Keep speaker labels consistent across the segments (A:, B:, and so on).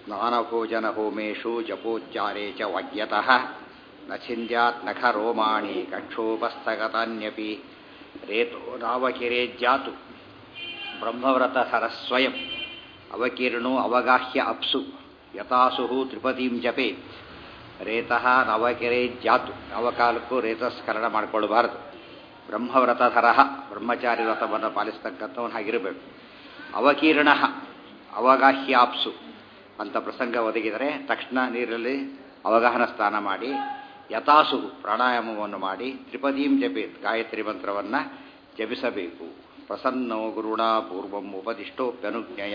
A: ಸ್ನಾನಭೋಜನ ಹೋಮೇಶು ಜಪೋಚ್ಚಾರೇ ಚ ವಾಗ್ಯತಃ ನ ಛಿಂದ್ಯಾತ್ ನಖ ರೋಮಾಣಿ ಕಕ್ಷೋಪಸ್ಥಗತಾನ್ಯಪಿ ರೇತೋ ನಾವಕಿರೇಜ್ಯಾತು ಬ್ರಹ್ಮವ್ರತ ಸರಸ್ವಯಂ ಅವಕೀರ್ಣೋ ಅವಗಾಹ್ಯ ಅಪ್ಸು ಯಥಾಸು ತ್ರಿಪದೀಂ ಜಪೇ ರೇತಃ ನವಕಿರೇಜ್ಯಾತು ಅವಕಾಲಕ್ಕೂ ರೇತಸ್ಕರಣ ಮಾಡಿಕೊಳ್ಳಬಾರದು ಬ್ರಹ್ಮವ್ರತಧರ ಬ್ರಹ್ಮಚಾರಿ ವ್ರತವನ್ನು ಪಾಲಿಸ್ತಕ್ಕಂಥವನು ಹಾಗಿರಬೇಕು ಅವಕೀರ್ಣ ಅವಗಾಹ್ಯಾಪ್ಸು ಅಂತ ಪ್ರಸಂಗ ಒದಗಿದರೆ ತಕ್ಷಣ ನೀರಲ್ಲಿ ಅವಗಾಹನ ಸ್ನಾನ ಮಾಡಿ ಯಥಾಸು ಪ್ರಾಣಾಯಾಮವನ್ನು ಮಾಡಿ ತ್ರಿಪದೀಂ ಜಪೇತ್ ಗಾಯತ್ರಿ ಮಂತ್ರವನ್ನು ಜಪಿಸಬೇಕು ಪ್ರಸನ್ನೋ ಗುರುಣ ಪೂರ್ವಂ ಉಪದಿಷ್ಟೋಪ್ಯನುಜ್ಞಯ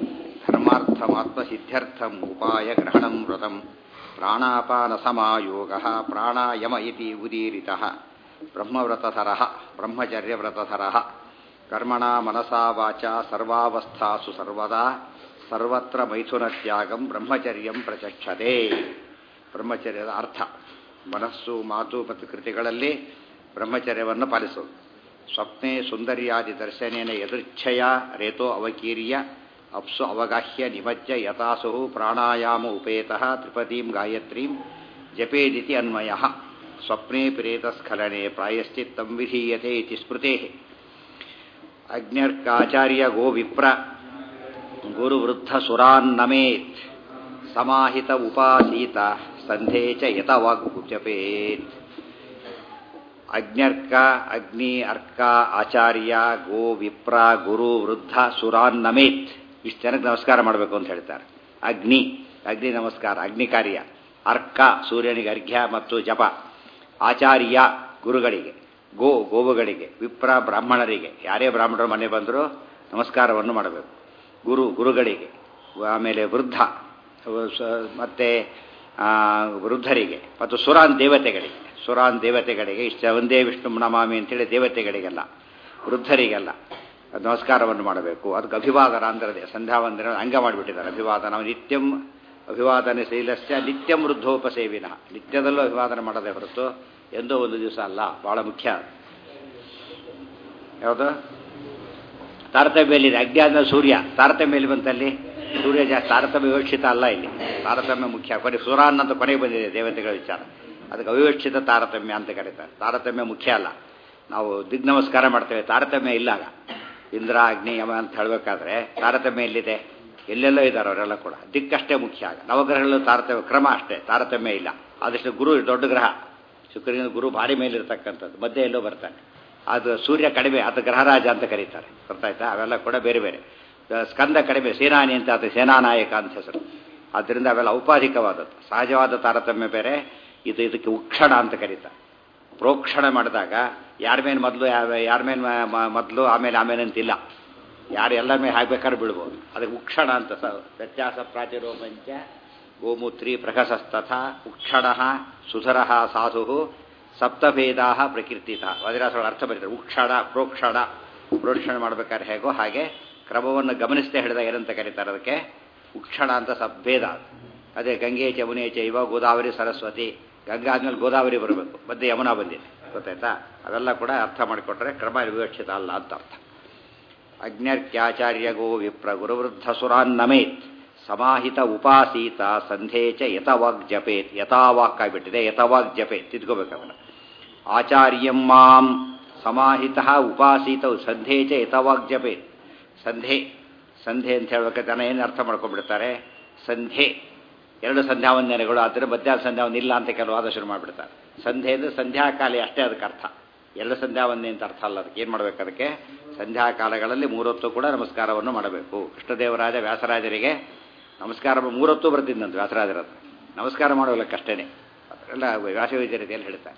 A: ಧರ್ಮಾರ್ಥಮಾತ್ಮಸಿದ್ಧ್ಯರ್ಥಂ ಉಪಾಯ ಗ್ರಹಣಂ ವ್ರತಂ ಪ್ರಾಣಾಪಾನ ಸಮಾಯೋಗ ಪ್ರಾಣಾಯಮ ಇತಿ ಉದೀರಿತ ಬ್ರಹ್ಮವ್ರತಧರ ಬ್ರಹ್ಮಚರ್ಯವ್ರತಧರ ಕರ್ಮಣ ಮನಸಾ ವಾಚ ಸರ್ವಾವಸ್ಥಾಸು ಸರ್ವದಾ ಸರ್ವತ್ರ ಮೈಥುನತ್ಯಾಗಂ ಬ್ರಹ್ಮಚರ್ಯಂ ಪ್ರಚಕ್ಷತೆ ಬ್ರಹ್ಮಚರ್ಯದ ಅರ್ಥ ಮನಸ್ಸು ಮಾತು ಮತ್ತು ಕೃತಿಗಳಲ್ಲಿ ಬ್ರಹ್ಮಚರ್ಯವನ್ನು ಪಾಲಿಸೋದು ಸ್ವಪ್ನೆ ಸುಂದರ್ಯಾದಿ ದರ್ಶನೇನ ಯದೃಚ್ಛಯ ರೇತೋ ಅವಕೀರ್ಯ ಅಪ್ಸು ಅವಗಾಹ್ಯ ನಿಮಜ್ಜ ಯಥಾಸು ಪ್ರಾಣಾಯಾಮ ಉಪೇತಃ ತ್ರಿಪದೀಂ ಗಾಯತ್ರೀಂ ಜಪೇದಿತಿ ಅನ್ವಯ ಸ್ವಪ್ನೆ ಪ್ರೇತಸ್ಖಲನೆ ಪ್ರಾಯಶ್ಚಿತ್ತಂ ವಿಧೀಯತೆ ಇತಿ ಸ್ಮೃತೆ ಅಗ್ನ್ಯರ್ಕಾಚಾರ್ಯ ಗೋ ವಿಪ್ರ ಗುರುವೃದ್ಧ ಸುರಾನ್ನಮೇತ್ ಸಮಾಹಿತ ಉಪಾಸೀತ ಸಂಧೇ ಚ ಯತವಾಗ್ಜಪೇತ್ ಅಗ್ನ್ಯರ್ಕ ಅಗ್ನಿ ಅರ್ಕ ಆಚಾರ್ಯ ಗೋ ವಿಪ್ರ ಗುರು ವೃದ್ಧ ಸುರಾನ್ನಮೇತ್ ಇಷ್ಟು ಜನಕ್ಕೆ ನಮಸ್ಕಾರ ಮಾಡಬೇಕು ಅಂತ ಹೇಳ್ತಾರೆ ಅಗ್ನಿ ಅಗ್ನಿ ನಮಸ್ಕಾರ ಅಗ್ನಿ ಕಾರ್ಯ ಅರ್ಕ ಸೂರ್ಯನಿಗೆ ಅರ್ಘ್ಯ ಮತ್ತು ಜಪ ಆಚಾರ್ಯ ಗುರುಗಳಿಗೆ ಗೋ ಗೋವುಗಳಿಗೆ ವಿಪ್ರ ಬ್ರಾಹ್ಮಣರಿಗೆ ಯಾರೇ ಬ್ರಾಹ್ಮಣರು ಮನೆ ಬಂದರೂ ನಮಸ್ಕಾರವನ್ನು ಮಾಡಬೇಕು ಗುರು ಗುರುಗಳಿಗೆ ಆಮೇಲೆ ವೃದ್ಧ ಮತ್ತು ವೃದ್ಧರಿಗೆ ಮತ್ತು ಸುರಾನ್ ದೇವತೆಗಳಿಗೆ ಸುರಾನ್ ದೇವತೆಗಳಿಗೆ ಇಷ್ಟ ಒಂದೇ ವಿಷ್ಣು ನಮಾಮಿ ಅಂತೇಳಿ ದೇವತೆಗಳಿಗೆಲ್ಲ ವೃದ್ಧರಿಗೆಲ್ಲ ನಮಸ್ಕಾರವನ್ನು ಮಾಡಬೇಕು ಅದಕ್ಕೆ ಅಭಿವಾದನ ಅಂದ್ರೆ ಸಂಧ್ಯಾವಂದನ ಅಂಗ ಮಾಡಿಬಿಟ್ಟಿದ್ದಾರೆ ಅಭಿವಾದನ ನಿತ್ಯಂ ಅಭಿವಾದನೆ ಶೈಲಸ್ಯ ನಿತ್ಯಂ ವೃದ್ಧೋಪಸೇವಿನ ನಿತ್ಯದಲ್ಲೂ ಅಭಿವಾದನ ಮಾಡೋದೇ ಹೊರತು ಎಂದೋ ಒಂದು ದಿವಸ ಅಲ್ಲ ಬಹಳ ಮುಖ್ಯ ಯಾವುದು ತಾರತಮ್ಯಲ್ಲಿದೆ ಅಗ್ನಿ ಆದ್ಮೇಲೆ ಸೂರ್ಯ ತಾರತಮ್ಯಲ್ಲಿ ಬಂತಲ್ಲಿ ಸೂರ್ಯ ಜಾಸ್ತಿ ತಾರತಮ್ಯ ವಿವಕ್ಷಿತ ಅಲ್ಲ ಇಲ್ಲಿ ತಾರತಮ್ಯ ಮುಖ್ಯ ಕೊನೆ ಸುರಾನ್ ಅಂತ ಕೊನೆಗೆ ಬಂದಿದೆ ದೇವತೆಗಳ ವಿಚಾರ ಅದಕ್ಕೆ ಅವಿವಕ್ಷಿತ ತಾರತಮ್ಯ ಅಂತ ಕರೀತಾರೆ ತಾರತಮ್ಯ ಮುಖ್ಯ ಅಲ್ಲ ನಾವು ದಿಗ್ ನಮಸ್ಕಾರ ಮಾಡ್ತೇವೆ ತಾರತಮ್ಯ ಇಲ್ಲ ಆಗ ಇಂದ್ರ ಅಗ್ನಿ ಯಮ ಅಂತ ಹೇಳಬೇಕಾದ್ರೆ ತಾರತಮ್ಯ ಎಲ್ಲಿದೆ ಎಲ್ಲೆಲ್ಲೋ ಇದ್ದಾರೆ ಅವರೆಲ್ಲ ಕೂಡ ದಿಕ್ಕಷ್ಟೇ ಮುಖ್ಯ ಆಗ ನವಗ್ರಹಗಳು ತಾರತಮ್ಯ ಕ್ರಮ ಅಷ್ಟೇ ತಾರತಮ್ಯ ಇಲ್ಲ ಆದಷ್ಟು ಗುರು ದೊಡ್ಡ ಗ್ರಹ ಶುಕ್ರನ ಗುರು ಭಾರಿ ಮೇಲಿರ್ತಕ್ಕಂಥದ್ದು ಮಧ್ಯೆ ಎಲ್ಲೋ ಬರ್ತಾನೆ ಅದು ಸೂರ್ಯ ಕಡಿಮೆ ಅದು ಗ್ರಹರಾಜ ಅಂತ ಕರೀತಾರೆ ಗೊತ್ತಾಯ್ತಾ ಅವೆಲ್ಲ ಕೂಡ ಬೇರೆ ಬೇರೆ ಸ್ಕಂದ ಕಡಿಮೆ ಸೇನಾನಿ ಅಂತ ಅದು ಸೇನಾನಾಯಕ ಅಂತ ಹೆಸರು ಆದ್ದರಿಂದ ಅವೆಲ್ಲ ಔಪಾಧಿಕವಾದದ್ದು ಸಹಜವಾದ ತಾರತಮ್ಯ ಬೇರೆ ಇದು ಇದಕ್ಕೆ ಉಕ್ಷಣ ಅಂತ ಕರೀತಾರೆ ಪ್ರೋಕ್ಷಣ ಮಾಡಿದಾಗ ಯಾರ ಮೇಲೆ ಮೊದಲು ಯಾರ ಮೇಲೆ ಮೊದಲು ಆಮೇಲೆ ಆಮೇಲೆ ಅಂತಿಲ್ಲ ಯಾರು ಎಲ್ಲ ಮೇಲೆ ಹಾಕ್ಬೇಕಾದ್ರೆ ಬಿಡ್ಬೋದು ಅದಕ್ಕೆ ಉಕ್ಷಣ ಅಂತ ಸ ವ್ಯತ್ಯಾಸ ಪ್ರಾತಿರೋಪಂಚ ಗೋಮೂತ್ರಿ ಪ್ರಕಸಸ್ತಥ ಉಕ್ಷಣ ಸುಧರ ಸಾಧು ಸಪ್ತಭೇದಾ ಪ್ರಕೀರ್ತಿತ ವಜ್ರಾಸಗಳ ಅರ್ಥ ಬರೀತಾರೆ ಉಕ್ಷಣ ಪ್ರೋಕ್ಷಣ ಪ್ರೋಕ್ಷಣ ಮಾಡ್ಬೇಕಾದ್ರೆ ಹೇಗೋ ಹಾಗೆ ಕ್ರಮವನ್ನು ಗಮನಿಸದೆ ಹೇಳಿದಾಗ ಏನಂತ ಕರೀತಾರೆ ಅದಕ್ಕೆ ಉಕ್ಷಣ ಅಂತ ಸಭೇದ ಅದೇ ಗಂಗೆ ಯಮುನೆ ಚೈವ ಗೋದಾವರಿ ಸರಸ್ವತಿ ಗಂಗಾ ಆದ್ಮೇಲೆ ಗೋದಾವರಿ ಬರಬೇಕು ಮಧ್ಯೆ ಯಮುನಾ ಬಂದಿದೆ ಗೊತ್ತಾಯ್ತಾ ಅವೆಲ್ಲ ಕೂಡ ಅರ್ಥ ಮಾಡಿಕೊಟ್ರೆ ಕ್ರಮ ವಿವಕ್ಷಿತ ಅಲ್ಲ ಅಂತ ಅರ್ಥ ಅಜ್ಞರ್ಕ್ಯಾಚಾರ್ಯ ಗೋ ವಿಪ್ರ ಗುರುವೃದ್ಧ ಸುರಾನ್ನಮೇತ್ ಸಮಾಹಿತ ಉಪಾಸೀತ ಸಂಧೇ ಚ ಯಥವಾಗ್ ಜಪೇತ್ ಯಥಾವಾಕ್ ಆಗಿಬಿಟ್ಟಿದೆ ಯಥವಾಗ್ ಜಪೇತ್ ತಿದ್ಕೋಬೇಕವನ್ನ ಆಚಾರ್ಯಂ ಮಾಂ ಸಮಾಹಿತ ಉಪಾಸೀತ ಸಂಧೇ ಚ ಯಥವಾಗ್ ಜಪೇತ್ ಸಂಧೆ ಸಂಧೆ ಅಂತ ಹೇಳ್ಬೇಕಾದ್ರೆ ಜನ ಏನು ಅರ್ಥ ಮಾಡ್ಕೊಂಡ್ಬಿಡ್ತಾರೆ ಸಂಧೆ ಎರಡು ಸಂಧ್ಯಾವಂದನೆಗಳು ಆದರೆ ಮಧ್ಯಾಹ್ನ ಸಂಧ್ಯಾವಂದನೆ ಇಲ್ಲ ಅಂತ ಕೆಲವು ಆದ ಶುರು ಮಾಡಿಬಿಡ್ತಾರೆ ಸಂಧೆ ಅಂದರೆ ಸಂಧ್ಯಾಕಾಲಿ ಅಷ್ಟೇ ಅದಕ್ಕೆ ಅರ್ಥ ಎರಡು ಸಂಧ್ಯಾವಂದನೆ ಅಂತ ಅರ್ಥ ಅಲ್ಲ ಅದಕ್ಕೆ ಏನು ಮಾಡಬೇಕು ಅದಕ್ಕೆ ಸಂಧ್ಯಾಕಾಲಗಳಲ್ಲಿ ಮೂರೊತ್ತು ಕೂಡ ನಮಸ್ಕಾರವನ್ನು ಮಾಡಬೇಕು ಕೃಷ್ಣದೇವರಾಜ ವ್ಯಾಸರಾಜರಿಗೆ ನಮಸ್ಕಾರ ಮೂರೊತ್ತು ಬರ್ತಿದ್ದಂತೆ ವ್ಯಾಸರಾಜರ ನಮಸ್ಕಾರ ಮಾಡೋಲ್ಲಕ್ಕಷ್ಟೇ ಅದೆಲ್ಲ ವ್ಯಾಸವೈದ್ಯ ರೀತಿಯಲ್ಲಿ ಹೇಳ್ತಾರೆ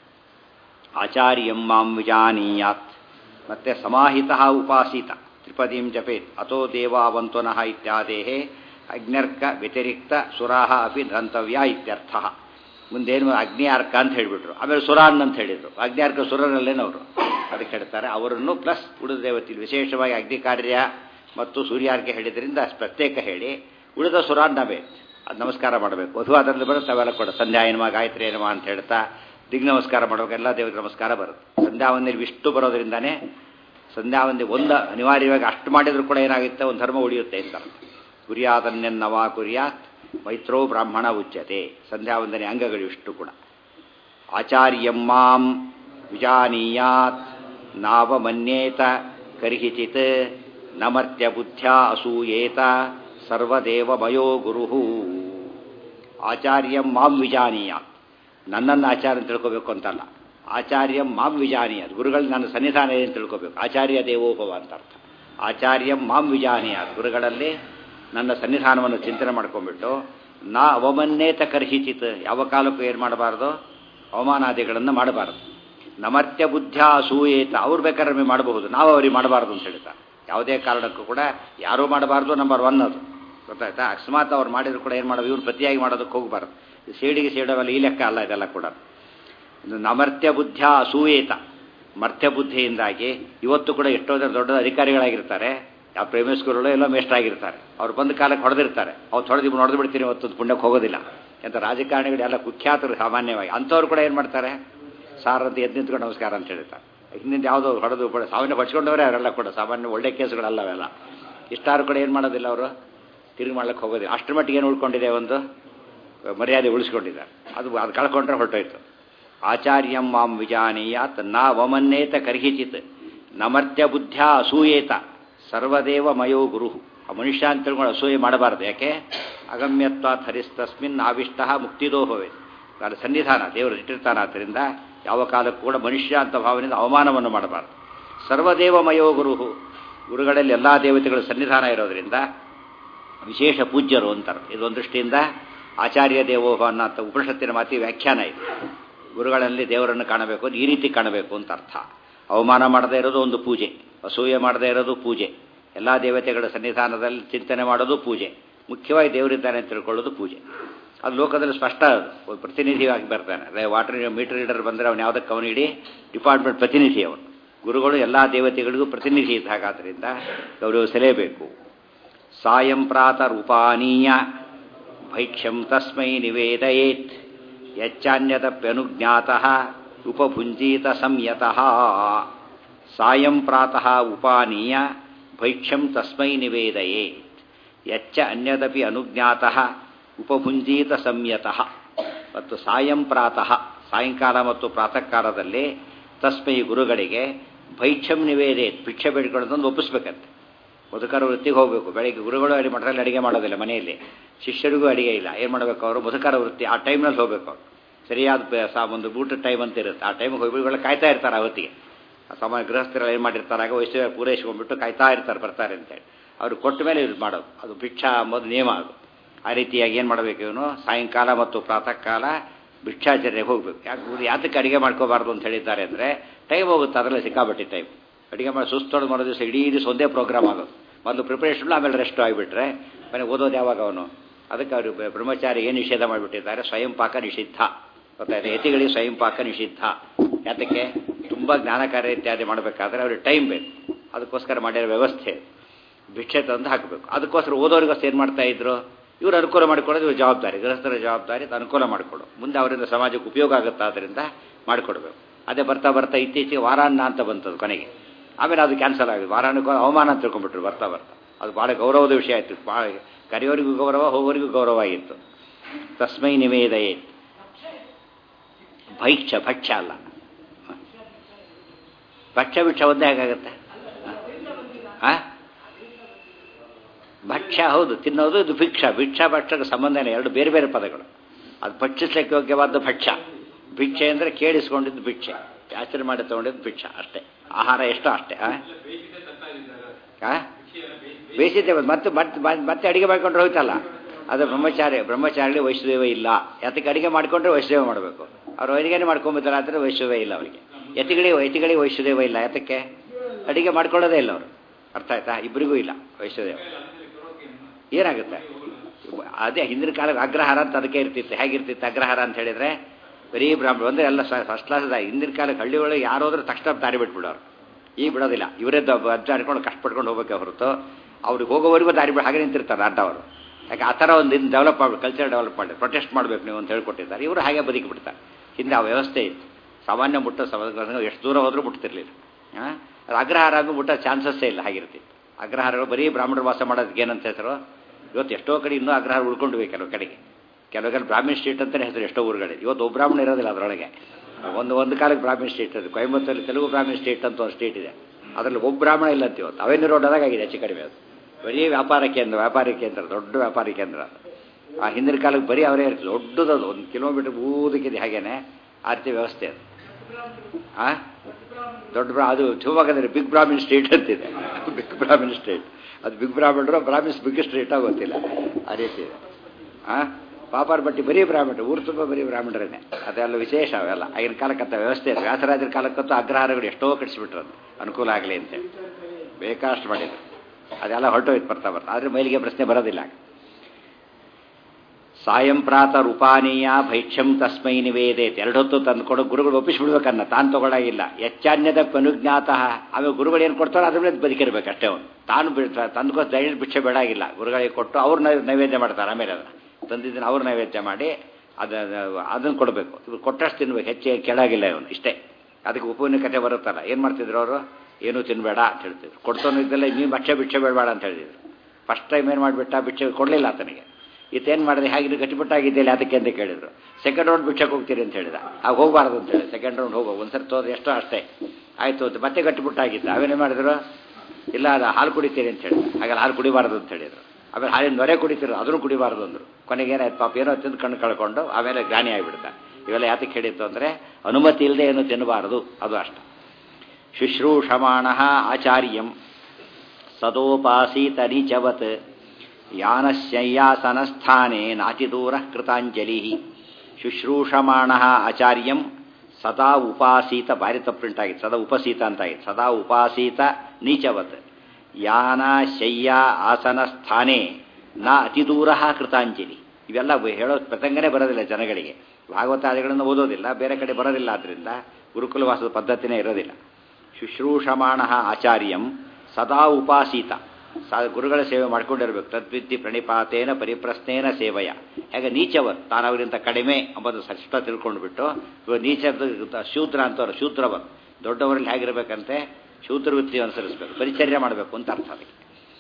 A: ಆಚಾರ್ಯಂ ಮಾಂ ವಿಜಾನೀಯಾತ್ ಮತ್ತೆ ಸಮಾಹಿತ ಉಪಾಸೀತ ತ್ರಿಪದೀಂ ಜಪೇತ್ ಅಥೋ ದೇವಾವಂತುನಃ ಇತ್ಯಾದೇಹೇ ಅಗ್ನ್ಯರ್ಕ ವ್ಯತಿರಿಕ್ತ ಸುರಾಹ ಅಪಿ ಧಂತವ್ಯ ಇತ್ಯರ್ಥ ಮುಂದೇನು ಅಗ್ನಿಯಾರ್ಕ ಅಂತ ಹೇಳಿಬಿಟ್ರು ಆಮೇಲೆ ಸುರಾನ್ ಅಂತ ಹೇಳಿದರು ಅಗ್ನಿಯಾರ್ಕ ಸುರನಲ್ಲೇನವರು ಅದಕ್ಕೆ ಹೇಳ್ತಾರೆ ಅವರನ್ನು ಪ್ಲಸ್ ಉಳಿದ ದೇವತೆ ವಿಶೇಷವಾಗಿ ಅಗ್ನಿ ಕಾರ್ಯ ಮತ್ತು ಸೂರ್ಯಾರ್ಕೆ ಹೇಳಿದ್ರಿಂದ ಪ್ರತ್ಯೇಕ ಹೇಳಿ ಉಳಿದ ಸುರಾನ್ನವೇ ಅದು ನಮಸ್ಕಾರ ಮಾಡಬೇಕು ವಧುವಾದಲ್ಲಿ ಬರುತ್ತೆ ಅವೆಲ್ಲ ಕೂಡ ಸಂಧ್ಯಾ ಏನಮ ಗಾಯತ್ರಿ ಏನಮ ಅಂತ ಹೇಳ್ತಾ ದಿಗ್ ನಮಸ್ಕಾರ ಮಾಡಬೇಕು ಎಲ್ಲ ದೇವರಿಗೆ ನಮಸ್ಕಾರ ಬರುತ್ತೆ ಸಂಧ್ಯಾವಂದಲ್ಲಿ ವಿಷ್ಣು ಬರೋದ್ರಿಂದಾನೇ ಸಂಧ್ಯಾವಂದಿ ಒಂದು ಅನಿವಾರ್ಯವಾಗಿ ಅಷ್ಟು ಮಾಡಿದ್ರು ಕೂಡ ಏನಾಗುತ್ತೆ ಒಂದು ಧರ್ಮ ಉಳಿಯುತ್ತೆ ಅಂತ ಕುರ್ಯಾದನ್ನೆನ್ನವಾ ಕುರ್ಯಾತ್ ಮೈತ್ರೋ ಬ್ರಾಹ್ಮಣ ಉಚ್ಯತೆ ಸಂಧ್ಯಾ ವಂದನೆ ಅಂಗಗಳು ಇಷ್ಟು ಕೂಡ ಆಚಾರ್ಯಂ ಮಾಂ ವಿಜಾನೀಯಾತ್ ನಾವಮನ್ಯೇತ ಕರ್ಹಿಚಿತ್ ನಮರ್ತ್ಯ ಬುದ್ಧ್ಯಾ ಅಸೂಯೇತ ಸರ್ವದೇವಮಯೋ ಗುರು ಆಚಾರ್ಯಂ ಮಾಂ ವಿಜಾನೀಯಾತ್ ನನ್ನನ್ನು ಆಚಾರ್ಯ ತಿಳ್ಕೋಬೇಕು ಅಂತಲ್ಲ ಆಚಾರ್ಯಂ ಮಾಂ ವಿಜಾನೀಯಾತ್ ಗುರುಗಳು ನನ್ನ ಸನ್ನಿಧಾನ ಏನು ತಿಳ್ಕೋಬೇಕು ಆಚಾರ್ಯ ದೇವೋಭವ ಅಂತ ಅರ್ಥ ಆಚಾರ್ಯಂ ಮಾಂ ವಿಜಾನೀಯಾತ್ ಗುರುಗಳಲ್ಲಿ ನನ್ನ ಸನ್ನಿಧಾನವನ್ನು ಚಿಂತನೆ ಮಾಡ್ಕೊಂಡ್ಬಿಟ್ಟು ನಾ ಅವಮನ್ನೇತ ಕರ್ಹಿಚಿತ್ ಯಾವ ಕಾಲಕ್ಕೂ ಏನು ಮಾಡಬಾರ್ದು ಅವಮಾನಾದಿಗಳನ್ನು ಮಾಡಬಾರದು ನಮರ್ತ್ಯ ಬುದ್ಧ ಅಸೂಯೇತ ಅವ್ರು ಬೇಕಾದ್ರೆ ಮಾಡಬಹುದು ನಾವು ಅವ್ರಿಗೆ ಮಾಡಬಾರ್ದು ಅಂತ ಹೇಳ್ತಾರೆ ಯಾವುದೇ ಕಾರಣಕ್ಕೂ ಕೂಡ ಯಾರೂ ಮಾಡಬಾರ್ದು ನಂಬರ್ ಒನ್ ಅದು ಗೊತ್ತಾಯ್ತಾ ಅಕಸ್ಮಾತ್ ಅವ್ರು ಮಾಡಿದ್ರು ಕೂಡ ಏನು ಮಾಡೋದು ಇವ್ರು ಪ್ರತಿಯಾಗಿ ಮಾಡೋದಕ್ಕೆ ಹೋಗಬಾರ್ದು ಸೇಡಿಗೆ ಸೇಡವಲ್ಲ ಈ ಲೆಕ್ಕ ಅಲ್ಲ ಇದೆಲ್ಲ ಕೂಡ ಇದು ನಮರ್ತ್ಯ ಬುದ್ಧ ಅಸೂಯೇತ ಮರ್ತ್ಯ ಬುದ್ಧಿಯಿಂದಾಗಿ ಇವತ್ತು ಕೂಡ ಎಷ್ಟೋ ಜನ ದೊಡ್ಡ ಅಧಿಕಾರಿಗಳಾಗಿರ್ತಾರೆ ಯಾವ ಪ್ರೈಮರಿ ಸ್ಕೂಲ್ಗಳು ಎಲ್ಲೋ ಮೇಸ್ಟ್ ಆಗಿರ್ತಾರೆ ಅವ್ರು ಬಂದ ಕಾಲಕ್ಕೆ ಹೊಡೆದಿರ್ತಾರೆ ಅವ್ರು ಹೊಡೆದು ಹೊಡೆದು ಬಿಡ್ತೀನಿ ಇವತ್ತು ಪುಣ್ಯಕ್ಕೆ ಹೋಗೋದಿಲ್ಲ ಅಂತ ರಾಜಕಾರಣಿಗಳು ಎಲ್ಲ ಕುಖ್ಯಾತರು ಸಾಮಾನ್ಯವಾಗಿ ಅಂಥವ್ರು ಕೂಡ ಏನು ಮಾಡ್ತಾರೆ ಸಾರ್ ಅಂತ ಎದ್ದು ನಿಂತ್ಕೊಂಡು ನಮಸ್ಕಾರ ಅಂತ ಹೇಳ್ತಾರೆ ಹಿಂದಿಂದ ಯಾವುದೋ ಹೊಡೆದು ಕೂಡ ಸಾಮಾನ್ಯ ಬಚ್ಕೊಂಡವರೇ ಅವರೆಲ್ಲ ಕೂಡ ಸಾಮಾನ್ಯ ಒಳ್ಳೆ ಕೇಸುಗಳಲ್ಲವೆಲ್ಲ ಇಷ್ಟಾರು ಕೂಡ ಏನು ಮಾಡೋದಿಲ್ಲ ಅವರು ತಿರುಗಿ ಮಾಡ್ಲಿಕ್ಕೆ ಹೋಗೋದಿಲ್ಲ ಅಷ್ಟರ ಮಟ್ಟಿಗೆ ಏನು ಉಳ್ಕೊಂಡಿದೆ ಒಂದು ಮರ್ಯಾದೆ ಉಳಿಸ್ಕೊಂಡಿದ್ದಾರೆ ಅದು ಅದು ಕಳ್ಕೊಂಡ್ರೆ ಹೊರಟೋಯ್ತು ಆಚಾರ್ಯಂ ಮಾಂ ವಿಜಾನೀಯಾತ್ ನಾ ವಮನ್ನೇತ ಕರ್ಹಿಚಿತ್ ನಮರ್ತ್ಯ ಬುದ್ಧ ಅಸೂಯೇತ ಸರ್ವದೇವ ಮಯೋ ಗುರು ಆ ಮನುಷ್ಯ ಅಂತ ತಿಳ್ಕೊಂಡು ಅಸೂಯೆ ಮಾಡಬಾರ್ದು ಯಾಕೆ ಅಗಮ್ಯತ್ವ ಹರಿಸ್ತಸ್ಮಿನ್ ಆವಿಷ್ಟ ಮುಕ್ತಿದೋ ಹೋವೆ ನಾನು ಸನ್ನಿಧಾನ ದೇವರು ಇಟ್ಟಿರ್ತಾನೆ ಆದ್ದರಿಂದ ಯಾವ ಕಾಲಕ್ಕೂ ಕೂಡ ಮನುಷ್ಯ ಅಂತ ಭಾವನೆಯಿಂದ ಅವಮಾನವನ್ನು ಮಾಡಬಾರ್ದು ಸರ್ವದೇವ ಮಯೋ ಗುರು ಗುರುಗಳಲ್ಲಿ ಎಲ್ಲ ದೇವತೆಗಳ ಸನ್ನಿಧಾನ ಇರೋದರಿಂದ ವಿಶೇಷ ಪೂಜ್ಯರು ಅಂತಾರೆ ಇದೊಂದು ದೃಷ್ಟಿಯಿಂದ ಆಚಾರ್ಯ ದೇವೋಹ ಅನ್ನೋ ಉಪನಿಷತ್ತಿನ ಮಾತಿ ವ್ಯಾಖ್ಯಾನ ಇದೆ ಗುರುಗಳಲ್ಲಿ ದೇವರನ್ನು ಕಾಣಬೇಕು ಈ ರೀತಿ ಕಾಣಬೇಕು ಅಂತ ಅರ್ಥ ಅವಮಾನ ಮಾಡದೇ ಇರೋದು ಒಂದು ಪೂಜೆ ಅಸೂಯೆ ಮಾಡದೇ ಇರೋದು ಪೂಜೆ ಎಲ್ಲ ದೇವತೆಗಳ ಸನ್ನಿಧಾನದಲ್ಲಿ ಚಿಂತನೆ ಮಾಡೋದು ಪೂಜೆ ಮುಖ್ಯವಾಗಿ ದೇವರಿದ್ದಾನೆ ಅಂತ ತಿಳ್ಕೊಳ್ಳೋದು ಪೂಜೆ ಅದು ಲೋಕದಲ್ಲಿ ಸ್ಪಷ್ಟ ಅದು ಒಂದು ಪ್ರತಿನಿಧಿಯಾಗಿ ಬರ್ತಾನೆ ಅದೇ ವಾಟರ್ ಮೀಟರ್ ರೀಡರ್ ಬಂದರೆ ಅವನು ಯಾವುದಕ್ಕೆ ಅವನು ಇಡೀ ಡಿಪಾರ್ಟ್ಮೆಂಟ್ ಪ್ರತಿನಿಧಿ ಅವನು ಗುರುಗಳು ಎಲ್ಲ ದೇವತೆಗಳಿಗೂ ಪ್ರತಿನಿಧಿ ಇದ್ದ ಹಾಗಾದ್ದರಿಂದ ಗೌರವಿಸಲೇಬೇಕು ಸಾಯಂ ಪ್ರಾತರೂಪಾನೀಯ ಭೈಕ್ಷ್ಯಂ ತಸ್ಮೈ ನಿವೇದಯೇತ್ ಯಚ್ಚಾನ್ಯದಪ್ಯನುಜ್ಞಾತಃ ಉಪಭುಂಜೀತ ಸಂಯತಃ ಸಾಯಂ ಪ್ರಾತಃ ಉಪಾನೀಯ ಭೈಕ್ಷ್ಯಂ ತಸ್ಮೈ ನಿವೇದಯೇತ್ ಯಚ್ಚ ಅನ್ಯದಪಿ ಅನುಜ್ಞಾತಃ ಉಪಭುಂಜೀತ ಸಂಯತಃ ಮತ್ತು ಸಾಯಂ ಪ್ರಾತಃ ಸಾಯಂಕಾಲ ಮತ್ತು ಪ್ರಾತಃ ಕಾಲದಲ್ಲಿ ತಸ್ಮೈ ಗುರುಗಳಿಗೆ ಭೈಕ್ಷ್ಯಂ ನಿವೇದೇತ್ ಭಿಕ್ಷೆ ಬೇಡ್ಕೊಳ್ಳೋದನ್ನು ಒಪ್ಪಿಸ್ಬೇಕಂತೆ ಮುದುಕರ ವೃತ್ತಿಗೆ ಹೋಗಬೇಕು ಬೆಳಗ್ಗೆ ಗುರುಗಳು ಅಡಿ ಮಠದಲ್ಲಿ ಅಡಿಗೆ ಮಾಡೋದಿಲ್ಲ ಮನೆಯಲ್ಲಿ ಶಿಷ್ಯರಿಗೂ ಅಡಿಗೆ ಇಲ್ಲ ಏನು ಮಾಡಬೇಕು ಅವರು ಮುದುಕರ ವೃತ್ತಿ ಆ ಟೈಮ್ನಲ್ಲಿ ಹೋಗಬೇಕು ಅವರು ಸರಿಯಾದ ಸಾ ಒಂದು ಊಟದ ಟೈಮ್ ಅಂತ ಇರುತ್ತೆ ಆ ಟೈಮಿಗೆ ಹೋಗಿ ಕಾಯ್ತಾ ಇರ್ತಾರೆ ಅವತ್ತಿಗೆ ಸಾಮಾನ್ಯ ಗೃಹಸ್ಥರೆಲ್ಲ ಏನು ಮಾಡಿರ್ತಾರೆ ಆಗ ವಯಸ್ಸು ಪೂರೈಸ್ಕೊಂಡ್ಬಿಟ್ಟು ಕಾಯ್ತಾ ಇರ್ತಾರೆ ಬರ್ತಾರೆ ಅಂತೇಳಿ ಅವ್ರು ಕೊಟ್ಟ ಮೇಲೆ ಇದು ಮಾಡೋದು ಅದು ಭಿಕ್ಷಾ ಅಂಬೋದು ನಿಯಮ ಅದು ಆ ರೀತಿಯಾಗಿ ಏನು ಮಾಡಬೇಕು ಇವನು ಸಾಯಂಕಾಲ ಮತ್ತು ಪ್ರಾತಃ ಕಾಲ ಭಿಕ್ಷಾಚರ್ಯಕ್ಕೆ ಹೋಗಬೇಕು ಯಾಕೆ ಇವ್ರು ಯಾತಕ್ಕೆ ಅಡುಗೆ ಮಾಡ್ಕೋಬಾರ್ದು ಅಂತ ಹೇಳಿದ್ದಾರೆ ಅಂದರೆ ಟೈಮ್ ಹೋಗುತ್ತೆ ಅದರಲ್ಲಿ ಸಿಕ್ಕಾಬಟ್ಟಿ ಟೈಮ್ ಅಡುಗೆ ಮಾಡಿ ಸುಸ್ತೋಡು ಮಾಡೋ ದಿವಸ ಇಡೀ ದಿವಸ ಒಂದೇ ಪ್ರೋಗ್ರಾಮ್ ಆಗೋದು ಮೊದಲು ಪ್ರಿಪ್ರೇಷನ್ ಆಮೇಲೆ ರೆಸ್ಟ್ ಆಗಿಬಿಟ್ರೆ ಮನೆ ಓದೋದು ಯಾವಾಗ ಅವನು ಅದಕ್ಕೆ ಅವರು ಬ್ರಹ್ಮಚಾರಿ ಏನು ನಿಷೇಧ ಮಾಡಿಬಿಟ್ಟಿದ್ದಾರೆ ಸ್ವಯಂ ಪಾಕ ನಿಷಿದ್ಧ ಗೊತ್ತಾಯ್ತು ಯತಿಗಳಿಗೆ ಸ್ವಯಂ ಪಾಕ ನಿಷಿದ್ಧ ಯಾತಕ್ಕೆ ತುಂಬ ಜ್ಞಾನ ಕಾರ್ಯ ಇತ್ಯಾದಿ ಮಾಡಬೇಕಾದ್ರೆ ಅವ್ರಿಗೆ ಟೈಮ್ ಬೇಕು ಅದಕ್ಕೋಸ್ಕರ ಮಾಡಿರೋ ವ್ಯವಸ್ಥೆ ಭಿಕ್ಷೆ ತಂದು ಹಾಕಬೇಕು ಅದಕ್ಕೋಸ್ಕರ ಓದೋರಿಗೋಸ್ಕರ ಏನು ಮಾಡ್ತಾ ಇದ್ರು ಇವರು ಅನುಕೂಲ ಮಾಡಿಕೊಡೋದು ಇವ್ರ ಜವಾಬ್ದಾರಿ ಗೃಹಸ್ಥರ ಜವಾಬ್ದಾರಿ ಅದು ಅನುಕೂಲ ಮಾಡಿಕೊಡು ಮುಂದೆ ಅವರಿಂದ ಸಮಾಜಕ್ಕೆ ಉಪಯೋಗ ಆಗುತ್ತೆ ಆದ್ದರಿಂದ ಮಾಡಿಕೊಡ್ಬೇಕು ಅದೇ ಬರ್ತಾ ಬರ್ತಾ ಇತ್ತೀಚೆಗೆ ವಾರಾನ್ನ ಅಂತ ಬಂತದ್ದು ಕೊನೆಗೆ ಆಮೇಲೆ ಅದು ಕ್ಯಾನ್ಸಲ್ ಆಗಿದೆ ವಾರಾನ್ನಕ್ಕೂ ಅವಮಾನ ಅಂತ ತಿಳ್ಕೊಂಡ್ಬಿಟ್ರು ಬರ್ತಾ ಬರ್ತಾ ಅದು ಭಾಳ ಗೌರವದ ವಿಷಯ ಆಯಿತು ಭಾಳ ಕರೆಯೋರಿಗೂ ಗೌರವ ಹೋಗೋರಿಗೂ ಗೌರವ ಆಗಿತ್ತು ತಸ್ಮೈ ನಿವೇದಯೇ ಭೈಕ್ಷ ಭಕ್ಷ್ಯ ಅಲ್ಲ ಭಕ್ಷ್ಯ ಭಿಕ್ಷ ಒಂದೇ ಹೇಗಾಗುತ್ತೆ ಆ ಭಕ್ಷ್ಯ ಹೌದು ತಿನ್ನೋದು ಇದು ಭಿಕ್ಷ ಭಿಕ್ಷಾ ಭಕ್ಷ್ಯಕ್ಕೆ ಸಂಬಂಧನೇ ಎರಡು ಬೇರೆ ಬೇರೆ ಪದಗಳು ಅದು ಭಕ್ಷಿಸ್ಲಿಕ್ಕೆ ಯೋಗ್ಯವಾದ ಭಕ್ಷ್ಯ ಭಿಕ್ಷೆ ಅಂದರೆ ಕೇಳಿಸ್ಕೊಂಡಿದ್ದು ಭಿಕ್ಷೆ ಆಚರಣೆ ಮಾಡಿ ತಗೊಂಡಿದ್ದು ಭಿಕ್ಷ ಅಷ್ಟೇ ಆಹಾರ ಎಷ್ಟೋ ಅಷ್ಟೇ ಆ ಬೇಯಿಸಿದ್ದೇವೆ ಮತ್ತೆ ಮತ್ತೆ ಮತ್ತೆ ಅಡಿಗೆ ಮಾಡ್ಕೊಂಡ್ರೆ ಹೋಯ್ತಲ್ಲ ಅದು ಬ್ರಹ್ಮಚಾರಿ ಬ್ರಹ್ಮಚಾರಿ ವೈಷ್ಣವ ಇಲ್ಲ ಯಾತಕ್ಕೆ ಅಡಿಗೆ ಮಾಡಿಕೊಂಡ್ರೆ ವೈಷ್ಣವ ಮಾಡಬೇಕು ಅವ್ರು ಅಡಿಗೆನೇ ಮಾಡ್ಕೊಂಬಿದ್ದಾರೆ ಆದರೆ ವೈಷ್ಣವ ಇಲ್ಲ ಅವರಿಗೆ ಯತಿಗಳಿಗೆ ಯತಿಗಳಿಗೆ ವೈಷ್ಣದೇವ ಇಲ್ಲ ಯಾತಕ್ಕೆ ಅಡಿಗೆ ಮಾಡ್ಕೊಳ್ಳೋದೇ ಇಲ್ಲ ಅವರು ಅರ್ಥ ಆಯ್ತಾ ಇಬ್ಬರಿಗೂ ಇಲ್ಲ ವೈಷ್ಣದೇವ ಏನಾಗುತ್ತೆ ಅದೇ ಹಿಂದಿನ ಕಾಲಕ್ಕೆ ಅಗ್ರಹಾರ ಅಂತ ಅದಕ್ಕೆ ಇರ್ತಿತ್ತು ಹೇಗಿರ್ತಿತ್ತು ಅಗ್ರಹಾರ ಅಂತ ಹೇಳಿದ್ರೆ ಬರೀ ಬ್ರಾಹ್ಮಣ ಅಂದರೆ ಎಲ್ಲ ಫಸ್ಟ್ ಕ್ಲಾಸ್ ಹಿಂದಿನ ಕಾಲಕ್ಕೆ ಹಳ್ಳಿ ಒಳಗೆ ಯಾರು ಹೋದ್ರೆ ತಕ್ಷಣ ದಾರಿ ಬಿಟ್ಬಿಡೋರು ಈಗ ಬಿಡೋದಿಲ್ಲ ಇವರೇ ಅಡ್ಡಾಡ್ಕೊಂಡು ಕಷ್ಟಪಡ್ಕೊಂಡು ಹೋಗ್ಬೇಕೆ ಹೊರತು ಅವ್ರಿಗೆ ಹೋಗೋವರೆಗೂ ದಾರಿ ಬಿಟ್ಟು ಹಾಗೆ ನಿಂತಿರ್ತಾರೆ ಅಡ್ಡವರು ಯಾಕೆ ಆ ಥರ ಒಂದು ಇನ್ನು ಡೆವಲಪ್ ಮಾಡಬೇಕು ಕಲ್ಚರ್ ಡೆವಲಪ್ ಮಾಡಿ ಪ್ರೊಟೆಸ್ಟ್ ಮಾಡಬೇಕು ನೀವು ಅಂತ ಹೇಳ್ಕೊಟ್ಟಿದ್ದಾರೆ ಇವರು ಹಾಗೆ ಬದುಕಿ ಬಿಡ್ತಾರೆ ಹಿಂದೆ ಆ ವ್ಯವಸ್ಥೆ ಇತ್ತು ಸಾಮಾನ್ಯ ಮುಟ್ಟ ಸಮಯ ಎಷ್ಟು ದೂರ ಹೋದರೂ ಮುಟ್ತಿರ್ಲಿಲ್ಲ ಹಾಂ ಅದು ಅಗ್ರಹಾರ ಆದ್ರೂ ಮುಟ್ಟೋ ಚಾನ್ಸಸ್ಸೇ ಇಲ್ಲ ಹಾಗಿರ್ತಿತ್ತು ಅಗ್ರಹಾರಗಳು ಬರೀ ಬ್ರಾಹ್ಮಣರು ವಾಸ ಮಾಡೋದಕ್ಕೆ ಏನಂತ ಹೆಸರು ಇವತ್ತು ಎಷ್ಟೋ ಕಡೆ ಇನ್ನೂ ಅಗ್ರಹಾರ ಉಳ್ಕೊಂಡಿವೆ ಕೆಲವು ಕಡೆಗೆ ಕೆಲವು ಕಡೆ ಬ್ರಾಹ್ಮಣ ಸ್ಟ್ರೀಟ್ ಅಂತಲೇ ಹೆಸರು ಎಷ್ಟೋ ಊರುಗಳಿದೆ ಇವತ್ತು ಒಬ್ಬ ಬ್ರಾಹ್ಮಣ ಇರೋದಿಲ್ಲ ಅದರೊಳಗೆ ಒಂದು ಒಂದು ಕಾಲಕ್ಕೆ ಬ್ರಾಹ್ಮಣ ಸ್ಟೇಟ್ ಅದು ಕೊಯಂಬತ್ತೂರಲ್ಲಿ ತೆಲುಗು ಬ್ರಾಹ್ಮಣ ಸ್ಟೇಟ್ ಅಂತ ಒಂದು ಸ್ಟೇಟ್ ಇದೆ ಅದರಲ್ಲಿ ಒಬ್ಬ ಬ್ರಾಹ್ಮಣ ಇಲ್ಲ ಅಂತ ಇವತ್ತು ಅವೆನ್ಯೂ ರೋಡಾದಾಗ ಆಗಿದೆ ಹೆಚ್ಚು ಕಡಿಮೆ ಅದು ಬರೀ ವ್ಯಾಪಾರ ಕೇಂದ್ರ ವ್ಯಾಪಾರಿ ಕೇಂದ್ರ ದೊಡ್ಡ ವ್ಯಾಪಾರಿ ಕೇಂದ್ರ ಅದು ಆ ಹಿಂದಿನ ಕಾಲಕ್ಕೆ ಬರೀ ಅವರೇ ಇರ್ತದೆ ದೊಡ್ಡದದು ಒಂದು ಕಿಲೋಮೀಟರ್ ಊದಕ್ಕಿದೆ ಹಾಗೇನೆ ಆ ರೀತಿ ವ್ಯವಸ್ಥೆ ಅದು ಆ ದೊಡ್ಡ ಬ್ರಾ ಅದು ಶಿವಮೊಗ್ಗದಲ್ಲಿ ಬಿಗ್ ಬ್ರಾಹ್ಮಿನ್ ಸ್ಟೇಟ್ ಅಂತಿದೆ ಬಿಗ್ ಬ್ರಾಹ್ಮಿನ್ ಸ್ಟೇಟ್ ಅದು ಬಿಗ್ ಬ್ರಾಹ್ಮಣರು ಬ್ರಾಹ್ಮಿನ್ಸ್ ಬಿಗ್ ಸ್ಟ್ರೀಟ್ ಗೊತ್ತಿಲ್ಲ ಆ ರೀತಿ ಇದೆ ಆ ಪಾಪಾರ ಬಟ್ಟಿ ಬರೀ ಬ್ರಾಹ್ಮಣರು ಊರು ತುಂಬ ಬರೀ ಬ್ರಾಹ್ಮಣರೇನೆ ಅದೆಲ್ಲ ವಿಶೇಷ ಅವೆಲ್ಲ ಆಗಿನ ಕಾಲಕ್ಕಂತ ವ್ಯವಸ್ಥೆ ಇದೆ ವ್ಯಾಸರಾಜರ ಕಾಲಕ್ಕಂತೂ ಅಗ್ರಹಾರಗಳು ಎಷ್ಟೋ ಕಟ್ಟಿಸ್ಬಿಟ್ರು ಅನುಕೂಲ ಆಗಲಿ ಅಂತೇಳಿ ಬೇಕಾಷ್ಟು ಮಾಡಿದ್ರು ಅದೆಲ್ಲ ಹೊರಟೋಯ್ತು ಬರ್ತಾ ಬರ್ತಾ ಆದರೆ ಮೈಲಿಗೆ ಪ್ರಶ್ನೆ ಬರೋದಿಲ್ಲ ಸಾಯಂ ಪ್ರಾತ ರೂಪಾನೀಯ ಭೈಕ್ಷ್ಯಂ ತಸ್ಮೈ ನಿವೇದೇತ್ ಎರಡೊತ್ತು ತಂದು ಕೊಡೋ ಗುರುಗಳು ಒಪ್ಪಿಸ್ಬಿಡ್ಬೇಕನ್ನ ತಾನು ತಗೊಳಾಗಿಲ್ಲ ಎಚ್ಚಾನ್ಯದ ಪನುಜ್ಞಾತ ಆಮೇಲೆ ಗುರುಗಳು ಏನು ಕೊಡ್ತಾರೋ ಅದ್ರ ಮೇಲೆ ಬದುಕಿರ್ಬೇಕು ಅಷ್ಟೇ ಅವನು ತಾನು ತಂದ್ಕೋ ದಯವಿಟ್ಟು ಭಿಕ್ಷೆ ಬೇಡಾಗಿಲ್ಲ ಗುರುಗಳಿಗೆ ಕೊಟ್ಟು ಅವ್ರು ನೈವೇದ್ಯ ಮಾಡ್ತಾರೆ ಆಮೇಲೆ ಅದನ್ನು ತಂದಿದ್ದನ್ನು ಅವ್ರು ನೈವೇದ್ಯ ಮಾಡಿ ಅದ ಅದನ್ನು ಕೊಡಬೇಕು ಇವ್ರು ಕೊಟ್ಟಷ್ಟು ತಿನ್ಬೇಕು ಹೆಚ್ಚಿಗೆ ಕೆಳಗಿಲ್ಲ ಇವನು ಇಷ್ಟೇ ಅದಕ್ಕೆ ಉಪವಿನ ಕಥೆ ಬರುತ್ತಲ್ಲ ಏನು ಮಾಡ್ತಿದ್ರು ಅವರು ಏನೂ ತಿನ್ನಬೇಡ ಅಂತ ಹೇಳ್ತಿದ್ರು ಕೊಡ್ತಾನು ಇದ್ದಲ್ಲ ನೀವು ಭಕ್ಷ್ಯ ಭಿಕ್ಷೆ ಬೇಡಬೇಡ ಅಂತ ಹೇಳಿದ್ರು ಫಸ್ಟ್ ಟೈಮ್ ಏನು ಮಾಡಿಬಿಟ್ಟ ಭಿಕ್ಷೆ ಕೊಡಲಿಲ್ಲ ಆತನಿಗೆ ಈತೇನು ಮಾಡಿದೆ ಹಾಗೆ ಗಟ್ಟಿಬಿಟ್ಟಾಗಿದ್ದಿಲ್ಲ ಅದಕ್ಕೆ ಅಂತ ಕೇಳಿದ್ರು ಸೆಕೆಂಡ್ ರೌಂಡ್ ಭಿಕ್ಷಕ್ಕೆ ಹೋಗ್ತೀರಿ ಅಂತ ಹೇಳಿದ ಆಗ ಹೋಗಬಾರ್ದು ಅಂತ ಹೇಳಿ ಸೆಕೆಂಡ್ ರೌಂಡ್ ಹೋಗೋ ಒಂದ್ಸರಿ ತೋದ್ರೆ ಎಷ್ಟೋ ಅಷ್ಟೇ ಆಯಿತು ಅಂತ ಮತ್ತೆ ಗಟ್ಟಿಬಿಟ್ಟಾಗಿದ್ದ ಅವೇನೇ ಮಾಡಿದ್ರು ಇಲ್ಲ ಅದು ಹಾಲು ಕುಡಿತೀರಿ ಅಂತ ಹೇಳಿದ ಹಾಗೆಲ್ಲ ಹಾಲು ಕುಡಿಬಾರ್ದು ಅಂತ ಹೇಳಿದ್ರು ಆಮೇಲೆ ಹಾಲಿನ ನೊರೆ ಕುಡಿತಿರು ಅದನ್ನು ಕುಡಿಬಾರ್ದು ಅಂದರು ಕೊನೆಗೆ ಏನಾಯ್ತು ಪಾಪ ಏನೋ ತಿಂದು ಕಣ್ಣು ಕಳ್ಕೊಂಡು ಆಮೇಲೆ ಜ್ಞಾನಿ ಆಗಿಬಿಡ್ತ ಇವೆಲ್ಲ ಯಾತಕ್ಕೆ ಹೇಳಿತ್ತು ಅಂದರೆ ಅನುಮತಿ ಇಲ್ಲದೆ ಏನು ತಿನ್ನಬಾರದು ಅದು ಅಷ್ಟ ಶುಶ್ರೂಷಮಾಣ ಆಚಾರ್ಯಂ ಸದೋಪಾಸೀತ ನೀಚವತ್ ಯಾನಶಯ್ಯಾಸನಸ್ಥಾನೆ ನಾತಿದೂರ ಕೃತಾಂಜಲಿ ಶುಶ್ರೂಷಮಾಣ ಆಚಾರ್ಯಂ ಸದಾ ಉಪಾಸೀತ ಭಾರಿ ತಪ್ಪುಂಟಾಗಿತ್ತು ಸದಾ ಉಪಸೀತ ಅಂತಾಗಿತ್ತು ಸದಾ ಉಪಾಸೀತ ನೀಚವತ್ ಯಾನ ಶಯ್ಯ ಆಸನ ಸ್ಥಾನೆ ನ ಅತಿದೂರ ಕೃತಾಂಜಲಿ ಇವೆಲ್ಲ ಹೇಳೋ ಪ್ರಸಂಗನೇ ಬರೋದಿಲ್ಲ ಜನಗಳಿಗೆ ಭಾಗವತಾದಿಗಳನ್ನು ಓದೋದಿಲ್ಲ ಬೇರೆ ಕಡೆ ಬರೋದಿಲ್ಲ ಆದ್ದರಿಂದ ಗುರುಕುಲವಾಸದ ಪದ್ಧತಿನೇ ಇರೋದಿಲ್ಲ ಶುಶ್ರೂಷಮಾಣ ಆಚಾರ್ಯಂ ಸದಾ ಉಪಾಸೀತ ಸ ಗುರುಗಳ ಸೇವೆ ಮಾಡ್ಕೊಂಡಿರ್ಬೇಕು ತದ್ವಿದ್ಧಿ ಪ್ರಣಿಪಾತೇನ ಪರಿಪ್ರಶ್ನೇನ ಸೇವೆಯ ಹೇಗೆ ನೀಚವರು ತಾನು ಅವರಿಂದ ಕಡಿಮೆ ಎಂಬುದು ಸ್ಪಷ್ಟ ತಿಳ್ಕೊಂಡ್ಬಿಟ್ಟು ಇವಾಗ ನೀಚ ಶೂದ್ರ ಅಂತವ್ರು ಶೂದ್ರವರು ದೊಡ್ಡವರಲ್ಲಿ ಹೇಗಿರ್ಬೇಕಂತೆ ಶೂದ್ರವೃತ್ತಿ ಅನುಸರಿಸಬೇಕು ಪರಿಚರ್ಯ ಮಾಡಬೇಕು ಅಂತ ಅರ್ಥ ಅದಕ್ಕೆ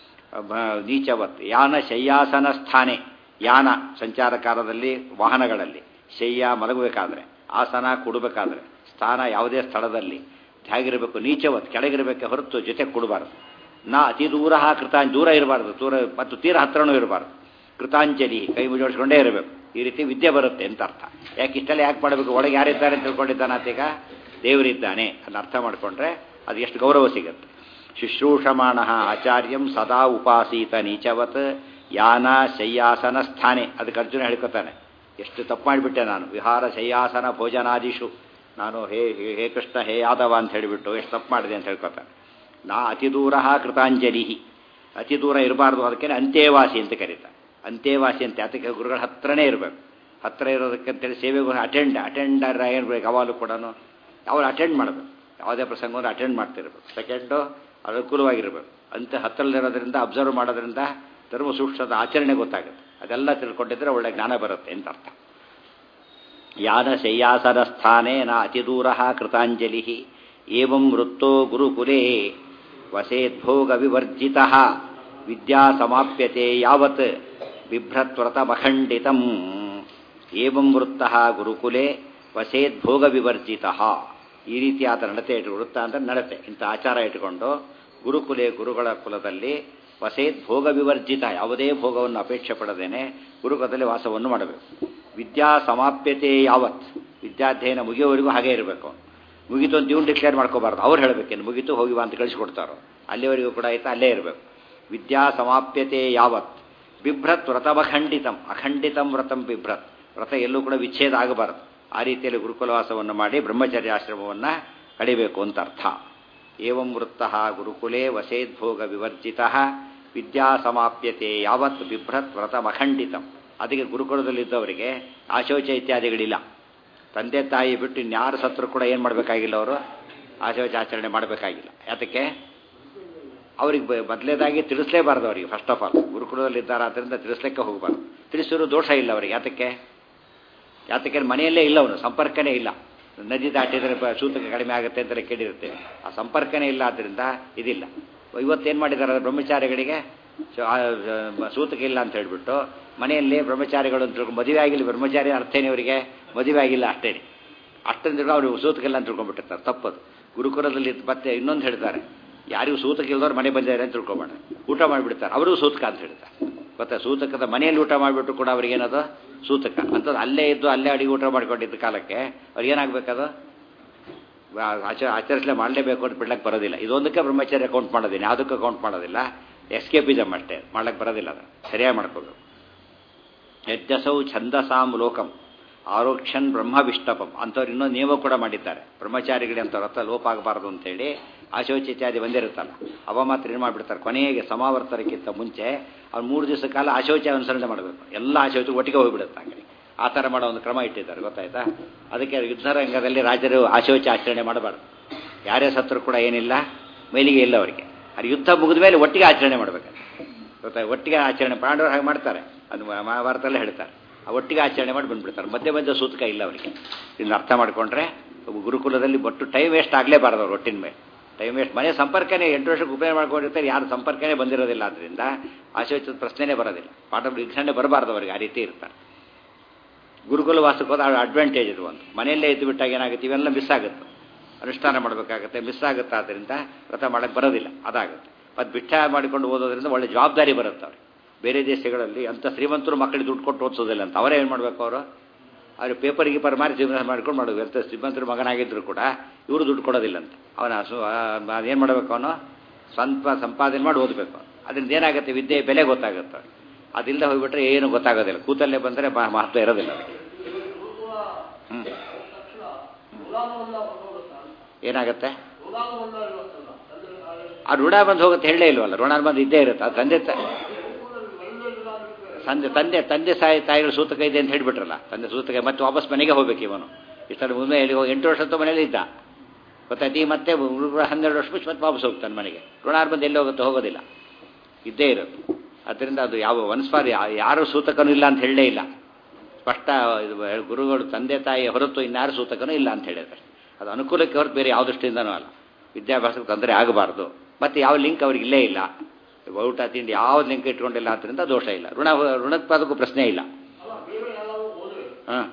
A: ನೀಚವತ್ ಯಾನ ಶಯ್ಯಾಸನ ಸ್ಥಾನೆ ಯಾನ ಸಂಚಾರ ಕಾಲದಲ್ಲಿ ವಾಹನಗಳಲ್ಲಿ ಶಯ್ಯ ಮಲಗಬೇಕಾದ್ರೆ ಆಸನ ಕೊಡಬೇಕಾದ್ರೆ ಸ್ಥಾನ ಯಾವುದೇ ಸ್ಥಳದಲ್ಲಿ ಹೇಗಿರಬೇಕು ನೀಚವತ್ ಕೆಳಗಿರಬೇಕೆ ಹೊರತು ಜೊತೆ ಕೊಡಬಾರ್ದು ನಾ ಅತಿ ದೂರ ಕೃತಾಂ ದೂರ ಇರಬಾರ್ದು ದೂರ ಮತ್ತು ತೀರ ಹತ್ರನೂ ಇರಬಾರ್ದು ಕೃತಾಂಜಲಿ ಕೈ ಮುಜೋಡಿಸ್ಕೊಂಡೇ ಇರಬೇಕು ಈ ರೀತಿ ವಿದ್ಯೆ ಬರುತ್ತೆ ಅಂತ ಅರ್ಥ ಯಾಕೆ ಇಷ್ಟೆಲ್ಲ ಯಾಕೆ ಮಾಡಬೇಕು ಒಳಗೆ ಯಾರಿದ್ದಾರೆ ಅಂತ ತಿಳ್ಕೊಂಡಿದ್ದಾನೆ ಆತೀಗ ದೇವರಿದ್ದಾನೆ ಅಂತ ಅರ್ಥ ಮಾಡಿಕೊಂಡ್ರೆ ಅದು ಎಷ್ಟು ಗೌರವ ಸಿಗುತ್ತೆ ಶುಶ್ರೂಷಮಾಣ ಆಚಾರ್ಯಂ ಸದಾ ಉಪಾಸೀತ ನೀಚವತ್ ಯಾನ ಶಯ್ಯಾಸನ ಸ್ಥಾನೆ ಅದಕ್ಕೆ ಅರ್ಜುನ ಹೇಳ್ಕೊತಾನೆ ಎಷ್ಟು ತಪ್ಪು ಮಾಡಿಬಿಟ್ಟೆ ನಾನು ವಿಹಾರ ಶಯ್ಯಾಸನ ಭೋಜನಾದಿಶು ನಾನು ಹೇ ಹೇ ಕೃಷ್ಣ ಹೇ ಯಾದವ ಅಂತ ಹೇಳಿಬಿಟ್ಟು ಎಷ್ಟು ತಪ್ಪು ಮಾಡಿದೆ ಅಂತ ಹೇಳ್ಕೊತಾನೆ ನಾ ಅತಿ ದೂರ ಕೃತಾಂಜಲಿ ಅತಿ ದೂರ ಇರಬಾರ್ದು ಅದಕ್ಕೆ ಅಂತ್ಯವಾಸಿ ಅಂತ ಕರೀತಾರೆ ಅಂತ್ಯವಾಸಿ ಅಂತ ಅದಕ್ಕೆ ಗುರುಗಳ ಹತ್ರನೇ ಇರಬೇಕು ಹತ್ರ ಇರೋದಕ್ಕಂತೇಳಿ ಸೇವೆಗೂ ಅಟೆಂಡ್ ಅಟೆಂಡರ್ ಏನು ಬೇಕು ಯಾವಾಗಲೂ ಕೂಡ ಯಾವಾಗ ಅಟೆಂಡ್ ಮಾಡಬೇಕು ಯಾವುದೇ ಪ್ರಸಂಗವನ್ನು ಅಟೆಂಡ್ ಮಾಡ್ತಿರ್ಬೇಕು ಸೆಕೆಂಡು ಅನುಕೂಲವಾಗಿರ್ಬೇಕು ಅಂತ ಹತ್ತಿರದಲ್ಲಿರೋದ್ರಿಂದ ಅಬ್ಸರ್ವ್ ಮಾಡೋದ್ರಿಂದ ಧರ್ಮ ಸೂಕ್ಷ್ಮದ ಆಚರಣೆ ಗೊತ್ತಾಗುತ್ತೆ ಅದೆಲ್ಲ ತಿಳ್ಕೊಂಡಿದ್ರೆ ಒಳ್ಳೆ ಜ್ಞಾನ ಬರುತ್ತೆ ಅಂತ ಅರ್ಥ ಯಾನ ಶಯ್ಯಾಸನ ಸ್ಥಾನೇ ನ ಅತಿದೂರ ಕೃತಾಂಜಲಿ ಏವಂ ವೃತ್ತೋ ಗುರುಕುಲೇ ವಸೇದ್ಭೋಗ ವಿವರ್ಜಿತ ವಿದ್ಯಾ ಸಮಾಪ್ಯತೆ ಯಾವತ್ ಬಿಭ್ರತ್ವ್ರತಮಖಂಡಿತಂ ಏವಂ ವೃತ್ತ ಗುರುಕುಲೆ ವಸೇದ್ಭೋಗ ವಿವರ್ಜಿತ ಈ ರೀತಿಯಾದ ನಡತೆ ಇಟ್ಟು ವೃತ್ತ ಅಂದರೆ ನಡತೆ ಇಂಥ ಆಚಾರ ಇಟ್ಟುಕೊಂಡು ಗುರುಕುಲೆ ಗುರುಗಳ ಕುಲದಲ್ಲಿ ವಸೇದ್ ಭೋಗ ವಿವರ್ಜಿತ ಯಾವುದೇ ಭೋಗವನ್ನು ಅಪೇಕ್ಷೆ ಪಡದೇನೆ ಗುರುಕುಲದಲ್ಲಿ ವಾಸವನ್ನು ಮಾಡಬೇಕು ವಿದ್ಯಾ ಸಮಾಪ್ಯತೆ ಯಾವತ್ ವಿದ್ಯಾಧ್ಯಯನ ಮುಗಿಯೋವರೆಗೂ ಹಾಗೆ ಇರಬೇಕು ಮುಗಿತು ಅಂತ ಇವ್ನು ಡಿಕ್ಲೇರ್ ಮಾಡ್ಕೋಬಾರ್ದು ಅವ್ರು ಹೇಳಬೇಕೇನು ಮುಗಿತು ಹೋಗಿ ಅಂತ ಕಳಿಸ್ಕೊಡ್ತಾರೋ ಅಲ್ಲಿವರೆಗೂ ಕೂಡ ಆಯ್ತಾ ಅಲ್ಲೇ ಇರಬೇಕು ವಿದ್ಯಾ ಸಮಾಪ್ಯತೆ ಯಾವತ್ ಬಿಭ್ರತ್ ವ್ರತಮಖಂಡಿತಂ ಅಖಂಡಿತಂ ವ್ರತಂ ಬಿಭ್ರತ್ ವ್ರತ ಎಲ್ಲೂ ಕೂಡ ವಿಚ್ಛೇದ ಆಗಬಾರದು ಆ ರೀತಿಯಲ್ಲಿ ಗುರುಕುಲವಾಸವನ್ನು ಮಾಡಿ ಬ್ರಹ್ಮಚರ್ಯಾಶ್ರಮವನ್ನು ಕಡಿಬೇಕು ಅಂತ ಅರ್ಥ ಏವಂ ವೃತ್ತ ಗುರುಕುಲೇ ವಸೇದ್ಭೋಗ ವಿವರ್ಜಿತ ವಿದ್ಯಾ ಸಮಾಪ್ಯತೆ ಯಾವತ್ ಬಿಭ್ರತ್ ವ್ರತಮಖಂಡಿತಂ ಅದಕ್ಕೆ ಗುರುಕುಲದಲ್ಲಿದ್ದವರಿಗೆ ಆಶೋಚ ಇತ್ಯಾದಿಗಳಿಲ್ಲ ತಂದೆ ತಾಯಿ ಬಿಟ್ಟು ಇನ್ಯಾರು ಸತ್ರು ಕೂಡ ಏನು ಮಾಡಬೇಕಾಗಿಲ್ಲ ಅವರು ಆಶೋಚ ಆಚರಣೆ ಮಾಡಬೇಕಾಗಿಲ್ಲ ಯಾತಕ್ಕೆ ಅವ್ರಿಗೆ ಮೊದಲೇದಾಗಿ ತಿಳಿಸ್ಲೇಬಾರ್ದು ಅವರಿಗೆ ಫಸ್ಟ್ ಆಫ್ ಆಲ್ ಗುರುಕುಲದಲ್ಲಿದ್ದಾರೆ ಆದ್ದರಿಂದ ತಿಳಿಸ್ಲಿಕ್ಕೆ ಹೋಗಬಾರ್ದು ತಿಳಿಸಿರೋ ದೋಷ ಇಲ್ಲ ಅವರಿಗೆ ಯಾತಕ್ಕೆ ಯಾತಕ್ಕೆ ಮನೆಯಲ್ಲೇ ಇಲ್ಲ ಅವನು ಸಂಪರ್ಕನೇ ಇಲ್ಲ ನದಿ ದಾಟಿದರೆ ಸೂತಕ ಕಡಿಮೆ ಆಗುತ್ತೆ ಅಂತ ಕೇಳಿರ್ತೇವೆ ಆ ಸಂಪರ್ಕನೇ ಇಲ್ಲ ಆದ್ದರಿಂದ ಇದಿಲ್ಲ ಇವತ್ತೇನು ಮಾಡಿದ್ದಾರೆ ಬ್ರಹ್ಮಚಾರಿಗಳಿಗೆ ಸೊ, ಆ, ಆ, ಸೂತಕ ಇಲ್ಲ ಅಂತ ಹೇಳ್ಬಿಟ್ಟು ಮನೆಯಲ್ಲಿ ಬ್ರಹ್ಮಚಾರಿಗಳು ಅಂತ ತಿಳ್ಕೊಂಡು ಮದುವೆ ಆಗಿಲ್ಲ ಬ್ರಹ್ಮಚಾರಿ ಅರ್ಥೇನೆ ಅವರಿಗೆ ಮದುವೆ ಆಗಿಲ್ಲ ಅಷ್ಟೇನೆ ಅಷ್ಟೊಂದು ಅವರು ಸೂತಕ ಇಲ್ಲ ಅಂತ ತಿಳ್ಕೊಂಡ್ಬಿಟ್ಟಿರ್ತಾರೆ ತಪ್ಪದು ಗುರುಕುಲದಲ್ಲಿ ಇದ್ ಮತ್ತೆ ಇನ್ನೊಂದು ಹೇಳ್ತಾರೆ ಯಾರಿಗೂ ಸೂತಕ ಇಲ್ದವ್ರು ಮನೆ ಬಂದಿದ್ದಾರೆ ಅಂತ ತಿಳ್ಕೊಬೇಡ ಊಟ ಮಾಡಿಬಿಡ್ತಾರೆ ಅವರು ಸೂತಕ ಅಂತ ಹೇಳ್ತಾರೆ ಗೊತ್ತಾ ಸೂತಕದ ಮನೆಯಲ್ಲಿ ಊಟ ಮಾಡಿಬಿಟ್ಟು ಕೂಡ ಅವ್ರಿಗೇನದು ಸೂತಕ ಅಂತದ್ದು ಅಲ್ಲೇ ಇದ್ದು ಅಲ್ಲೇ ಅಡಿಗೆ ಊಟ ಮಾಡ್ಕೊಂಡಿದ್ದ ಕಾಲಕ್ಕೆ ಅವ್ರಿಗೇನಾಗಬೇಕದು ಆಚ ಆಚರಿಸಲೇ ಮಾಡಲೇಬೇಕು ಅಂತ ಬಿಡ್ಲಕ್ಕೆ ಬರೋದಿಲ್ಲ ಇದೊಂದಕ್ಕೆ ಬ್ರಹ್ಮಚರ್ಯ ಕೌಂಟ್ ಮಾಡೋದಿಲ್ಲ ಯಾವುದಕ್ಕೂ ಕೌಂಟ್ ಮಾಡೋದಿಲ್ಲ ಎಸ್ಕೇಪಿಸಮ್ ಅಷ್ಟೇ ಮಾಡ್ಲಕ್ಕೆ ಬರೋದಿಲ್ಲ ಅದು ಸರಿಯಾಗಿ ಮಾಡ್ಕೋಬೇಕು ಯಜ್ಜಸೌ ಛಂದಸಾಂ ಲೋಕಂ ಆರೋಕ್ಷನ್ ಬ್ರಹ್ಮವಿಷ್ಟಪಂ ಅಂಥವ್ರು ಇನ್ನೊಂದು ನಿಯಮ ಕೂಡ ಮಾಡಿದ್ದಾರೆ ಬ್ರಹ್ಮಚಾರಿಗಳೇ ಅಂಥವ್ರ ಹತ್ರ ಲೋಪ ಆಗಬಾರ್ದು ಅಂತೇಳಿ ಆಶೋಚ ಇತ್ಯಾದಿ ಬಂದಿರುತ್ತಲ್ಲ ಅವ ಮಾತ್ರ ಏನು ಮಾಡಿಬಿಡ್ತಾರೆ ಕೊನೆಗೆ ಸಮಾವರ್ತನಕ್ಕಿಂತ ಮುಂಚೆ ಅವ್ರು ಮೂರು ದಿವಸ ಕಾಲ ಆಶೋಚ ಅನುಸರಣೆ ಮಾಡಬೇಕು ಎಲ್ಲ ಆಶೋಚ ಒಟ್ಟಿಗೆ ಹೋಗ್ಬಿಡುತ್ತೆ ಆ ಕಡೆ ಆ ಥರ ಮಾಡೋ ಒಂದು ಕ್ರಮ ಇಟ್ಟಿದ್ದಾರೆ ಗೊತ್ತಾಯ್ತಾ ಅದಕ್ಕೆ ಯುದ್ಧರಂಗದಲ್ಲಿ ರಾಜರು ಆಶೋಚ ಆಚರಣೆ ಮಾಡಬಾರ್ದು ಯಾರೇ ಸತ್ರು ಕೂಡ ಏನಿಲ್ಲ ಮೇಲಿಗೆ ಇಲ್ಲ ಅವರಿಗೆ ಅದು ಯುದ್ಧ ಮುಗಿದ ಮೇಲೆ ಒಟ್ಟಿಗೆ ಆಚರಣೆ ಮಾಡಬೇಕು ಗೊತ್ತಾ ಒಟ್ಟಿಗೆ ಆಚರಣೆ ಪಾಂಡವರು ಹಾಗೆ ಮಾಡ್ತಾರೆ ಅದು ಮಹಾಭಾರತಲ್ಲೇ ಹೇಳ್ತಾರೆ ಆ ಒಟ್ಟಿಗೆ ಆಚರಣೆ ಮಾಡಿ ಬಂದ್ಬಿಡ್ತಾರೆ ಮಧ್ಯೆ ಮಧ್ಯೆ ಸೂತಕ ಇಲ್ಲ ಅವರಿಗೆ ಇದನ್ನ ಅರ್ಥ ಮಾಡಿಕೊಂಡ್ರೆ ಗುರುಕುಲದಲ್ಲಿ ಒಟ್ಟು ಟೈಮ್ ವೇಸ್ಟ್ ಆಗಲೇಬಾರ್ದು ಅವ್ರು ಒಟ್ಟಿನ ಮೇಲೆ ಟೈಮ್ ವೇಸ್ಟ್ ಮನೆ ಸಂಪರ್ಕನೇ ಎಂಟು ವರ್ಷಕ್ಕೆ ಉಪಯೋಗ ಮಾಡ್ಕೊಂಡಿರ್ತಾರೆ ಯಾರು ಸಂಪರ್ಕನೇ ಬಂದಿರೋದಿಲ್ಲ ಆದ್ದರಿಂದ ಆಶೋಚಿತ ಪ್ರಶ್ನೆನೇ ಬರೋದಿಲ್ಲ ಪಾಠ ವೀಕ್ಷಣೆ ಬರಬಾರ್ದು ಅವರಿಗೆ ಆ ರೀತಿ ಇರ್ತಾರೆ ಗುರುಕುಲ ವಾಸಕ್ಕೆ ಹೋದ ಅಡ್ವಾಂಟೇಜ್ ಇದು ಒಂದು ಮನೆಯಲ್ಲೇ ಇದ್ದು ಬಿಟ್ಟಾಗ ಏನಾಗುತ್ತೆ ಇವೆಲ್ಲ ಮಿಸ್ ಆಗುತ್ತೆ ಅನುಷ್ಠಾನ ಮಾಡಬೇಕಾಗುತ್ತೆ ಮಿಸ್ ಆಗುತ್ತೆ ಆದ್ದರಿಂದ ವ್ರತ ಮಾಡಕ್ಕೆ ಬರೋದಿಲ್ಲ ಅದಾಗುತ್ತೆ ಮತ್ತು ಬಿಟ್ಟ ಮಾಡಿಕೊಂಡು ಓದೋದ್ರಿಂದ ಒಳ್ಳೆ ಜವಾಬ್ದಾರಿ ಬರುತ್ತೆ ಅವ್ರಿಗೆ ಬೇರೆ ದೇಶಗಳಲ್ಲಿ ಅಂಥ ಶ್ರೀಮಂತರು ಮಕ್ಕಳಿಗೆ ದುಡ್ಡು ಕೊಟ್ಟು ಓದಿಸೋದಿಲ್ಲ ಅಂತ ಅವರೇ ಏನು ಮಾಡಬೇಕು ಅವರು ಅವ್ರು ಪೇಪರ್ ಗೀಪರ್ ಮಾರಿ ಜೀವನ ಮಾಡ್ಕೊಂಡು ಮಾಡೋದು ಎಂಥ ಶ್ರೀಮಂತರ ಮಗನಾಗಿದ್ದರು ಕೂಡ ಇವರು ದುಡ್ಡು ಕೊಡೋದಿಲ್ಲ ಅಂತ ಅವನ ಸು ಅದೇನು ಮಾಡಬೇಕು ಅವನು ಸ್ವಂತ ಸಂಪಾದನೆ ಮಾಡಿ ಓದಬೇಕು ಅದರಿಂದ ಏನಾಗುತ್ತೆ ವಿದ್ಯೆ ಬೆಲೆ ಗೊತ್ತಾಗುತ್ತೆ ಅವ್ರಿಗೆ ಅದಿಲ್ಲದೆ ಹೋಗ್ಬಿಟ್ರೆ ಏನು ಗೊತ್ತಾಗೋದಿಲ್ಲ ಕೂತಲ್ಲೇ ಬಂದರೆ ಮಹತ್ವ ಇರೋದಿಲ್ಲ ಅವರಿಗೆ ಹ್ಞೂ ಏನಾಗುತ್ತೆ ಆ ಋಣ ಬಂದು ಹೋಗುತ್ತೆ ಹೇಳಲೇ ಇಲ್ವಲ್ಲ ಋಣ ಬಂದು ಇದ್ದೇ ಇರುತ್ತೆ ಅದು ತಂದೆ ತ- ತಂದೆ ತಂದೆ ತಂದೆ ಸಾಯಿ ತಾಯಿಗಳು ಸೂತಕ ಇದೆ ಅಂತ ಹೇಳಿಬಿಟ್ರಲ್ಲ ತಂದೆ ಸೂತಕ ಮತ್ತೆ ವಾಪಸ್ ಮನೆಗೆ ಹೋಗ್ಬೇಕು ಇವನು ಇಷ್ಟರ ಮುಂದೆ ಎಲ್ಲಿ ಹೋಗಿ ಎಂಟು ವರ್ಷ ಹೊತ್ತು ಮನೇಲಿ ಇದ್ದ ಗೊತ್ತಾಯ್ತು ಈ ಮತ್ತೆ ಹುಡುಗ ಹನ್ನೆರಡು ವರ್ಷ ಬಿಟ್ಟು ಮತ್ತೆ ವಾಪಸ್ ಹೋಗ್ತಾನೆ ಮನೆಗೆ ಋಣಾರ್ ಬಂದು ಎಲ್ಲಿ ಹೋಗುತ್ತೆ ಹೋಗೋದಿಲ್ಲ ಇದ್ದೇ ಇರೋದು ಅದರಿಂದ ಅದು ಯಾವ ಒನ್ಸ್ಪಾರ್ ಯಾರು ಸೂತಕನೂ ಇಲ್ಲ ಅಂತ ಹೇಳಲೇ ಇಲ್ಲ ಸ್ಪಷ್ಟ ಇದು ಗುರುಗಳು ತಂದೆ ತಾಯಿ ಹೊರತು ಇನ್ಯಾರು ಸೂತಕನೂ ಇಲ್ಲ ಅಂತ ಹೇಳಿದ್ದಾರೆ ಅದು ಅನುಕೂಲಕ್ಕೆ ಹೊರತು ಬೇರೆ ಯಾವ ದೃಷ್ಟಿಯಿಂದನೂ ಅಲ್ಲ ವಿದ್ಯಾಭ್ಯಾಸಕ್ಕೆ ತೊಂದರೆ ಆಗಬಾರ್ದು ಮತ್ತು ಯಾವ ಲಿಂಕ್ ಅವ್ರಿಗೆ ಇಲ್ಲೇ ಇಲ್ಲ ಊಟ ತಿಂಡಿ ಯಾವ ಲಿಂಕ್ ಇಟ್ಕೊಂಡಿಲ್ಲ ಆದ್ದರಿಂದ ದೋಷ ಇಲ್ಲ ಋಣ ಋಣೋತ್ಪಾದಕ್ಕೂ ಪ್ರಶ್ನೆ ಇಲ್ಲ ಹಾಂ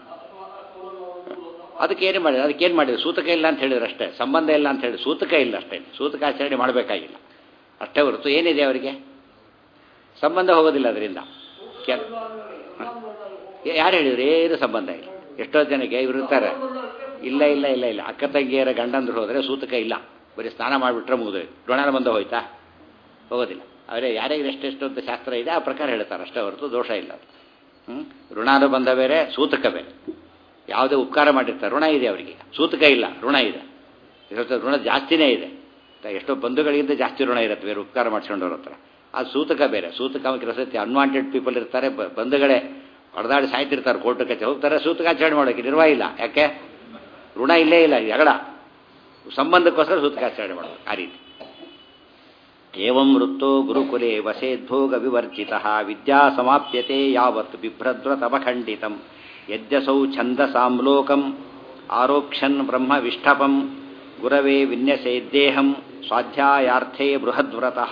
A: ಅದಕ್ಕೇನು ಮಾಡಿದ್ರು ಅದಕ್ಕೇನು ಮಾಡಿದ್ರು ಸೂತಕ ಇಲ್ಲ ಅಂತ ಹೇಳಿದ್ರು ಅಷ್ಟೇ ಸಂಬಂಧ ಇಲ್ಲ ಅಂತ ಹೇಳಿ ಸೂತಕ ಇಲ್ಲ ಅಷ್ಟೇ ಸೂತಕ ಆಚರಣೆ ಮಾಡಬೇಕಾಗಿಲ್ಲ ಅಷ್ಟೇ ಹೊರತು ಏನಿದೆ ಅವರಿಗೆ ಸಂಬಂಧ ಹೋಗೋದಿಲ್ಲ ಅದರಿಂದ ಕೆ- ಯಾರು ಹೇಳಿದ್ರು ಏನು ಸಂಬಂಧ ಇಲ್ಲ ಎಷ್ಟೋ ಜನಕ್ಕೆ ಇವರು ಇರ್ತಾರೆ ಇಲ್ಲ ಇಲ್ಲ ಇಲ್ಲ ಇಲ್ಲ ಅಕ್ಕ ತಂಗಿಯರ ಗಂಡಂದ್ರು ಹೋದರೆ ಸೂತಕ ಇಲ್ಲ ಬರೀ ಸ್ನಾನ ಮಾಡಿಬಿಟ್ರೆ ಮುಗಿದೋಯ್ತು ಋಣನ ಬಂದ ಹೋಯ್ತಾ ಹೋಗೋದಿಲ್ಲ ಆದರೆ ಯಾರಿಗೆ ಎಷ್ಟೆಷ್ಟು ಅಂತ ಶಾಸ್ತ್ರ ಇದೆ ಆ ಪ್ರಕಾರ ಹೇಳ್ತಾರೆ ಅಷ್ಟೇ ಹೊರತು ದೋಷ ಇಲ್ಲ ಅದು ಹ್ಞೂ ಋಣಾನುಬಂಧ ಬೇರೆ ಸೂತಕ ಬೇರೆ ಯಾವುದೇ ಉಪಕಾರ ಮಾಡಿರ್ತಾರೆ ಋಣ ಇದೆ ಅವರಿಗೆ ಸೂತಕ ಇಲ್ಲ ಋಣ ಇದೆ ಇವತ್ತು ಋಣ ಜಾಸ್ತಿನೇ ಇದೆ ಎಷ್ಟೋ ಬಂಧುಗಳಿಗಿಂತ ಜಾಸ್ತಿ ಋಣ ಇರುತ್ತೆ ಬೇರೆ ಉಪಕಾರ ಮಾಡಿಸ್ಕೊಂಡವ್ರ ಹತ್ರ ಅದು ಸೂತಕ ಬೇರೆ ಸೂತಕ ಕೆಲಸಕ್ಕೆ ಅನ್ವಾಂಟೆಡ್ ಪೀಪಲ್ ಇರ್ತಾರೆ ಬ- ಬಂಧುಗಳೇ ಹೊಡೆದಾಡಿ ಸಾಯ್ತಿರ್ತಾರೆ ಕೋರ್ಟ್ ಕಚ್ಚೆ ಹೋಗ್ತಾರೆ ಸೂತಕಾಚರಣೆ ಮಾಡೋಕ್ಕೆ ನಿರ್ವಾಹ ಇಲ್ಲ ಯಾಕೆ ಋಣ ಇಲ್ಲೇ ಇಲ್ಲ ಜಗಳ ಸಂಬಂಧಕ್ಕೋಸ್ಕರ ಸೂತಕಾಚರಣೆ ಮಾಡೋದು ಆ ರೀತಿ ಏವಂ ವೃತ್ತೋ ಗುರುಕುಲೆ ವಸೇದ್ಭೋಗ ವಿವರ್ಜಿತ ವಿದ್ಯಾ ಸಮಾಪ್ಯತೆ ಯಾವತ್ ಬಿಭ್ರದ್ವತಮಖಂಡಿತಂ ಯದ್ಯಸೌ ಛಂದಸಾಂಲೋಕಂ ಆರೋಕ್ಷನ್ ಬ್ರಹ್ಮ ವಿಷ್ಠಪಂ ಗುರವೇ ವಿನ್ಯಸೇದ್ದೇಹಂ ಸ್ವಾಧ್ಯಾಯಾರ್ಥೇ ಬೃಹದ್ವ್ರತಃ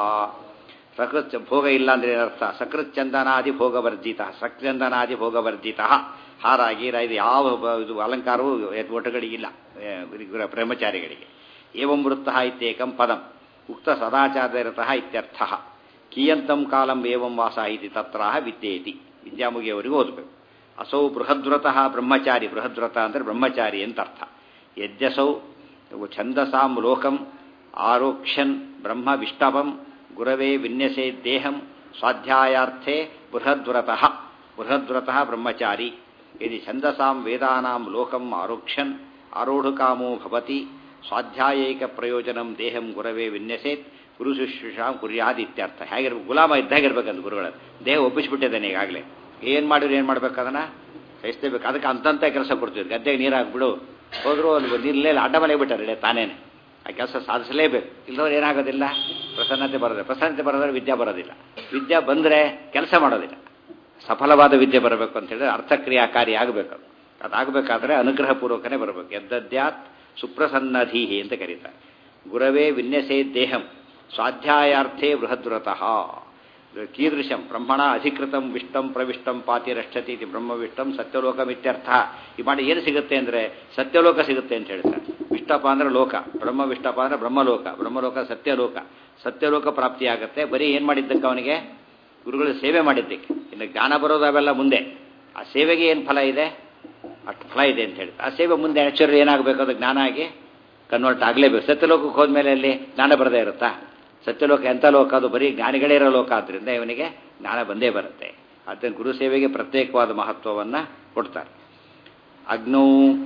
A: ಸಕೃತ್ ಭೋಗ ಇಲ್ಲ ಅಂದ್ರೆ ಅರ್ಥ ಸಕೃತ್ ಚಂದನಾದಿ ಭೋಗವರ್ಜಿತ ಸಕ್ಚಂದನಾದಿ ಭೋಗವರ್ಜಿತ ಹಾರ ಗೀರ ಇದು ಯಾವ ಬ- ಇದು ಅಲಂಕಾರವೂ ಒಟ್ಟುಗಳಿಗಿಲ್ಲ ಏ, ಗುರ- ಬ್ರಹ್ಮಚಾರಿಗಳಿಗೆ ಏವಂ ವೃತ್ತ ಇತ್ಯೇಕಂ ಪದಂ ಉಕ್ತ ಸದಾಚಾರರತಃ ಇತ್ಯರ್ಥ ಕಿಯಂತಂ ಕಾಲಂ ಏವಂ ವಾಸ ಇತಿ ತತ್ರ ವಿದ್ಯೇತಿ ವಿದ್ಯಾಮುಗಿಯವರಿಗೂ ಓದಬೇಕು ಅಸೌ ಬೃಹದ್ವ್ರತಃ ಬ್ರಹ್ಮಚಾರಿ ಬೃಹದ್ವ್ರತ ಅಂದರೆ ಬ್ರಹ್ಮಚಾರಿ ಅಂತ ಅರ್ಥ ಯಜ್ಜಸೌ ಛಂದಸಾಂ ಲೋಕಂ ಆರೋಕ್ಷನ್ ಬ್ರಹ್ಮ ವಿಷ್ಟಪಂ ಗುರವೇ ವಿನ್ಯಸೇ ದೇಹಂ ಸ್ವಾಧ್ಯಾಯಾರ್ಥೇ ಬೃಹದ್ವ್ರತಃ ಬೃಹದ್ವ್ರತಃ ಬ್ರಹ್ಮಚಾರಿ ಯದಿ ಛಂದಸಾಂ ವೇದಾನಾಂ ಲೋಕಂ ಆರೋಕ್ಷನ್ ಆರೋಢುಕಾಮೋ ಭವತಿ ಸ್ವಾಧ್ಯಾಯೈಕ ಪ್ರಯೋಜನಂ ದೇಹಂ ಗುರವೇ ವಿನ್ಯಸೇತ್ ಗುರು ಶುಶ್ರೂಷಾಂ ಕುರ್ಯಾದಿತ್ಯರ್ಥ ಹೇಗಿರ್ಬೇಕು ಗುಲಾಮ ಇದ್ದಾಗಿರ್ಬೇಕಂತ ಗುರುಗಳ ದೇಹ ಒಪ್ಪಿಸ್ಬಿಟ್ಟಿದ್ದಾನೆ ಈಗಾಗಲೇ ಏನು ಮಾಡಿದ್ರು ಏನು ಮಾಡ್ಬೇಕು ಅದನ್ನು ಸಹಿಸ್ಲೇಬೇಕು ಅದಕ್ಕೆ ಅಂತಂತ ಕೆಲಸ ಕೊಡ್ತೀವಿ ಗದ್ದೆಗೆ ನೀರು ಹಾಕ್ಬಿಡು ಹೋದ್ರು ಅಲ್ಲಿ ನೀರಲ್ಲೇ ಅಡ್ಡ ಮನೆಗೆ ಬಿಟ್ಟಾರೆ ತಾನೇನೆ ಆ ಕೆಲಸ ಸಾಧಿಸಲೇಬೇಕು ಇಲ್ಲದವ್ರು ಏನಾಗೋದಿಲ್ಲ ಪ್ರಸನ್ನತೆ ಬರೋದಿಲ್ಲ ಪ್ರಸನ್ನತೆ ಬರೋದ್ರೆ ವಿದ್ಯೆ ಬರೋದಿಲ್ಲ ವಿದ್ಯೆ ಬಂದರೆ ಕೆಲಸ ಮಾಡೋದಿಲ್ಲ ಸಫಲವಾದ ವಿದ್ಯೆ ಬರಬೇಕು ಅಂತ ಹೇಳಿದ್ರೆ ಅರ್ಥಕ್ರಿಯಾಕಾರಿ ಆಗಬೇಕು ಅದು ಅದಾಗಬೇಕಾದ್ರೆ ಅನುಗ್ರಹಪೂರ್ವಕನೇ ಬರಬೇಕು ಎದ್ದದ್ಯಾತ್ ಸುಪ್ರಸನ್ನಧೀಹಿ ಅಂತ ಕರೀತಾರೆ ಗುರವೇ ವಿನ್ಯಸೇ ದೇಹಂ ಸ್ವಾಧ್ಯಾಯಾರ್ಥೇ ಬೃಹದ್ವ್ರತಃ ಕೀದೃಶಂ ಬ್ರಹ್ಮಣ ಅಧಿಕೃತಂ ವಿಷ್ಟಂ ಪ್ರವಿಷ್ಟಂ ಪಾತಿ ರಕ್ಷತಿ ಇದು ಬ್ರಹ್ಮವಿಷ್ಟಂ ಸತ್ಯಲೋಕಮಿತ್ಯರ್ಥ ಈ ಮಾಡಿ ಏನು ಸಿಗುತ್ತೆ ಅಂದರೆ ಸತ್ಯಲೋಕ ಸಿಗುತ್ತೆ ಅಂತ ಹೇಳ್ತಾರೆ ವಿಷ್ಟಪ ಅಂದ್ರೆ ಲೋಕ ಬ್ರಹ್ಮ ವಿಷ್ಟಪ ಅಂದ್ರೆ ಬ್ರಹ್ಮಲೋಕ ಬ್ರಹ್ಮಲೋಕ ಸತ್ಯಲೋಕ ಸತ್ಯಲೋಕ ಪ್ರಾಪ್ತಿಯಾಗತ್ತೆ ಬರೀ ಏನು ಮಾಡಿದ್ದಕ್ಕೆ ಅವನಿಗೆ ಗುರುಗಳ ಸೇವೆ ಮಾಡಿದ್ದಕ್ಕೆ ಇನ್ನು ಜ್ಞಾನ ಬರೋದು ಅವೆಲ್ಲ ಮುಂದೆ ಆ ಸೇವೆಗೆ ಏನು ಫಲ ಇದೆ ಅಷ್ಟು ಫಲ ಇದೆ ಅಂತ ಹೇಳ್ತಾರೆ ಆ ಸೇವೆ ಮುಂದೆ ನ್ಯಾಚುರಲ್ ಏನಾಗಬೇಕು ಅದು ಜ್ಞಾನ ಆಗಿ ಕನ್ವರ್ಟ್ ಆಗಲೇಬೇಕು ಸತ್ಯಲೋಕಕ್ಕೆ ಹೋದ್ಮೇಲೆ ಅಲ್ಲಿ ಜ್ಞಾನ ಬರದೇ ಇರುತ್ತಾ ಸತ್ಯಲೋಕ ಎಂಥ ಲೋಕ ಅದು ಬರೀ ಜ್ಞಾನಿಗಳೇ ಇರೋ ಲೋಕ ಆದ್ದರಿಂದ ಇವನಿಗೆ ಜ್ಞಾನ ಬಂದೇ ಬರುತ್ತೆ ಅದನ್ನು ಗುರು ಸೇವೆಗೆ ಪ್ರತ್ಯೇಕವಾದ ಮಹತ್ವವನ್ನು ಕೊಡ್ತಾರೆ ಅಗ್ನೌ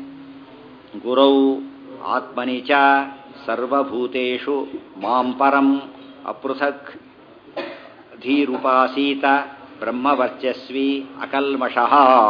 A: ಗುರೌ ಆತ್ಮನಿ ಚ ಸರ್ವಭೂತೇಷು ಮಾಂ ಪರಂ ಅಪೃಥಕ್ ಧೀರುಪಾಸೀತ ಬ್ರಹ್ಮವರ್ಚಸ್ವಿ ಅಕಲ್ಮಷಃ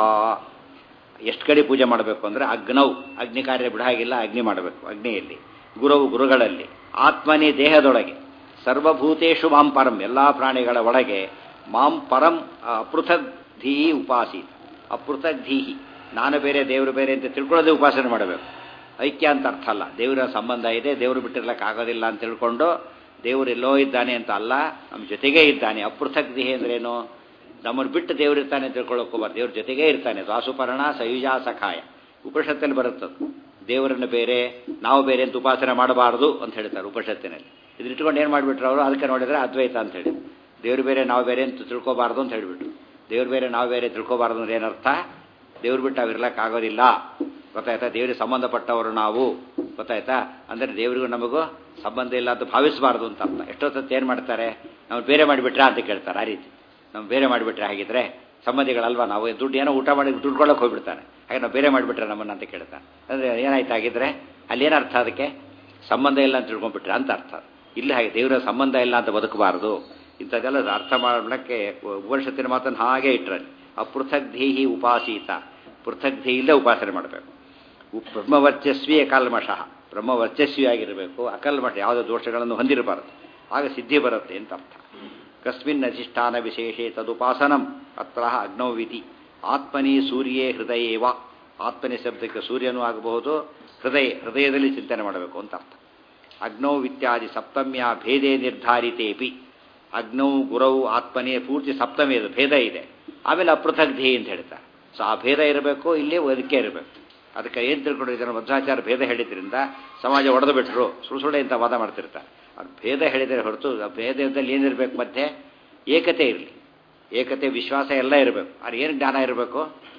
A: ಎಷ್ಟು ಕಡೆ ಪೂಜೆ ಮಾಡಬೇಕು ಅಂದರೆ ಅಗ್ನೌ ಅಗ್ನಿ ಕಾರ್ಯ ಬಿಡಾಗಿಲ್ಲ ಅಗ್ನಿ ಮಾಡಬೇಕು ಅಗ್ನಿಯಲ್ಲಿ ಗುರುವು ಗುರುಗಳಲ್ಲಿ ಆತ್ಮನಿ ದೇಹದೊಳಗೆ ಸರ್ವಭೂತೇಶು ಮಾಂ ಪರಂ ಎಲ್ಲ ಪ್ರಾಣಿಗಳ ಒಳಗೆ ಮಾಂ ಪರಂ ಅಪೃಥಕ್ ಧೀಹಿ ಉಪಾಸೀತ ಅಪೃಥಕ್ ಧೀಹಿ ನಾನು ಬೇರೆ ದೇವರು ಬೇರೆ ಅಂತ ತಿಳ್ಕೊಳ್ಳೋದೇ ಉಪಾಸನೆ ಮಾಡಬೇಕು ಐಕ್ಯ ಅಂತ ಅರ್ಥ ಅಲ್ಲ ದೇವರ ಸಂಬಂಧ ಇದೆ ದೇವರು ಬಿಟ್ಟಿರ್ಲಿಕ್ಕೆ ಆಗೋದಿಲ್ಲ ಅಂತ ತಿಳ್ಕೊಂಡು ದೇವರು ಎಲ್ಲೋ ಇದ್ದಾನೆ ಅಂತ ಅಲ್ಲ ನಮ್ಮ ಜೊತೆಗೇ ಇದ್ದಾನೆ ಅಪೃಥಕ್ ದೇಹ ಅಂದ್ರೇನು ನಮ್ಮನ್ನು ಬಿಟ್ಟು ದೇವರು ಇರ್ತಾನೆ ಅಂತ ತಿಳ್ಕೊಳ್ಳೋಕೋಬಾರ್ದು ದೇವ್ರ ಜೊತೆಗೇ ಇರ್ತಾನೆ ದಾಸುಪರ್ಣ ಸಯುಜಾ ಸಖಾಯ ಉಪನಿಷತ್ತಲ್ಲಿ ಬರುತ್ತದು ದೇವರನ್ನು ಬೇರೆ ನಾವು ಬೇರೆ ಅಂತ ಉಪಾಸನೆ ಮಾಡಬಾರದು ಅಂತ ಹೇಳ್ತಾರೆ ಉಪನಿಷತ್ತಿನಲ್ಲಿ ಇಟ್ಕೊಂಡು ಏನು ಮಾಡಿಬಿಟ್ರು ಅವರು ಅದಕ್ಕೆ ನೋಡಿದ್ರೆ ಅದ್ವೈತ ಅಂತ ಹೇಳಿ ದೇವ್ರು ಬೇರೆ ನಾವು ಬೇರೆ ಅಂತ ತಿಳ್ಕೊಬಾರ್ದು ಅಂತ ಹೇಳಿಬಿಟ್ರು ದೇವ್ರು ಬೇರೆ ನಾವು ಬೇರೆ ತಿಳ್ಕೊಬಾರ್ದು ಅಂದ್ರೆ ಏನರ್ಥ ದೇವ್ರು ಬಿಟ್ಟು ನಾವಿರ್ಲಕ್ಕೆ ಆಗೋದಿಲ್ಲ ಗೊತ್ತಾಯ್ತಾ ದೇವರಿಗೆ ಸಂಬಂಧಪಟ್ಟವರು ನಾವು ಗೊತ್ತಾಯ್ತಾ ಅಂದರೆ ದೇವರಿಗೂ ನಮಗೂ ಸಂಬಂಧ ಇಲ್ಲ ಅಂತ ಭಾವಿಸಬಾರ್ದು ಅಂತ ಅರ್ಥ ಎಷ್ಟೊತ್ತು ಏನು ಮಾಡ್ತಾರೆ ನಾವು ಬೇರೆ ಮಾಡಿಬಿಟ್ರಾ ಅಂತ ಕೇಳ್ತಾರೆ ಆ ರೀತಿ ನಾವು ಬೇರೆ ಮಾಡಿಬಿಟ್ರೆ ಹಾಗಿದ್ರೆ ಸಂಬಂಧಿಗಳಲ್ವಾ ನಾವು ದುಡ್ಡು ಏನೋ ಊಟ ಮಾಡಿ ದುಡ್ಡು ಕೊಡೋಕೆ ಹೋಗ್ಬಿಡ್ತಾನೆ ಹಾಗೆ ನಾವು ಬೇರೆ ಮಾಡಿಬಿಟ್ರೆ ನಮ್ಮನ್ನು ಅಂತ ಕೇಳ್ತಾನೆ ಅಂದರೆ ಏನಾಯ್ತು ಆಗಿದ್ರೆ ಅಲ್ಲೇನು ಅರ್ಥ ಅದಕ್ಕೆ ಸಂಬಂಧ ಇಲ್ಲ ಅಂತ ತಿಳ್ಕೊಂಡ್ಬಿಟ್ರೆ ಅಂತ ಅರ್ಥ ಇಲ್ಲಿ ಹಾಗೆ ದೇವರ ಸಂಬಂಧ ಇಲ್ಲ ಅಂತ ಬದುಕಬಾರದು ಇಂಥದ್ದೆಲ್ಲ ಅರ್ಥ ಮಾಡಲಿಕ್ಕೆ ಉಪನಿಷತ್ತಿನ ಮಾತನ್ನು ಹಾಗೆ ಇಟ್ಟರಲ್ಲಿ ಆ ಪೃಥಕ್ ಧೀಹಿ ಉಪಾಸೀತ ಪೃಥಕ್ ಧೀಹಿಲ್ಲೇ ಉಪಾಸನೆ ಮಾಡಬೇಕು ಬ್ರಹ್ಮವರ್ಚಸ್ವಿ ಅಕಲ್ಮಷಃ ಬ್ರಹ್ಮವರ್ಚಸ್ವಿಯಾಗಿರಬೇಕು ಅಕಲ್ಮಷ ಯಾವುದೇ ದೋಷಗಳನ್ನು ಹೊಂದಿರಬಾರದು ಆಗ ಸಿದ್ಧಿ ಬರುತ್ತೆ ಅಂತ ಅರ್ಥ ಕಸ್ಮಿನ್ ಅಧಿಷ್ಠಾನ ವಿಶೇಷೇ ತದುಪಾಸನಂ ಅತ್ರ ಅಗ್ನೌವಿತಿ ಆತ್ಮನಿ ಸೂರ್ಯೇ ಹೃದಯೇವ ಆತ್ಮನಿ ಶಬ್ದಕ್ಕೆ ಸೂರ್ಯನೂ ಆಗಬಹುದು ಹೃದಯ ಹೃದಯದಲ್ಲಿ ಚಿಂತನೆ ಮಾಡಬೇಕು ಅಂತ ಅರ್ಥ ಅಗ್ನೌ ಇತ್ಯಾದಿ ಸಪ್ತಮ್ಯ ಭೇದೇ ನಿರ್ಧಾರಿತೇಪಿ ಅಗ್ನೌ ಗುರೌ ಆತ್ಮನೇ ಪೂರ್ತಿ ಸಪ್ತಮಿ ಅದು ಭೇದ ಇದೆ ಆಮೇಲೆ ಅಪೃಥಕ್ ಧೇ ಅಂತ ಹೇಳ್ತಾರೆ ಸೊ ಆ ಭೇದ ಇರಬೇಕು ಇಲ್ಲಿ ಅದಕ್ಕೆ ಇರಬೇಕು ಅದಕ್ಕೆ ಏನು ತಿಳ್ಕೊಂಡಿದ್ದಾರೆ ಮಧ್ವಾಚಾರ ಭೇದ ಹೇಳಿದ್ರಿಂದ ಸಮಾಜ ಒಡೆದು ಬಿಟ್ಟರು ಸುಳ್ಳು ಸುಳ್ಳೆ ಅಂತ ವಾದ ಮಾಡ್ತಿರ್ತಾರೆ ಅವ್ರು ಭೇದ ಹೇಳಿದರೆ ಹೊರತು ಆ ಭೇದದಲ್ಲಿ ಏನಿರಬೇಕು ಮಧ್ಯೆ ಏಕತೆ ಇರಲಿ ಏಕತೆ ವಿಶ್ವಾಸ ಎಲ್ಲ ಇರಬೇಕು ಅದು ಏನು ಜ್ಞಾನ ಇರಬೇಕು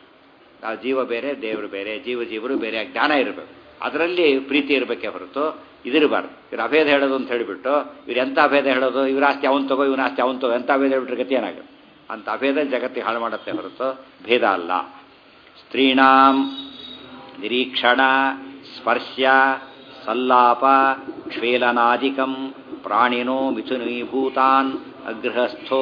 A: ಆ ಜೀವ ಬೇರೆ ದೇವರು ಬೇರೆ ಜೀವ ಜೀವರು ಬೇರೆ ಜ್ಞಾನ ಇರಬೇಕು ಅದರಲ್ಲಿ ಪ್ರೀತಿ ಇರಬೇಕೇ ಹೊರತು ಇದಿರಬಾರ್ದು ಇವ್ರು ಅಭೇದ ಹೇಳೋದು ಅಂತ ಹೇಳಿಬಿಟ್ಟು ಇವ್ರು ಎಂಥ ಅಭೇದ ಹೇಳೋದು ಇವ್ರ ಆಸ್ತಿ ಅವನು ತಗೋ ಇವನ ಆಸ್ತಿ ಅವನು ತಗೋ ಎಂಥ ಅಭೇದ ಹೇಳ್ಬಿಟ್ರೆ ಗತಿ ಏನಾಗುತ್ತೆ ಅಂತ ಅಭೇದ ಜಗತ್ತಿಗೆ ಹಾಳು ಮಾಡುತ್ತೆ ಹೊರತು ಭೇದ ಅಲ್ಲ ಸ್ತ್ರೀಣಾಂ ನಿರೀಕ್ಷಣ ಸ್ಪರ್ಶ ಸಲ್ಲಾಪ ಕ್ಷೇಲನಾದಿಕಂ ಪ್ರಾಣಿನೋ ಮಿಥುನೀಭೂತಾನ್ ಅಗೃಹಸ್ಥೋ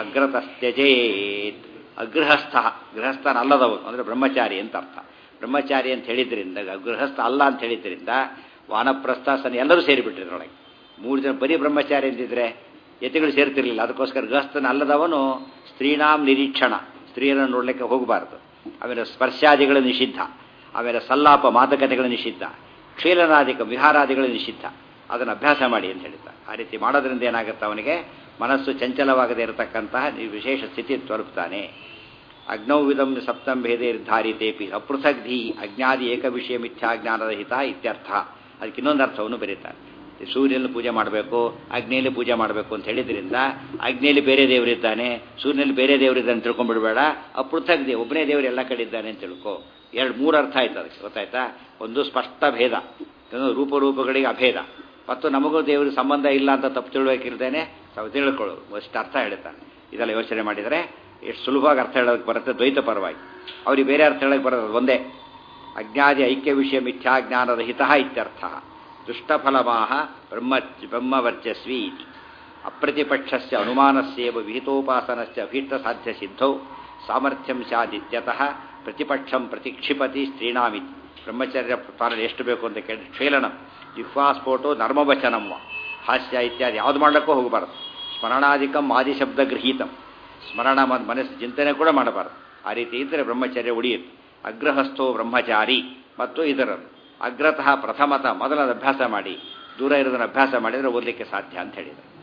A: ಅಗ್ರತಸ್ತ್ಯಜೇತ್ ಅಗೃಹಸ್ಥ ಗೃಹಸ್ಥನಲ್ಲದವನು ಅಂದರೆ ಬ್ರಹ್ಮಚಾರಿ ಅಂತ ಅರ್ಥ ಬ್ರಹ್ಮಚಾರಿ ಅಂತ ಹೇಳಿದ್ರಿಂದ ಗೃಹಸ್ಥ ಅಲ್ಲ ಅಂತ ಹೇಳಿದ್ರಿಂದ ವಾನಪ್ರಸ್ಥ ಸನ್ ಎಲ್ಲರೂ ಸೇರಿಬಿಟ್ಟಿದ್ರೊಳಗೆ ಮೂರು ಜನ ಬರೀ ಬ್ರಹ್ಮಚಾರಿ ಅಂತಿದ್ರೆ ಯತಿಗಳು ಸೇರ್ತಿರ್ಲಿಲ್ಲ ಅದಕ್ಕೋಸ್ಕರ ಗೃಹಸ್ಥನ ಅಲ್ಲದವನು ಸ್ತ್ರೀಣಾಂ ನಿರೀಕ್ಷಣ ಸ್ತ್ರೀಯರನ್ನು ನೋಡಲಿಕ್ಕೆ ಹೋಗಬಾರ್ದು ಆಮೇಲೆ ಸ್ಪರ್ಶಾದಿಗಳು ನಿಷಿದ್ಧ ಆಮೇಲೆ ಸಲ್ಲಾಪ ಮಾತುಕತೆಗಳು ನಿಷಿದ್ಧ ಕ್ಷೀಲನಾದಿಕ ವಿಹಾರಾದಿಗಳು ನಿಷಿದ್ಧ ಅದನ್ನು ಅಭ್ಯಾಸ ಮಾಡಿ ಅಂತ ಹೇಳಿದ್ದಾರೆ ಆ ರೀತಿ ಮಾಡೋದ್ರಿಂದ ಏನಾಗುತ್ತೆ ಅವನಿಗೆ ಮನಸ್ಸು ಚಂಚಲವಾಗದೇ ಇರತಕ್ಕಂತಹ ವಿಶೇಷ ಸ್ಥಿತಿ ತಲುಪ್ತಾನೆ ಅಗ್ನೌವಿಧಂ ಸಪ್ತಂ ಭೇದೇ ನಿರ್ಧಾರಿತೇಪಿ ಅಪೃಥಕ್ ಧೀ ಅಜ್ಞಾದಿ ಏಕ ವಿಷಯ ಮಿಥ್ಯಾಜ್ಞಾನರಹಿತ ಇತ್ಯರ್ಥ ಅದಕ್ಕೆ ಇನ್ನೊಂದು ಅರ್ಥವನ್ನು ಬರೀತಾರೆ ಸೂರ್ಯನಲ್ಲಿ ಪೂಜೆ ಮಾಡಬೇಕು ಅಗ್ನಿಯಲ್ಲಿ ಪೂಜೆ ಮಾಡಬೇಕು ಅಂತ ಹೇಳಿದ್ರಿಂದ ಅಗ್ನಿಯಲ್ಲಿ ಬೇರೆ ದೇವರಿದ್ದಾನೆ ಸೂರ್ಯನಲ್ಲಿ ಬೇರೆ ದೇವರಿದ್ದಾನೆ ತಿಳ್ಕೊಂಡ್ಬಿಡ್ಬೇಡ ಅಪೃಥಕ್ ದೇವ್ ಒಬ್ಬನೇ ದೇವರು ಎಲ್ಲ ಕಡೆ ಇದ್ದಾನೆ ಅಂತ ತಿಳ್ಕೊ ಎರಡು ಮೂರು ಅರ್ಥ ಆಯ್ತು ಅದಕ್ಕೆ ಗೊತ್ತಾಯ್ತಾ ಒಂದು ಸ್ಪಷ್ಟ ಭೇದ ಇನ್ನೊಂದು ರೂಪರೂಪಗಳಿಗೆ ಅಭೇದ ಮತ್ತು ನಮಗೂ ದೇವರ ಸಂಬಂಧ ಇಲ್ಲ ಅಂತ ತಪ್ಪು ತಿಳುವಳಿಕಿರ್ತೇನೆ ತಾವು ತಿಳ್ಕೊಳ್ಳೋದು ಅಷ್ಟು ಅರ್ಥ ಹೇಳ್ತಾನೆ ಇದೆಲ್ಲ ಯೋಚನೆ ಮಾಡಿದರೆ ಎಷ್ಟು ಸುಲಭವಾಗಿ ಅರ್ಥ ಹೇಳೋದಕ್ಕೆ ಬರುತ್ತೆ ದ್ವೈತ ಪರವಾಗಿ ಅವ್ರಿಗೆ ಬೇರೆ ಅರ್ಥ ಹೇಳೋಕ್ಕೆ ಬರೋದು ಒಂದೇ ಅಜ್ಞಾದಿ ಐಕ್ಯ ವಿಷಯ ಮಿಥ್ಯಾಜ್ಞಾನರಹಿತ ಇತ್ಯರ್ಥ ದುಷ್ಟಫಲಮಾಹ ಬ್ರಹ್ಮ ಬ್ರಹ್ಮವರ್ಚಸ್ವಿ ಇತಿ ಅಪ್ರತಿಪಕ್ಷಸ್ಯ ಅನುಮಾನಸ್ಯೇವ ವಿಹಿತೋಪಾಸನಸ್ಯ ಅಭೀಷ್ಟಸಾಧ್ಯ ಸಿದ್ಧೌ ಸಾಮರ್ಥ್ಯಂ ಸ್ಯಾದಿತ್ಯತಃ ಪ್ರತಿಪಕ್ಷಂ ಪ್ರತಿಕ್ಷಿಪತಿ ಸ್ತ್ರೀಣಾಮಿತಿ ಬ್ರಹ್ಮಚರ್ಯ ಪಾಲನೆ ಎಷ್ಟು ಬೇಕು ಅಂತ ಕೇಳಿ ಕ್ಷೇಲನಂ ಜಿಹ್ವಾಸ್ಫೋಟೋ ನರ್ಮವಚನಂ ಹಾಸ್ಯ ಇತ್ಯಾದಿ ಯಾವುದು ಮಾಡಲಿಕ್ಕೂ ಹೋಗಬಾರದು ಸ್ಮರಣಾಧಿಕಂ ಆದಿಶಬ್ದ ಗೃಹೀತಂ ಸ್ಮರಣ ಮನಸ್ಸು ಚಿಂತನೆ ಕೂಡ ಮಾಡಬಾರದು ಆ ರೀತಿ ಇದ್ದರೆ ಬ್ರಹ್ಮಚರ್ಯ ಉಳಿಯುತ್ತೆ ಅಗ್ರಹಸ್ಥೋ ಬ್ರಹ್ಮಚಾರಿ ಮತ್ತು ಇದರದ್ದು ಅಗ್ರತಃ ಪ್ರಥಮತ ಮೊದಲದ ಅಭ್ಯಾಸ ಮಾಡಿ ದೂರ ಇರೋದನ್ನು ಅಭ್ಯಾಸ ಮಾಡಿದರೆ ಓದಲಿಕ್ಕೆ ಸಾಧ್ಯ ಅಂತ ಹೇಳಿದರು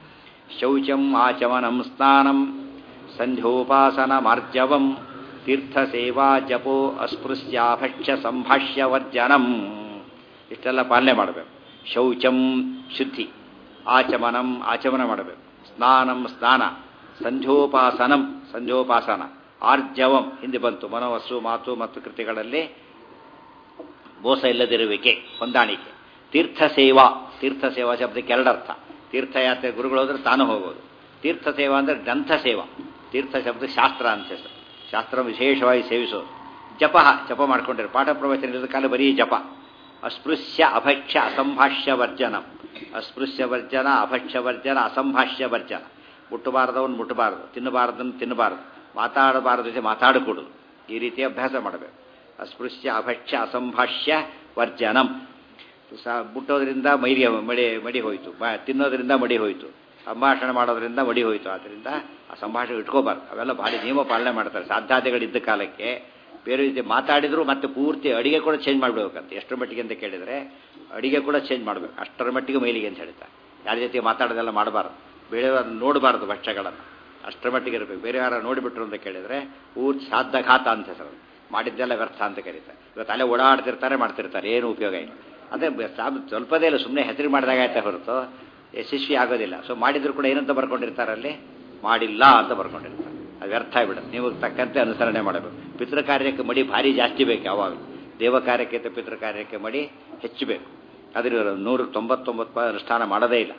A: ಶೌಚಂ ಆಚಮನಂ ಸ್ನಾನಂ ಸಂಧ್ಯೋಪಾಸನಮಾರ್ಜವಂ ತೀರ್ಥಸೇವಾ ಜಪೋ ಅಸ್ಪೃಶ್ಯಾಭಕ್ಷ್ಯ ಸಂಭಾಷ್ಯವರ್ಜನಂ ಇಷ್ಟೆಲ್ಲ ಪಾಲನೆ ಮಾಡಬೇಕು ಶೌಚಂ ಶುದ್ಧಿ ಆಚಮನಂ ಆಚಮನ ಮಾಡಬೇಕು ಸ್ನಾನಂ ಸ್ನಾನ ಸಂಧ್ಯೋಪಾಸನಂ ಸಂಧ್ಯೋಪಾಸನ ಆರ್ಜವಂ ಹಿಂದೆ ಬಂತು ಮನೋವಸ್ಸು ಮಾತು ಮತ್ತು ಕೃತಿಗಳಲ್ಲಿ ಮೋಸ ಇಲ್ಲದಿರುವಿಕೆ ಹೊಂದಾಣಿಕೆ ತೀರ್ಥ ಸೇವಾ ತೀರ್ಥ ಸೇವಾ ಶಬ್ದಕ್ಕೆ ಎರಡರ್ಥ ತೀರ್ಥಯಾತ್ರೆ ಗುರುಗಳು ಹೋದ್ರೆ ತಾನು ಹೋಗೋದು ತೀರ್ಥ ಸೇವಾ ಅಂದರೆ ಗ್ರಂಥ ಸೇವಾ ತೀರ್ಥ ಶಬ್ದ ಶಾಸ್ತ್ರ ಅಂತ ಹೆಸರು ಶಾಸ್ತ್ರ ವಿಶೇಷವಾಗಿ ಸೇವಿಸೋದು ಜಪ ಜಪ ಮಾಡ್ಕೊಂಡಿರೋ ಪಾಠ ಪ್ರವಚನ ಇಲ್ಲದ ಕಾಲ ಬರೀ ಜಪ ಅಸ್ಪೃಶ್ಯ ಅಭಕ್ಷ್ಯ ಅಸಂಭಾಷ್ಯ ವರ್ಜನ ಅಸ್ಪೃಶ್ಯ ವರ್ಜನ ಅಭಕ್ಷ್ಯ ವರ್ಜನ ಅಸಂಭಾಷ್ಯ ವರ್ಜನ ಮುಟ್ಟಬಾರದವನು ಮುಟ್ಟಬಾರದು ತಿನ್ನಬಾರದನ್ನು ತಿನ್ನಬಾರದು ಮಾತಾಡಬಾರದು ಜೊತೆ ಮಾತಾಡಕೂಡದು ಈ ರೀತಿ ಅಭ್ಯಾಸ ಮಾಡಬೇಕು ಅಸ್ಪೃಶ್ಯ ಅಭಕ್ಷ್ಯ ಅಸಂಭಾಷ್ಯ ವರ್ಜನಂ ಸ ಮುಟ್ಟೋದ್ರಿಂದ ಮೈಗೆ ಮಡಿ ಮಡಿ ಹೋಯಿತು ಬ ತಿನ್ನೋದ್ರಿಂದ ಮಡಿ ಹೋಯಿತು ಸಂಭಾಷಣೆ ಮಾಡೋದ್ರಿಂದ ಮಡಿ ಹೋಯಿತು ಆದ್ದರಿಂದ ಆ ಸಂಭಾಷಣೆ ಇಟ್ಕೋಬಾರ್ದು ಅವೆಲ್ಲ ಭಾರಿ ನಿಯಮ ಪಾಲನೆ ಮಾಡ್ತಾರೆ ಸಾಧ್ಯತೆಗಳಿದ್ದ ಕಾಲಕ್ಕೆ ಬೇರೆ ರೀತಿ ಮಾತಾಡಿದ್ರು ಮತ್ತೆ ಪೂರ್ತಿ ಅಡಿಗೆ ಕೂಡ ಚೇಂಜ್ ಮಾಡಬೇಕಂತ ಎಷ್ಟರ ಮಟ್ಟಿಗೆ ಅಂತ ಕೇಳಿದರೆ ಅಡಿಗೆ ಕೂಡ ಚೇಂಜ್ ಮಾಡಬೇಕು ಅಷ್ಟರ ಮಟ್ಟಿಗೆ ಮೈಲಿಗೆ ಅಂತ ಹೇಳ್ತಾರೆ ಯಾರ ಜೊತೆ ಮಾತಾಡೋದೆಲ್ಲ ಮಾಡಬಾರ್ದು ಬೇರೆಯವ್ರ ನೋಡಬಾರ್ದು ಭಕ್ಷ್ಯಗಳನ್ನು ಅಷ್ಟರ ಮಟ್ಟಿಗೆ ಇರಬೇಕು ಬೇರೆ ಯಾರು ನೋಡಿಬಿಟ್ರು ಅಂತ ಕೇಳಿದರೆ ಪೂರ್ತಿ ಸಾಧ್ಯಘಾತ ಅಂತ ಹೆಸರು ಮಾಡಿದ್ದೆಲ್ಲ ವ್ಯರ್ಥ ಅಂತ ಕರೀತಾರೆ ಇವತ್ತು ಅಲ್ಲೇ ಓಡಾಡ್ತಿರ್ತಾರೆ ಮಾಡ್ತಿರ್ತಾರೆ ಏನು ಉಪಯೋಗ ಇಲ್ಲ ಅದೇ ಸ್ವಲ್ಪದೇ ಇಲ್ಲ ಸುಮ್ಮನೆ ಹೆಸರು ಮಾಡಿದಾಗ ಆಯ್ತಾ ಹೊರತು ಯಶಸ್ವಿ ಆಗೋದಿಲ್ಲ ಸೊ ಮಾಡಿದ್ರು ಕೂಡ ಏನಂತ ಬರ್ಕೊಂಡಿರ್ತಾರೆ ಅಲ್ಲಿ ಮಾಡಿಲ್ಲ ಅಂತ ಬರ್ಕೊಂಡಿರ್ತಾರೆ ಅದು ವ್ಯರ್ಥ ಆಗಿಬಿಡುತ್ತೆ ನೀವು ತಕ್ಕಂತೆ ಅನುಸರಣೆ ಮಾಡಬೇಕು ಪಿತೃ ಕಾರ್ಯಕ್ಕೆ ಮಡಿ ಭಾರಿ ಜಾಸ್ತಿ ಬೇಕು ಯಾವಾಗ ದೇವ ಕಾರ್ಯಕ್ಕಿಂತ ಪಿತೃ ಕಾರ್ಯಕ್ಕೆ ಮಡಿ ಹೆಚ್ಚು ಬೇಕು ಅದ್ರ ನೂರು ತೊಂಬತ್ತೊಂಬತ್ತು ಅನುಷ್ಠಾನ ಮಾಡೋದೇ ಇಲ್ಲ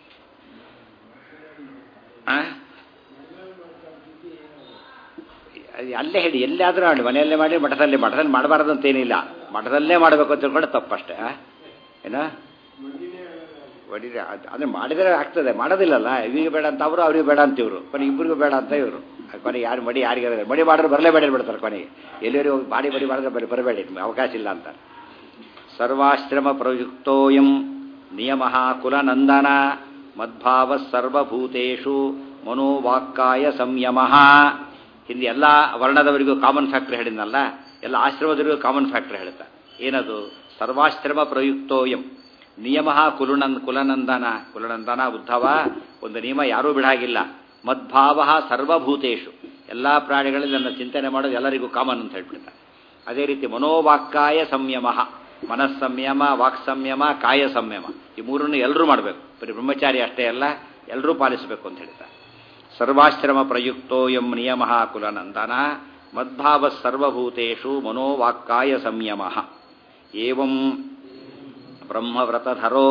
A: ಅಲ್ಲೇ ಹೇಳಿ ಎಲ್ಲಾದರೂ ಮಾಡಿ ಮನೆಯಲ್ಲೇ ಮಾಡಿ ಮಠದಲ್ಲಿ ಮಠದಲ್ಲಿ ಮಾಡಬಾರ್ದು ಅಂತ ಏನಿಲ್ಲ ಮಠದಲ್ಲೇ ಮಾಡಬೇಕು ಅಂತ ತಿಳ್ಕೊಂಡು ತಪ್ಪಷ್ಟೇ ಏನ ಒಡಿದ್ರೆ ಅಂದರೆ ಮಾಡಿದರೆ ಆಗ್ತದೆ ಮಾಡೋದಿಲ್ಲಲ್ಲ ಇವಿಗೆ ಬೇಡ ಅಂತ ಅವರು ಅವ್ರಿಗೆ ಬೇಡ ಅಂತ ಇವರು ಕೊನೆಗೆ ಇಬ್ಬರಿಗೂ ಬೇಡ ಅಂತ ಇವರು ಕೊನೆಗೆ ಯಾರು ಮಡಿ ಯಾರಿಗೆ ಮಡಿ ಮಾಡಿದ್ರೆ ಬರಲೇ ಬೇಡ ಬಿಡ್ತಾರೆ ಕೊನೆಗೆ ಎಲ್ಲರಿಗೂ ಹೋಗಿ ಬಾಡಿ ಮಡಿ ಮಾಡಿದ್ರೆ ಬರೀ ಬರಬೇಡಿ ಅವಕಾಶ ಇಲ್ಲ ಅಂತ ಸರ್ವಾಶ್ರಮ ಪ್ರಯುಕ್ತೋಯಂ ನಿಯಮ ಕುಲನಂದನ ಮದ್ಭಾವ ಸರ್ವಭೂತೇಷು ಮನೋವಾಕ್ಕಾಯ ಸಂಯಮ ಹಿಂದೆ ಎಲ್ಲ ವರ್ಣದವರಿಗೂ ಕಾಮನ್ ಫ್ಯಾಕ್ಟರ್ ಹೇಳಿದ್ನಲ್ಲ ಎಲ್ಲ ಆಶ್ರಮದವರಿಗೂ ಕಾಮನ್ ಫ್ಯಾಕ್ಟರ್ ಹೇಳ್ತಾರೆ ಏನದು ಸರ್ವಾಶ್ರಮ ಪ್ರಯುಕ್ತೋಯಂ ನಿಯಮ ಕುಲುನಂದ ಕುಲನಂದನ ಕುಲನಂದನ ಉದ್ಧವ ಒಂದು ನಿಯಮ ಯಾರೂ ಬಿಡಾಗಿಲ್ಲ ಮದ್ಭಾವ ಸರ್ವಭೂತೇಶು ಎಲ್ಲ ಪ್ರಾಣಿಗಳಲ್ಲಿ ನನ್ನ ಚಿಂತನೆ ಮಾಡೋದು ಎಲ್ಲರಿಗೂ ಕಾಮನ್ ಅಂತ ಹೇಳ್ಬಿಡ್ತಾರೆ ಅದೇ ರೀತಿ ಮನೋವಾಕ್ಕಾಯ ಸಂಯಮ ಮನಸ್ಸಂಯಮ ವಾಕ್ ಸಂಯಮ ಕಾಯ ಸಂಯಮ ಈ ಮೂರನ್ನು ಎಲ್ಲರೂ ಮಾಡಬೇಕು ಬರೀ ಬ್ರಹ್ಮಚಾರಿ ಅಷ್ಟೇ ಅಲ್ಲ ಎಲ್ಲರೂ ಪಾಲಿಸಬೇಕು ಅಂತ ಹೇಳ್ತಾರೆ ಸರ್ವಾಶ್ರಮ ಪ್ರಯುಕ್ತೋಯಂ ನಿಯಮ ಕುಲನಂದನ ಮದ್ಭಾವ ಸರ್ವಭೂತೇಷು ಮನೋವಾಕ್ಕಾಯ ಸಂಯಮ ಏವಂ ಬ್ರಹ್ಮವ್ರತಧರೋ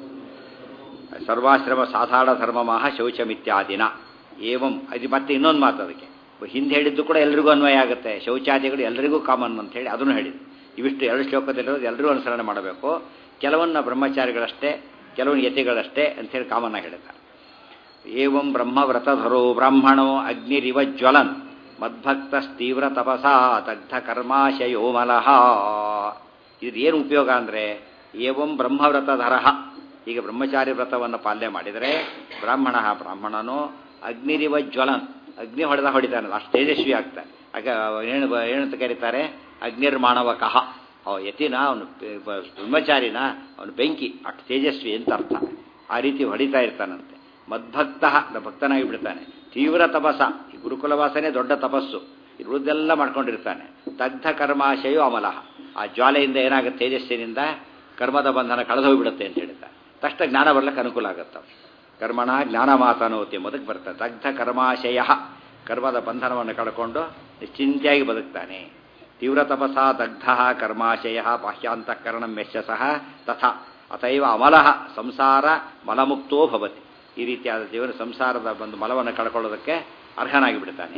A: ಸರ್ವಾಶ್ರಮ ಸಾಧಾರಣ ಧರ್ಮಮಃ ಶೌಚಮಿತ್ಯಾದಿನ ಏವಂ ಅದು ಮತ್ತೆ ಇನ್ನೊಂದು ಮಾತು ಅದಕ್ಕೆ ಹಿಂದೆ ಹೇಳಿದ್ದು ಕೂಡ ಎಲ್ರಿಗೂ ಅನ್ವಯ ಆಗುತ್ತೆ ಶೌಚಾದಿಗಳು ಎಲ್ಲರಿಗೂ ಕಾಮನ್ ಅಂತ ಹೇಳಿ ಅದನ್ನು ಹೇಳಿದ್ದು ಇವಿಷ್ಟು ಎರಡು ಶ್ಲೋಕದಲ್ಲಿರೋದು ಎಲ್ಲರಿಗೂ ಅನುಸರಣೆ ಮಾಡಬೇಕು ಕೆಲವನ್ನ ಬ್ರಹ್ಮಚಾರಿಗಳಷ್ಟೇ ಕೆಲವೊಂದು ಯತಿಗಳಷ್ಟೇ ಅಂತೇಳಿ ಕಾಮನ್ ಆಗಿ ಹೇಳ್ತಾರೆ ಏವಂ ಬ್ರಹ್ಮವ್ರತಧರೋ ಬ್ರಾಹ್ಮಣೋ ಅಗ್ನಿರಿವ ಜ್ವಲನ್ ಮದ್ಭಕ್ತಸ್ತೀವ್ರ ತಪಸಾ ದಗ್ಧ ಕರ್ಮಾಶಯೋಮಲಃ ಇದು ಏನು ಉಪಯೋಗ ಅಂದರೆ ಏವಂ ಬ್ರಹ್ಮವ್ರತಧರ ಈಗ ಬ್ರಹ್ಮಚಾರಿ ವ್ರತವನ್ನು ಪಾಲನೆ ಮಾಡಿದರೆ ಬ್ರಾಹ್ಮಣ ಬ್ರಾಹ್ಮಣನು ಅಗ್ನಿರಿವ ಜ್ವಲನ್ ಅಗ್ನಿ ಹೊಡೆದ ಹೊಡಿತಾನಲ್ಲ ಅಷ್ಟು ತೇಜಸ್ವಿ ಆಗ್ತಾನೆ ಆಗ ಏನು ಏನಂತ ಕರೀತಾರೆ ಅಗ್ನಿರ್ಮಾಣವಕಃ ಅವ ಯತಿನ ಅವನು ಬ್ರಹ್ಮಚಾರಿನ ಅವನು ಬೆಂಕಿ ಅಷ್ಟು ತೇಜಸ್ವಿ ಅಂತ ಅರ್ಥ ಆ ರೀತಿ ಹೊಡಿತಾ ಇರ್ತಾನಂತೆ ಮದ್ಭಕ್ತ ಭಕ್ತನಾಗಿ ಬಿಡ್ತಾನೆ ತೀವ್ರ ತಪಸ ಈ ಗುರುಕುಲ ವಾಸನೆ ದೊಡ್ಡ ತಪಸ್ಸು ಇರುವುದೆಲ್ಲ ಮಾಡ್ಕೊಂಡಿರ್ತಾನೆ ದಗ್ಧ ಕರ್ಮಾಶಯೋ ಅಮಲಃ ಆ ಜ್ವಾಲೆಯಿಂದ ಏನಾಗುತ್ತೆ ತೇಜಸ್ಸಿನಿಂದ ಕರ್ಮದ ಬಂಧನ ಕಳೆದು ಹೋಗ್ಬಿಡುತ್ತೆ ಅಂತ ಹೇಳ್ತಾರೆ ತಕ್ಷಣ ಜ್ಞಾನ ಬರ್ಲಿಕ್ಕೆ ಅನುಕೂಲ ಆಗುತ್ತೆ ಕರ್ಮಣ ಜ್ಞಾನ ಮಾತಾನೋತಿ ಎಂಬುದಕ್ಕೆ ಬರ್ತದೆ ದಗ್ಧ ಕರ್ಮಾಶಯ ಕರ್ಮದ ಬಂಧನವನ್ನು ಕಳ್ಕೊಂಡು ನಿಶ್ಚಿಂತೆಯಾಗಿ ಬದುಕ್ತಾನೆ ತೀವ್ರ ತಪಸ ದಗ್ಧ ಕರ್ಮಾಶಯ ಬಾಹ್ಯಾಂತಃಕರಣ ಮೆಚ್ಚಸಃ ತಥಾ ಅತೈವ ಅಮಲಃ ಸಂಸಾರ ಮಲಮುಕ್ತೋ ಭವತಿ ಈ ರೀತಿಯಾದ ಜೀವನ ಸಂಸಾರದ ಒಂದು ಮಲವನ್ನು ಕಳ್ಕೊಳ್ಳೋದಕ್ಕೆ ಅರ್ಹನಾಗಿ ಬಿಡ್ತಾನೆ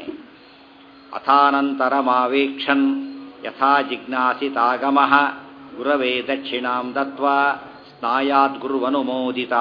A: ಅಥಾನಂತರ ಮಾವೇಕ್ಷನ್ ಯಥಾ ಜಿಜ್ಞಾಸಿತಾಗಮ ಗುರವೇ ದಕ್ಷಿಣಾಂ ದತ್ವಾ ಸ್ನಾಯಾತ್ ಗುರುವನುಮೋದಿತ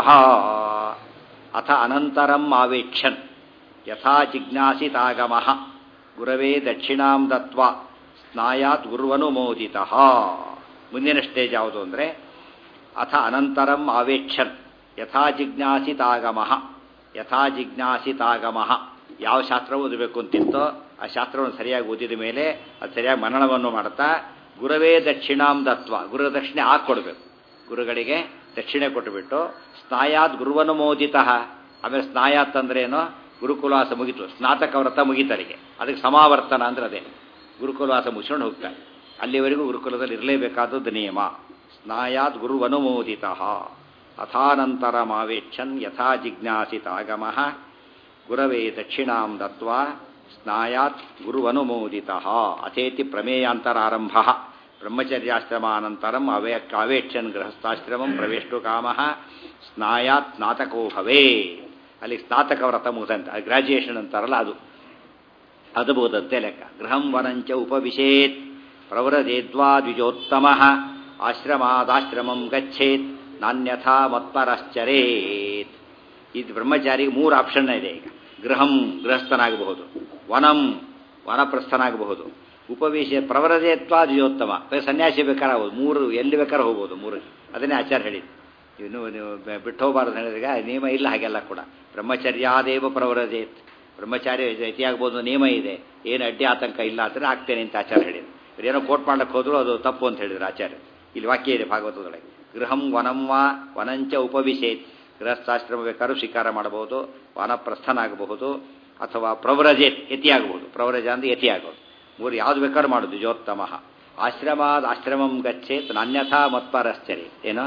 A: ಅಥ ಅನಂತರಂ ಆವೇಕ್ಷನ್ ಯಥಾ ಜಿಜ್ಞಾಸಿತಾಗಮ ಗುರವೇ ದಕ್ಷಿಣಾಂ ದತ್ವಾ ಸ್ನಾಯಾತ್ ಗುರುವನುಮೋದಿತ ಮುಂದಿನ ಸ್ಟೇಜ್ ಯಾವುದು ಅಂದರೆ ಅಥ ಅನಂತರಂ ಆವೇಕ್ಷನ್ ಯಥಾ ಜಿಜ್ಞಾಸಿತಾಗಮ ಯಥಾ ಜಿಜ್ಞಾಸಿತಾಗಮ ಯಾವ ಶಾಸ್ತ್ರ ಓದಬೇಕು ಅಂತಿತ್ತೋ ಆ ಶಾಸ್ತ್ರವನ್ನು ಸರಿಯಾಗಿ ಓದಿದ ಮೇಲೆ ಅದು ಸರಿಯಾಗಿ ಮನನವನ್ನು ಮಾಡುತ್ತಾ ಗುರವೇ ದಕ್ಷಿಣಾಂ ದತ್ವ ಗುರು ದಕ್ಷಿಣೆ ಹಾಕ್ಕೊಡ್ಬೇಕು ಗುರುಗಳಿಗೆ ದಕ್ಷಿಣೆ ಕೊಟ್ಟುಬಿಟ್ಟು ಸ್ನಾಯಾದ್ ಗುರುವನುಮೋದಿತ ಆಮೇಲೆ ಸ್ನಾಯಾತ್ ಅಂದ್ರೆ ಏನೋ ಗುರುಕುಲವಾಸ ಮುಗಿತು ಸ್ನಾತಕ ವ್ರತ ಮುಗಿತಲಿಗೆ ಅದಕ್ಕೆ ಸಮಾವರ್ತನ ಅಂದ್ರೆ ಅದೇ ಗುರುಕುಲವಾಸ ಮುಗಿಸ್ಕೊಂಡು ಹೋಗ್ತಾರೆ ಅಲ್ಲಿವರೆಗೂ ಗುರುಕುಲದಲ್ಲಿ ಇರಲೇಬೇಕಾದದ್ದು ನಿಯಮ ಸ್ನಾಯಾತ್ ಗುರುವನುಮೋದಿತ ಅಥಾನಂತರ ಮಾವೇಕ್ಷನ್ ಯಥಾ ಜಿಜ್ಞಾಸಿತಾಗಮ ಗುರವೇ ದಕ್ಷಿಣಾಂ ದತ್ವಾ ಸ್ನಾಯಾತ್ ಗುರುವನುಮೋದಿತ ಅಥೇತಿ ಪ್ರಮೇಯಾಂತರಾರಂಭ ಬ್ರಹ್ಮಚರ್ಯಾಶ್ರಮಾನಂತರಂ ಅವೇ ಕಾವೇಕ್ಷನ್ ಗೃಹಸ್ಥಾಶ್ರಮಂ ಪ್ರವೇಷ್ಟು ಕಾಮ ಸ್ನಾಯಾತ್ ಸ್ನಾತಕೋ ಭವೇ ಅಲ್ಲಿ ಸ್ನಾತಕ ವ್ರತ ಮುಗಿದಂತೆ ಗ್ರಾಜುಯೇಷನ್ ಅಂತಾರಲ್ಲ ಅದು ಅದು ಬೋದಂತೆ ಲೆಕ್ಕ ಗೃಹಂ ವನಂಚ ಉಪವಿಶೇತ್ ಪ್ರವರದೇದ್ವಾ ದ್ವಿಜೋತ್ತಮ ಆಶ್ರಮಾದಾಶ್ರಮಂ ಗಚ್ಚೇತ್ ನಾನ್ಯಥಾ ಮತ್ಪರಶ್ಚರೇತ್ ಇದು ಬ್ರಹ್ಮಚಾರಿಗೆ ಮೂರು ಆಪ್ಷನ್ ಇದೆ ಈಗ ಗೃಹಂ ಗೃಹಸ್ಥನಾಗಬಹುದು ವನಂ ವನಪ್ರಸ್ಥನಾಗಬಹುದು ಉಪವೇಶ ಪ್ರವರದೇತ್ವಾ ದ್ವಿಜೋತ್ತಮ ಸನ್ಯಾಸಿ ಬೇಕಾರಾಗ್ಬೋದು ಮೂರು ಎಲ್ಲಿ ಬೇಕಾದ್ರೆ ಹೋಗ್ಬೋದು ಮೂರು ಅದನ್ನೇ ಆಚಾರ ಹೇಳಿದ್ದು ಇನ್ನು ನೀವು ಬಿಟ್ಟು ಹೋಗಬಾರ್ದು ಹೇಳಿದಾಗ ನಿಯಮ ಇಲ್ಲ ಹಾಗೆಲ್ಲ ಕೂಡ ಬ್ರಹ್ಮಚರ್ಯಾದೇವ ಪ್ರವರದೇತ್ ಬ್ರಹ್ಮಚಾರ್ಯ ಯತಿಯಾಗ್ಬೋದು ನಿಯಮ ಇದೆ ಏನು ಅಡ್ಡಿ ಆತಂಕ ಇಲ್ಲ ಅಂದ್ರೆ ಆಗ್ತೇನೆ ಅಂತ ಆಚಾರ ಹೇಳಿದ್ರು ಏನೋ ಕೋಟ್ ಮಾಡ್ಲಿಕ್ಕೆ ಹೋದ್ರು ಅದು ತಪ್ಪು ಅಂತ ಹೇಳಿದ್ರು ಆಚಾರ್ಯ ಇಲ್ಲಿ ವಾಕ್ಯ ಇದೆ ಭಾಗವತದೊಳಗೆ ಗೃಹಂ ವನಂ ವಾ ವನಂಚ ಉಪವಿಶೇತ್ ಗೃಹಸ್ಥಾಶ್ರಮ ಬೇಕಾದ್ರೂ ಸ್ವೀಕಾರ ಮಾಡಬಹುದು ವನಪ್ರಸ್ಥನಾಗಬಹುದು ಅಥವಾ ಪ್ರವ್ರಜೇತ್ ಯತಿಯಾಗಬಹುದು ಪ್ರವ್ರಜ ಅಂದ್ರೆ ಯತಿಯಾಗಬಹುದು ಮೂರು ಯಾವ್ದು ಬೇಕಾದ್ರೂ ಮಾಡುದು ಜೋತ್ತಮ ಆಶ್ರಮಾದ ಆಶ್ರಮಂ ಗಚ್ಚೇತ್ ನಾನ್ಯಥಾ ಮತ್ಪರಶ್ಚರಿ ಏನೋ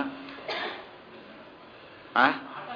A: ಆ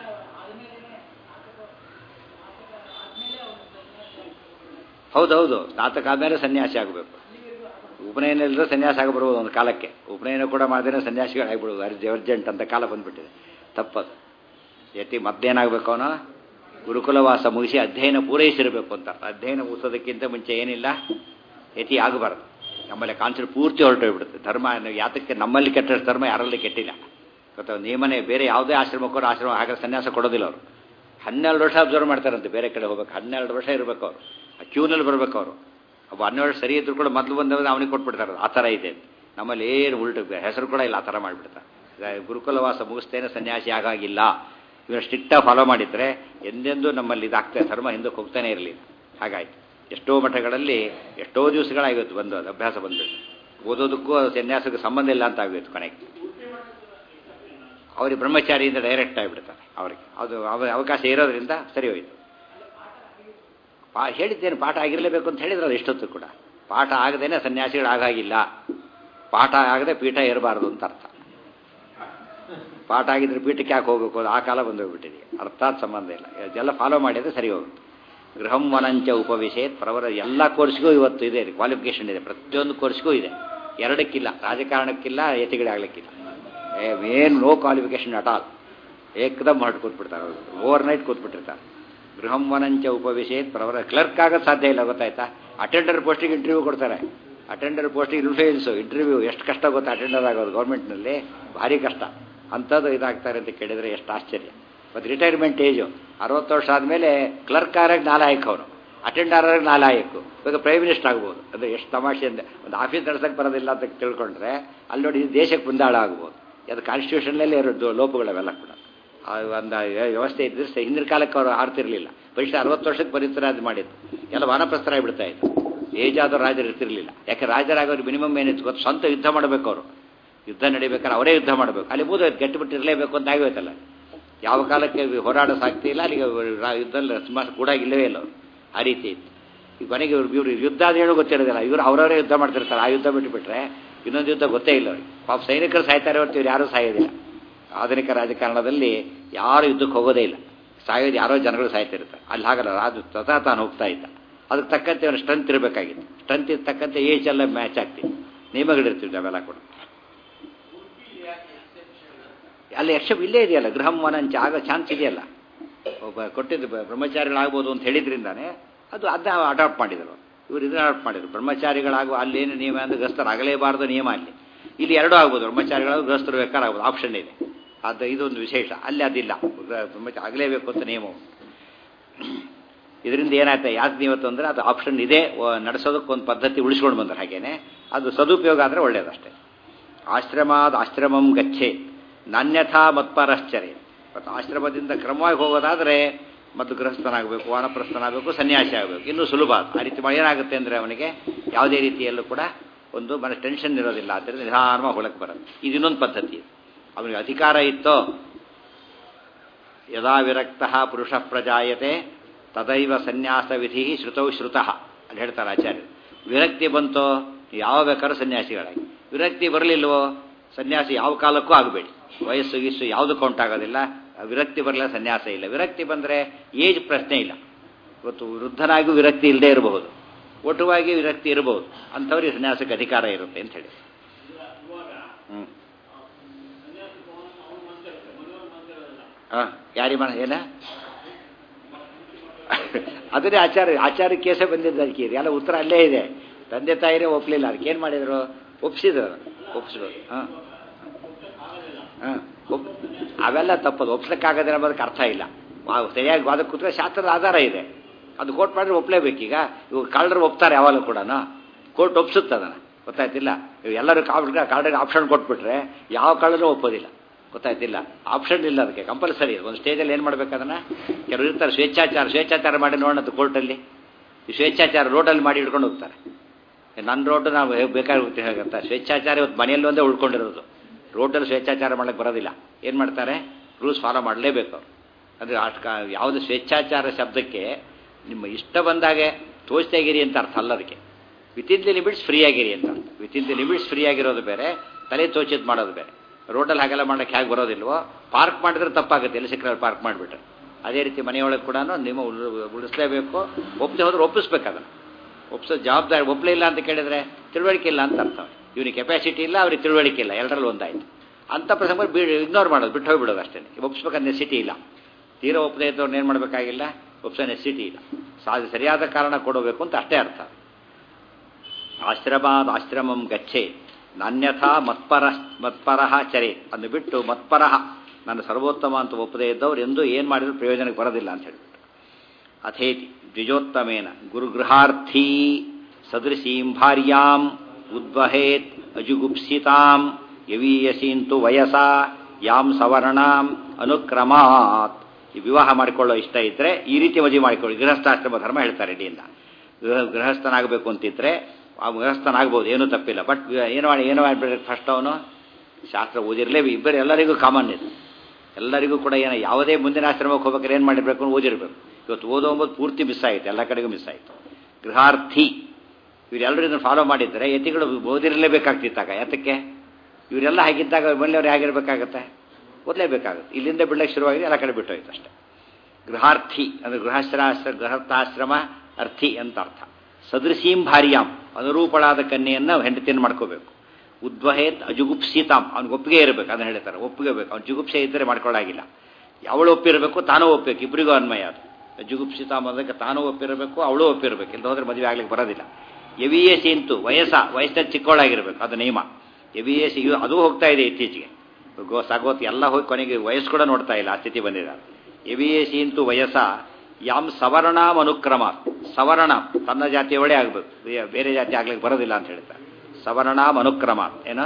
A: ಹೌದೌದು ಸ್ನಾತಕ ಆದ್ಮೇಲೆ ಸನ್ಯಾಸಿ ಆಗಬೇಕು ಉಪನಯನ ಇಲ್ಲದ್ರೆ ಸನ್ಯಾಸ ಆಗಬರ್ಬೋದು ಒಂದು ಕಾಲಕ್ಕೆ ಉಪನಯನ ಕೂಡ ಮಾಡಿದ್ರೆ ಸನ್ಯಾಸಿಗಳಾಗ್ಬಿಡೋದು ಅರ್ಜ್ ಅರ್ಜೆಂಟ್ ಅಂತ ಕಾಲ ಬಂದ್ಬಿಟ್ಟಿದೆ ತಪ್ಪದು ಯತಿ ಮತ್ತೇನಾಗಬೇಕು ಅವನು ಗುರುಕುಲವಾಸ ಮುಗಿಸಿ ಅಧ್ಯಯನ ಪೂರೈಸಿರಬೇಕು ಅಂತ ಅಧ್ಯಯನ ಮುಗಿಸೋದಕ್ಕಿಂತ ಮುಂಚೆ ಏನಿಲ್ಲ ಯತಿ ಆಗಬಾರ್ದು ನಮ್ಮಲ್ಲಿ ಕಾನ್ಸೆಪ್ಟ್ ಪೂರ್ತಿ ಹೊರಟೋಗ್ಬಿಡುತ್ತೆ ಧರ್ಮ ಯಾತಕ್ಕೆ ನಮ್ಮಲ್ಲಿ ಕೆಟ್ಟ ಧರ್ಮ ಯಾರಲ್ಲಿ ಕೆಟ್ಟಿಲ್ಲ ಗೊತ್ತಾ ನಿಯಮನೆ ಬೇರೆ ಯಾವುದೇ ಆಶ್ರಮಕ್ಕೂ ಆಶ್ರಮ ಹಾಗೆ ಸನ್ಯಾಸ ಕೊಡೋದಿಲ್ಲ ಅವರು ಹನ್ನೆರಡು ವರ್ಷ ಅಬ್ಸರ್ವ್ ಮಾಡ್ತಾರಂತೆ ಬೇರೆ ಕಡೆ ಹೋಗ್ಬೇಕು ಹನ್ನೆರಡು ವರ್ಷ ಇರಬೇಕು ಅವರು ಆ ಕ್ಯೂನಲ್ಲಿ ಬರಬೇಕು ಅವರು ಒಬ್ಬ ಹನ್ನೆರಡು ಸರಿ ಇದ್ರು ಕೂಡ ಮೊದಲು ಬಂದವರು ಅವನಿಗೆ ಕೊಟ್ಬಿಡ್ತಾರೆ ಆ ಥರ ಇದೆ ನಮ್ಮಲ್ಲಿ ಏನು ಉಲ್ಟು ಹೆಸರು ಕೂಡ ಇಲ್ಲ ಆ ಥರ ಮಾಡಿಬಿಡ್ತಾರೆ ಗುರುಕುಲವಾಸ ಮುಗಿಸ್ತೇನೆ ಸನ್ಯಾಸಿ ಆಗಾಗಿಲ್ಲ ಇವನು ಸ್ಟ್ರಿಕ್ಟಾಗಿ ಫಾಲೋ ಮಾಡಿದರೆ ಎಂದೆಂದೂ ನಮ್ಮಲ್ಲಿ ಇದಾಗ್ತದೆ ಧರ್ಮ ಹಿಂದಕ್ಕೆ ಹೋಗ್ತಾನೆ ಇರಲಿಲ್ಲ ಹಾಗಾಯ್ತು ಎಷ್ಟೋ ಮಠಗಳಲ್ಲಿ ಎಷ್ಟೋ ದಿವಸಗಳಾಗಿತ್ತು ಬಂದು ಅದು ಅಭ್ಯಾಸ ಬಂದ್ಬಿಟ್ಟು ಓದೋದಕ್ಕೂ ಸನ್ಯಾಸಕ್ಕೆ ಸಂಬಂಧ ಇಲ್ಲ ಅಂತ ಆಗೋಯ್ತು ಕೊನೆಗೆ ಅವ್ರಿಗೆ ಬ್ರಹ್ಮಚಾರಿಯಿಂದ ಡೈರೆಕ್ಟ್ ಆಗಿಬಿಡ್ತಾರೆ ಅವ್ರಿಗೆ ಅದು ಅವ ಅವಕಾಶ ಇರೋದ್ರಿಂದ ಸರಿ ಹೋಯಿತು ಪಾ ಹೇಳಿದ್ದೇನು ಪಾಠ ಆಗಿರಲೇಬೇಕು ಅಂತ ಹೇಳಿದ್ರಲ್ಲ ಇಷ್ಟೊತ್ತು ಕೂಡ ಪಾಠ ಆಗದೇನೆ ಸನ್ಯಾಸಿಗಳು ಆಗಾಗಿಲ್ಲ ಪಾಠ ಆಗದೆ ಪೀಠ ಇರಬಾರ್ದು ಅಂತ ಅರ್ಥ ಪಾಠ ಆಗಿದ್ರೆ ಪೀಠಕ್ಕೆ ಯಾಕೆ ಹೋಗಬೇಕು ಅದು ಆ ಕಾಲ ಬಂದು ಹೋಗ್ಬಿಟ್ಟಿದೆ ಅರ್ಥಾತ್ ಸಂಬಂಧ ಇಲ್ಲ ಇದೆಲ್ಲ ಫಾಲೋ ಮಾಡಿದ್ರೆ ಸರಿ ಹೋಗುತ್ತೆ ಗೃಹಂ ವನಂಚ ಉಪವಿಷೇತ್ ಪ್ರವರ ಎಲ್ಲ ಕೋರ್ಸ್ಗೂ ಇವತ್ತು ಇದೆ ಕ್ವಾಲಿಫಿಕೇಶನ್ ಇದೆ ಪ್ರತಿಯೊಂದು ಕೋರ್ಸ್ಗೂ ಇದೆ ಎರಡಕ್ಕಿಲ್ಲ ರಾಜಕಾರಣಕ್ಕಿಲ್ಲ ಯತಿಗಳಾಗಲಿಕ್ಕಿಲ್ಲ ಏನು ನೋ ಕ್ವಾಲಿಫಿಕೇಶನ್ ಅಟ್ ಆಲ್ ಏಕದಮ್ ಹೊರಟು ಕೂತ್ಬಿಡ್ತಾರೆ ಅವರು ಓವರ್ ನೈಟ್ ಕೂತ್ಬಿಟ್ಟಿರ್ತಾರೆ ಗೃಹಂ ವನಂಚ ಉಪವಿಷೇತ್ ಪ್ರವರ ಕ್ಲರ್ಕ್ ಆಗೋದು ಸಾಧ್ಯ ಇಲ್ಲ ಗೊತ್ತಾಯ್ತಾ ಅಟೆಂಡರ್ ಪೋಸ್ಟಿಗೆ ಇಂಟರ್ವ್ಯೂ ಕೊಡ್ತಾರೆ ಅಟೆಂಡರ್ ಪೋಸ್ಟಿಗೆ ಇನ್ಫ್ಲೂಯೆನ್ಸು ಇಂಟರ್ವ್ಯೂ ಎಷ್ಟು ಕಷ್ಟ ಗೊತ್ತಾ ಅಟೆಂಡರ್ ಆಗೋದು ಗೌರ್ಮೆಂಟ್ನಲ್ಲಿ ಭಾರಿ ಕಷ್ಟ ಅಂಥದ್ದು ಇದಾಗ್ತಾರೆ ಅಂತ ಕೇಳಿದರೆ ಎಷ್ಟು ಆಶ್ಚರ್ಯ ಮತ್ತು ರಿಟೈರ್ಮೆಂಟ್ ಏಜು ಅರವತ್ತು ವರ್ಷ ಆದಮೇಲೆ ಕ್ಲರ್ಕ್ ಆರಾಗ ನಾಲಾಯಕ್ ಅವನು ಅಟೆಂಡರ್ ಆರಾಗ ನಾಲಾಯಕು ಇವಾಗ ಪ್ರೈಮ್ ಮಿನಿಸ್ಟರ್ ಆಗ್ಬೋದು ಅಂದರೆ ಎಷ್ಟು ತಮಾಷೆ ಅಂದರೆ ಒಂದು ಆಫೀಸ್ ನಡೆಸಕ್ಕೆ ಬರೋದಿಲ್ಲ ಅಂತ ತಿಳ್ಕೊಂಡ್ರೆ ಅಲ್ಲಿ ನೋಡಿ ದೇಶಕ್ಕೆ ಮುಂದಾಳ ಆಗ್ಬೋದು ಅದು ಕಾನ್ಸ್ಟಿಟ್ಯೂಷನ್ಲೇ ಎರಡು ಲೋಪಗಳವೆಲ್ಲ ಕೂಡ ಒಂದು ವ್ಯವಸ್ಥೆ ಇದ್ದರೆ ಹಿಂದಿನ ಕಾಲಕ್ಕೆ ಅವರು ಆಡ್ತಿರ್ಲಿಲ್ಲ ಬರೀ ಅರವತ್ತು ವರ್ಷಕ್ಕೆ ಪರಿಸರ ಅದು ಮಾಡಿದ್ದು ಎಲ್ಲ ವಾನಪ್ರಸ್ತರ ಆಗಿಬಿಡ್ತಾ ಇತ್ತು ಏಜ್ ಆದ ರಾಜರು ಇರ್ತಿರ್ಲಿಲ್ಲ ಯಾಕೆ ರಾಜರಾಗೋರು ಮಿನಿಮಮ್ ಏನಿತ್ತು ಗೊತ್ತು ಸ್ವಂತ ಯುದ್ಧ ಮಾಡಬೇಕು ಅವರು ಯುದ್ಧ ನಡಿಬೇಕಾದ್ರೆ ಅವರೇ ಯುದ್ಧ ಮಾಡಬೇಕು ಅಲ್ಲಿ ಮೂದು ಗಟ್ಟಿಬಿಟ್ಟು ಇರಲೇಬೇಕು ಅಂತ ಆಗೋಯ್ತಲ್ಲ ಯಾವ ಕಾಲಕ್ಕೆ ಹೋರಾಡ ಸಾಕ್ತಿ ಇಲ್ಲ ಅಲ್ಲಿಗೆ ಯುದ್ಧದಲ್ಲಿ ಸುಮಾರು ಕೂಡ ಇಲ್ಲವೇ ಇಲ್ಲ ಅವರು ಆ ರೀತಿ ಇತ್ತು ಈಗ ಕೊನೆಗೆ ಇವ್ರು ಇವರು ಯುದ್ಧ ಅದು ಹೇಳೋ ಗೊತ್ತಿರೋದಿಲ್ಲ ಇವರು ಅವರವರೇ ಯುದ್ಧ ಮಾಡ್ತಿರ್ತಾರೆ ಆ ಯುದ್ಧ ಬಿಟ್ಟುಬಿಟ್ರೆ ಇನ್ನೊಂದು ಯುದ್ಧ ಗೊತ್ತೇ ಇಲ್ಲ ಅವ್ರಿಗೆ ಪಾಪ ಸೈನಿಕರು ಸಾಯ್ತಾರೆ ಹೊರತು ಇವ್ರು ಯಾರೂ ಸಾಯೋದಿಲ್ಲ ಆಧುನಿಕ ರಾಜಕಾರಣದಲ್ಲಿ ಯಾರು ಯುದ್ಧಕ್ಕೆ ಹೋಗೋದೇ ಇಲ್ಲ ಸಾಯೋದು ಯಾರೋ ಜನಗಳು ಸಾಯ್ತಿರ್ತಾರೆ ಅಲ್ಲಿ ಹಾಗಲ್ಲ ರಾಜು ತಥಾ ತಾನು ಹೋಗ್ತಾ ಇದ್ದ ಅದಕ್ಕೆ ತಕ್ಕಂತೆ ಅವನು ಸ್ಟ್ರೆಂತ್ ಇರಬೇಕಾಗಿತ್ತು ಸ್ಟ್ರೆಂತ್ ಇದ್ದ ತಕ್ಕಂತೆ ಏಜ್ ಎಲ್ಲ ಮ್ಯಾಚ್ ಆಗ್ತಿತ್ತು ನಿಯಮಗಳಿರ್ತಿದ್ವಿ ಅವೆಲ್ಲ ಕೂಡ ಅಲ್ಲಿ ಎಕ್ಸೆಪ್ಟ್ ಇಲ್ಲೇ ಇದೆಯಲ್ಲ ಗೃಹಂ ವನಂಚ ಆಗೋ ಚಾನ್ಸ್ ಇದೆಯಲ್ಲ ಒಬ್ಬ ಕೊಟ್ಟಿದ್ದು ಬ್ರಹ್ಮಚಾರಿಗಳಾಗ್ಬೋದು ಅಂತ ಹೇಳಿದ್ರಿಂದಾನೆ ಅದು ಅದನ್ನ ಅಡಾಪ್ಟ್ ಮಾಡಿದರು ಇವರು ಇದನ್ನ ಅಡಾಪ್ಟ್ ಮಾಡಿದರು ಬ್ರಹ್ಮಚಾರಿಗಳಾಗುವ ಅಲ್ಲೇನು ನಿಯಮ ಅಂದರೆ ಗೃಹಸ್ಥರಾಗಲೇಬಾರ್ದು ನಿಯಮ ಅಲ್ಲಿ ಇಲ್ಲಿ ಎರಡೂ ಆಗ್ಬೋದು ಬ್ರಹ್ಮಚಾರಿಗಳಾಗ ಗೃಹಸ್ಥರು ಬೇಕಾರಾಗ್ಬೋದು ಆಪ್ಷನ್ ಇದೆ ಅದು ಇದೊಂದು ವಿಶೇಷ ಅಲ್ಲಿ ಅದಿಲ್ಲ ಬ್ರಹ್ಮಚಾರಿ ಆಗಲೇಬೇಕು ಅಂತ ನಿಯಮ ಇದರಿಂದ ಏನಾಯ್ತು ಯಾಕೆ ಇವತ್ತು ಅಂದರೆ ಅದು ಆಪ್ಷನ್ ಇದೆ ನಡೆಸೋದಕ್ಕೊಂದು ಪದ್ಧತಿ ಉಳಿಸ್ಕೊಂಡು ಬಂದ್ರೆ ಹಾಗೇನೆ ಅದು ಸದುಪಯೋಗ ಆದರೆ ಒಳ್ಳೆಯದಷ್ಟೇ ಆಶ್ರಮಾದ ಆಶ್ರಮಂ ಗಚ್ಚೆ ನಾನ್ಯಥಾ ಮತ್ಪರಶ್ಚರ್ಯ ಮತ್ತು ಆಶ್ರಮದಿಂದ ಕ್ರಮವಾಗಿ ಹೋಗೋದಾದರೆ ಮತ್ತು ಗೃಹಸ್ಥನಾಗಬೇಕು ವಾನಪ್ರಸ್ಥನಾಗಬೇಕು ಸನ್ಯಾಸಿ ಆಗಬೇಕು ಇನ್ನೂ ಸುಲಭ ಆ ರೀತಿ ಏನಾಗುತ್ತೆ ಅಂದರೆ ಅವನಿಗೆ ಯಾವುದೇ ರೀತಿಯಲ್ಲೂ ಕೂಡ ಒಂದು ಮನ ಟೆನ್ಷನ್ ಇರೋದಿಲ್ಲ ಆದ್ದರಿಂದ ನಿಧಾನವಾಗಿ ಹೊಳಕ್ಕೆ ಬರುತ್ತೆ ಇದು ಇನ್ನೊಂದು ಪದ್ಧತಿ ಅವನಿಗೆ ಅಧಿಕಾರ ಇತ್ತೋ ಯದಾ ವಿರಕ್ತ ಪುರುಷ ಪ್ರಜಾಯತೆ ತದೈವ ಸನ್ಯಾಸ ವಿಧಿ ಶ್ರುತೌ ಶ್ರುತಃ ಅಲ್ಲಿ ಹೇಳ್ತಾರೆ ಆಚಾರ್ಯರು ವಿರಕ್ತಿ ಬಂತೋ ಯಾವ ಬೇಕಾದ್ರೂ ಸನ್ಯಾಸಿಗಳಾಗಿ ವಿರಕ್ತಿ ಬರಲಿಲ್ವೋ ಸನ್ಯಾಸಿ ಯಾವ ಕಾಲಕ್ಕೂ ಆಗಬೇಡಿ ವಯಸ್ಸು ಗಿಸ್ಸು ಯಾವುದು ಕೌಂಟ್ ಆಗೋದಿಲ್ಲ ವಿರಕ್ತಿ ಬರಲಿಲ್ಲ ಸನ್ಯಾಸ ಇಲ್ಲ ವಿರಕ್ತಿ ಬಂದರೆ ಏಜ್ ಪ್ರಶ್ನೆ ಇಲ್ಲ ಇವತ್ತು ವೃದ್ಧನಾಗೂ ವಿರಕ್ತಿ ಇಲ್ಲದೆ ಇರಬಹುದು ಒಟುವಾಗಿ ವಿರಕ್ತಿ ಇರಬಹುದು ಅಂಥವ್ರಿಗೆ ಸನ್ಯಾಸಕ್ಕೆ ಅಧಿಕಾರ ಇರುತ್ತೆ ಅಂತ ಹೇಳಿ ಹ್ಞೂ ಹಾಂ ಯಾರಿ ಮಾಡ ಏನ ಅದನ್ನೇ ಆಚಾರ ಆಚಾರ ಕೇಸೇ ಬಂದಿದ್ದು ಅದಕ್ಕೆ ಎಲ್ಲ ಉತ್ತರ ಅಲ್ಲೇ ಇದೆ ತಂದೆ ತಾಯಿರೇ ಒಪ್ಪಲಿಲ್ಲ ಅದಕ್ಕೆ ಏನು ಮಾಡಿದರು ಒಪ್ಸಿದ್ರು ಒಪ್ಸಿದ್ರು ಹಾಂ ಹಾಂ ಒಪ್ ಅವೆಲ್ಲ ತಪ್ಪದು ಒಪ್ಸಕ್ಕಾಗದೆ ಅನ್ನೋದಕ್ಕೆ ಅರ್ಥ ಇಲ್ಲ ಸರಿಯಾಗಿ ವಾದ ಕೂತ್ರೆ ಶಾಸ್ತ್ರದ ಆಧಾರ ಇದೆ ಅದು ಕೋರ್ಟ್ ಮಾಡಿದ್ರೆ ಒಪ್ಪಲೇಬೇಕೀಗ ಇವಾಗ ಕಳ್ಳರು ಒಪ್ತಾರೆ ಯಾವಾಗಲೂ ಕೂಡ ಕೋರ್ಟ್ ಒಪ್ಸುತ್ತೆ ಅದನ್ನು ಗೊತ್ತಾಯ್ತಿಲ್ಲ ಎಲ್ಲರೂ ಕಾರ್ಡಿಗೆ ಆಪ್ಷನ್ ಕೊಟ್ಬಿಟ್ರೆ ಯಾವ ಕಳ್ಳರೂ ಒಪ್ಪೋದಿಲ್ಲ ಗೊತ್ತಾಯ್ತಿಲ್ಲ ಆಪ್ಷನ್ ಇಲ್ಲ ಅದಕ್ಕೆ ಕಂಪಲ್ಸರಿ ಒಂದು ಸ್ಟೇಜಲ್ಲಿ ಏನು ಮಾಡ್ಬೇಕು ಅದನ್ನು ಕೆಲವರು ಇರ್ತಾರೆ ಸ್ವೇಚ್ಛಾಚಾರ ಸ್ವೇಚ್ಛಾಚಾರ ಮಾಡಿ ನೋಡೋಣ ಕೋರ್ಟಲ್ಲಿ ಈ ಸ್ವೇಚ್ಛಾಚಾರ ರೋಡಲ್ಲಿ ಮಾಡಿ ಹಿಡ್ಕೊಂಡು ಹೋಗ್ತಾರೆ ನನ್ನ ರೋಡು ನಾವು ಬೇಕಾದ್ರೆ ಹೋಗ್ತೀವಿ ಹೇಗಂತ ಸ್ವೇಚ್ಛಾಚಾರ ಇವತ್ತು ಮನೆಯಲ್ಲಿ ಒಂದೇ ಉಳ್ಕೊಂಡಿರೋದು ರೋಡಲ್ಲಿ ಸ್ವೇಚ್ಛಾಚಾರ ಮಾಡಕ್ಕೆ ಬರೋದಿಲ್ಲ ಏನು ಮಾಡ್ತಾರೆ ರೂಲ್ಸ್ ಫಾಲೋ ಮಾಡಲೇಬೇಕು ಅವರು ಅಂದರೆ ಅಷ್ಟು ಯಾವುದು ಸ್ವೇಚ್ಛಾಚಾರ ಶಬ್ದಕ್ಕೆ ನಿಮ್ಮ ಇಷ್ಟ ಬಂದಾಗೆ ತೋಚ್ತಾಗಿರಿ ಅಂತ ಅರ್ಥ ಅಲ್ಲ ಅದಕ್ಕೆ ವಿತಿನ್ ದಿ ಲಿಮಿಟ್ಸ್ ಫ್ರೀ ಆಗಿರಿ ಅಂತ ಅರ್ಥ ವಿತಿನ್ ದಿ ಲಿಮಿಟ್ಸ್ ಫ್ರೀ ಆಗಿರೋದು ಬೇರೆ ತಲೆ ತೋಚಿದ್ ಮಾಡೋದು ಬೇರೆ ರೋಡಲ್ಲಿ ಹಾಗೆಲ್ಲ ಮಾಡೋಕ್ಕೆ ಹೇಗೆ ಬರೋದಿಲ್ವೋ ಪಾರ್ಕ್ ಮಾಡಿದ್ರೆ ತಪ್ಪಾಗುತ್ತೆ ಎಲ್ಲಿ ಸಿಕ್ಕರೆ ಪಾರ್ಕ್ ಮಾಡಿಬಿಟ್ರೆ ಅದೇ ರೀತಿ ಮನೆಯೊಳಗೆ ಕೂಡ ನಿಮ್ಮ ಉಳಿಸ್ಲೇಬೇಕು ಒಪ್ಪದೆ ಹೋದ್ರೆ ಒಪ್ಪಿಸ್ಬೇಕು ಅದನ್ನು ಒಪ್ಸೋ ಜವಾಬ್ದಾರಿ ಒಪ್ಪಲಿಲ್ಲ ಅಂತ ಕೇಳಿದ್ರೆ ತಿಳುವಳಿಕೆ ಇಲ್ಲ ಅಂತ ಅರ್ಥ ಇವನಿಗೆ ಕೆಪಾಸಿಟಿ ಇಲ್ಲ ಅವ್ರಿಗೆ ತಿಳುವಳಿಕೆ ಇಲ್ಲ ಎರಡರಲ್ಲಿ ಒಂದಾಯ್ತು ಅಂಥ ಪ್ರಸಂಗ ಬಿ ಇಗ್ನೋರ್ ಮಾಡೋದು ಬಿಟ್ಟು ಹೋಗ್ಬಿಡೋದು ಅಷ್ಟೇ ಒಪ್ಸ್ಬೇಕಂತ ನೆಸಿಟಿ ಇಲ್ಲ ತೀರಾ ಒಪ್ಪದೇ ಇದ್ದವ್ರನ್ನ ಏನು ಮಾಡಬೇಕಾಗಿಲ್ಲ ಒಪ್ಸೋ ನೆಸಿಟಿ ಇಲ್ಲ ಸಾಧ್ಯ ಸರಿಯಾದ ಕಾರಣ ಕೊಡಬೇಕು ಅಂತ ಅಷ್ಟೇ ಅರ್ಥ ಆಶ್ರಮಾದ ಆಶ್ರಮಂ ಗಚ್ಚೆ ನಾನ್ಯಥಾ ಮತ್ಪರ ಮತ್ಪರಹ ಚರೆ ಅನ್ನು ಬಿಟ್ಟು ಮತ್ಪರಹ ನನ್ನ ಸರ್ವೋತ್ತಮ ಅಂತ ಒಪ್ಪದೇ ಇದ್ದವ್ರು ಎಂದೂ ಏನು ಮಾಡಿದ್ರು ಪ್ರಯೋಜನಕ್ಕೆ ಬರೋದಿಲ್ಲ ಅಂತ ಹೇಳ್ಬಿಟ್ಟು ಅಥೇತಿ ದ್ವಿಜೋತ್ತಮೇನ ಗುರುಗೃಹಾರ್ಥೀ ಸದೃಶೀಂ ಭಾರ್ಯಾಂ ಉದ್ವಹೇತ್ ಅಜುಗುಪ್ಸಿತಾಂ ಯವೀಯಸೀಂತು ವಯಸ ಯಾಂ ಸವರ್ಣಾಂ ಅನುಕ್ರಮಾತ್ ಈ ವಿವಾಹ ಮಾಡಿಕೊಳ್ಳೋ ಇಷ್ಟ ಇದ್ದರೆ ಈ ರೀತಿ ಮದುವೆ ಮಾಡಿಕೊಳ್ಳಿ ಗೃಹಸ್ಥಾಶ್ರಮ ಧರ್ಮ ಹೇಳ್ತಾರೆ ಅಡಿಯಿಂದ ಗೃಹ ಗೃಹಸ್ಥನಾಗಬೇಕು ಅಂತಿದ್ರೆ ಆ ಗೃಹಸ್ಥನಾಗ್ಬೋದು ಏನೂ ತಪ್ಪಿಲ್ಲ ಬಟ್ ಏನು ಮಾಡಿ ಏನು ಮಾಡಿಬಿಡ್ಬೇಕು ಫಸ್ಟ್ ಅವನು ಶಾಸ್ತ್ರ ಓದಿರಲೇ ಇಬ್ಬರು ಎಲ್ಲರಿಗೂ ಕಾಮನ್ ಇದೆ ಎಲ್ಲರಿಗೂ ಕೂಡ ಏನೋ ಯಾವುದೇ ಮುಂದಿನ ಆಶ್ರಮಕ್ಕೆ ಹೋಗ್ಬೇಕಾದ್ರೆ ಏನು ಮಾಡಿರ್ಬೇಕು ಓದಿರಬೇಕು ಇವತ್ತು ಓದೋಂಬುದು ಪೂರ್ತಿ ಮಿಸ್ ಆಯಿತು ಎಲ್ಲ ಕಡೆಗೂ ಮಿಸ್ ಆಯಿತು ಗೃಹಾರ್ಥಿ ಇವರೆಲ್ಲರೂ ಇದನ್ನು ಫಾಲೋ ಮಾಡಿದರೆ ಯತಿಗಳು ಓದಿರಲೇಬೇಕಾಗ್ತಿತ್ತಾಗ ಯಾತಕ್ಕೆ ಇವರೆಲ್ಲ ಹಾಗಿದ್ದಾಗ ಮನೆಯವ್ರು ಹೇಗಿರ್ಬೇಕಾಗತ್ತೆ ಓದಲೇಬೇಕಾಗುತ್ತೆ ಇಲ್ಲಿಂದ ಬಿಡಕ್ಕೆ ಶುರುವಾಗಿದೆ ಎಲ್ಲ ಕಡೆ ಬಿಟ್ಟೋಯ್ತು ಅಷ್ಟೇ ಗೃಹಾರ್ಥಿ ಅಂದರೆ ಗೃಹಾಶ್ರಾಶ್ರ ಗೃಹಸ್ಥಾಶ್ರಮ ಅರ್ಥಿ ಅಂತ ಅರ್ಥ ಸದೃಶೀಂ ಭಾರ್ಯಾಂ ಅನುರೂಪಳಾದ ಕನ್ಯೆಯನ್ನು ಹೆಂಡತಿಯನ್ನು ಮಾಡ್ಕೋಬೇಕು ಉದ್ವಹೇತ್ ಅಜುಗುಪ್ಸಿತಾಂ ಅವ್ನಿಗೆ ಒಪ್ಪಿಗೆ ಇರಬೇಕು ಅದನ್ನು ಹೇಳ್ತಾರೆ ಒಪ್ಪಿಗೆ ಬೇಕು ಅವ್ನು ಜುಗುಪ್ಸೆ ಇದ್ದರೆ ಮಾಡ್ಕೊಳ್ಳಾಗಿಲ್ಲ ಅವಳು ಒಪ್ಪಿರಬೇಕು ತಾನೂ ಒಪ್ಪಬೇಕು ಇಬ್ಬರಿಗೂ ಅನ್ವಯ ಅದು ಜುಗುಪ್ಸಿತಾಂ ಅದಕ್ಕೆ ತಾನೂ ಒಪ್ಪಿರಬೇಕು ಅವಳು ಒಪ್ಪಿರಬೇಕು ಇಲ್ಲ ಹೋದ್ರೆ ಮದುವೆ ಆಗ್ಲಿಕ್ಕೆ ಬರೋದಿಲ್ಲ ಎವಿ ಎ ಸಿ ಇಂತು ವಯಸ್ಸ ವಯಸ್ಸಲ್ಲಿ ಚಿಕ್ಕವಳಾಗಿರ್ಬೇಕು ಅದು ನಿಯಮ ಎವಿ ಎ ಸಿ ಅದು ಹೋಗ್ತಾ ಇದೆ ಇತ್ತೀಚೆಗೆ ಗೋ ಸಾಗೋತ್ ಎಲ್ಲ ಹೋಗಿ ಕೊನೆಗೆ ವಯಸ್ಸು ಕೂಡ ನೋಡ್ತಾ ಇಲ್ಲ ಆ ಸ್ಥಿತಿ ಬಂದಿದೆ ಎವಿ ಎ ಸಿ ಇಂತು ವಯಸ್ಸ ಯಾಮ್ ಸವರ್ಣಾಂ ಅನುಕ್ರಮ ಸವರ್ಣ ತನ್ನ ಜಾತಿಯವಳೇ ಆಗಬೇಕು ಬೇರೆ ಜಾತಿ ಆಗ್ಲಿಕ್ಕೆ ಬರೋದಿಲ್ಲ ಅಂತ ಹೇಳ್ತಾರೆ ಸವರ್ಣಾಂ ಅನುಕ್ರಮ ಏನ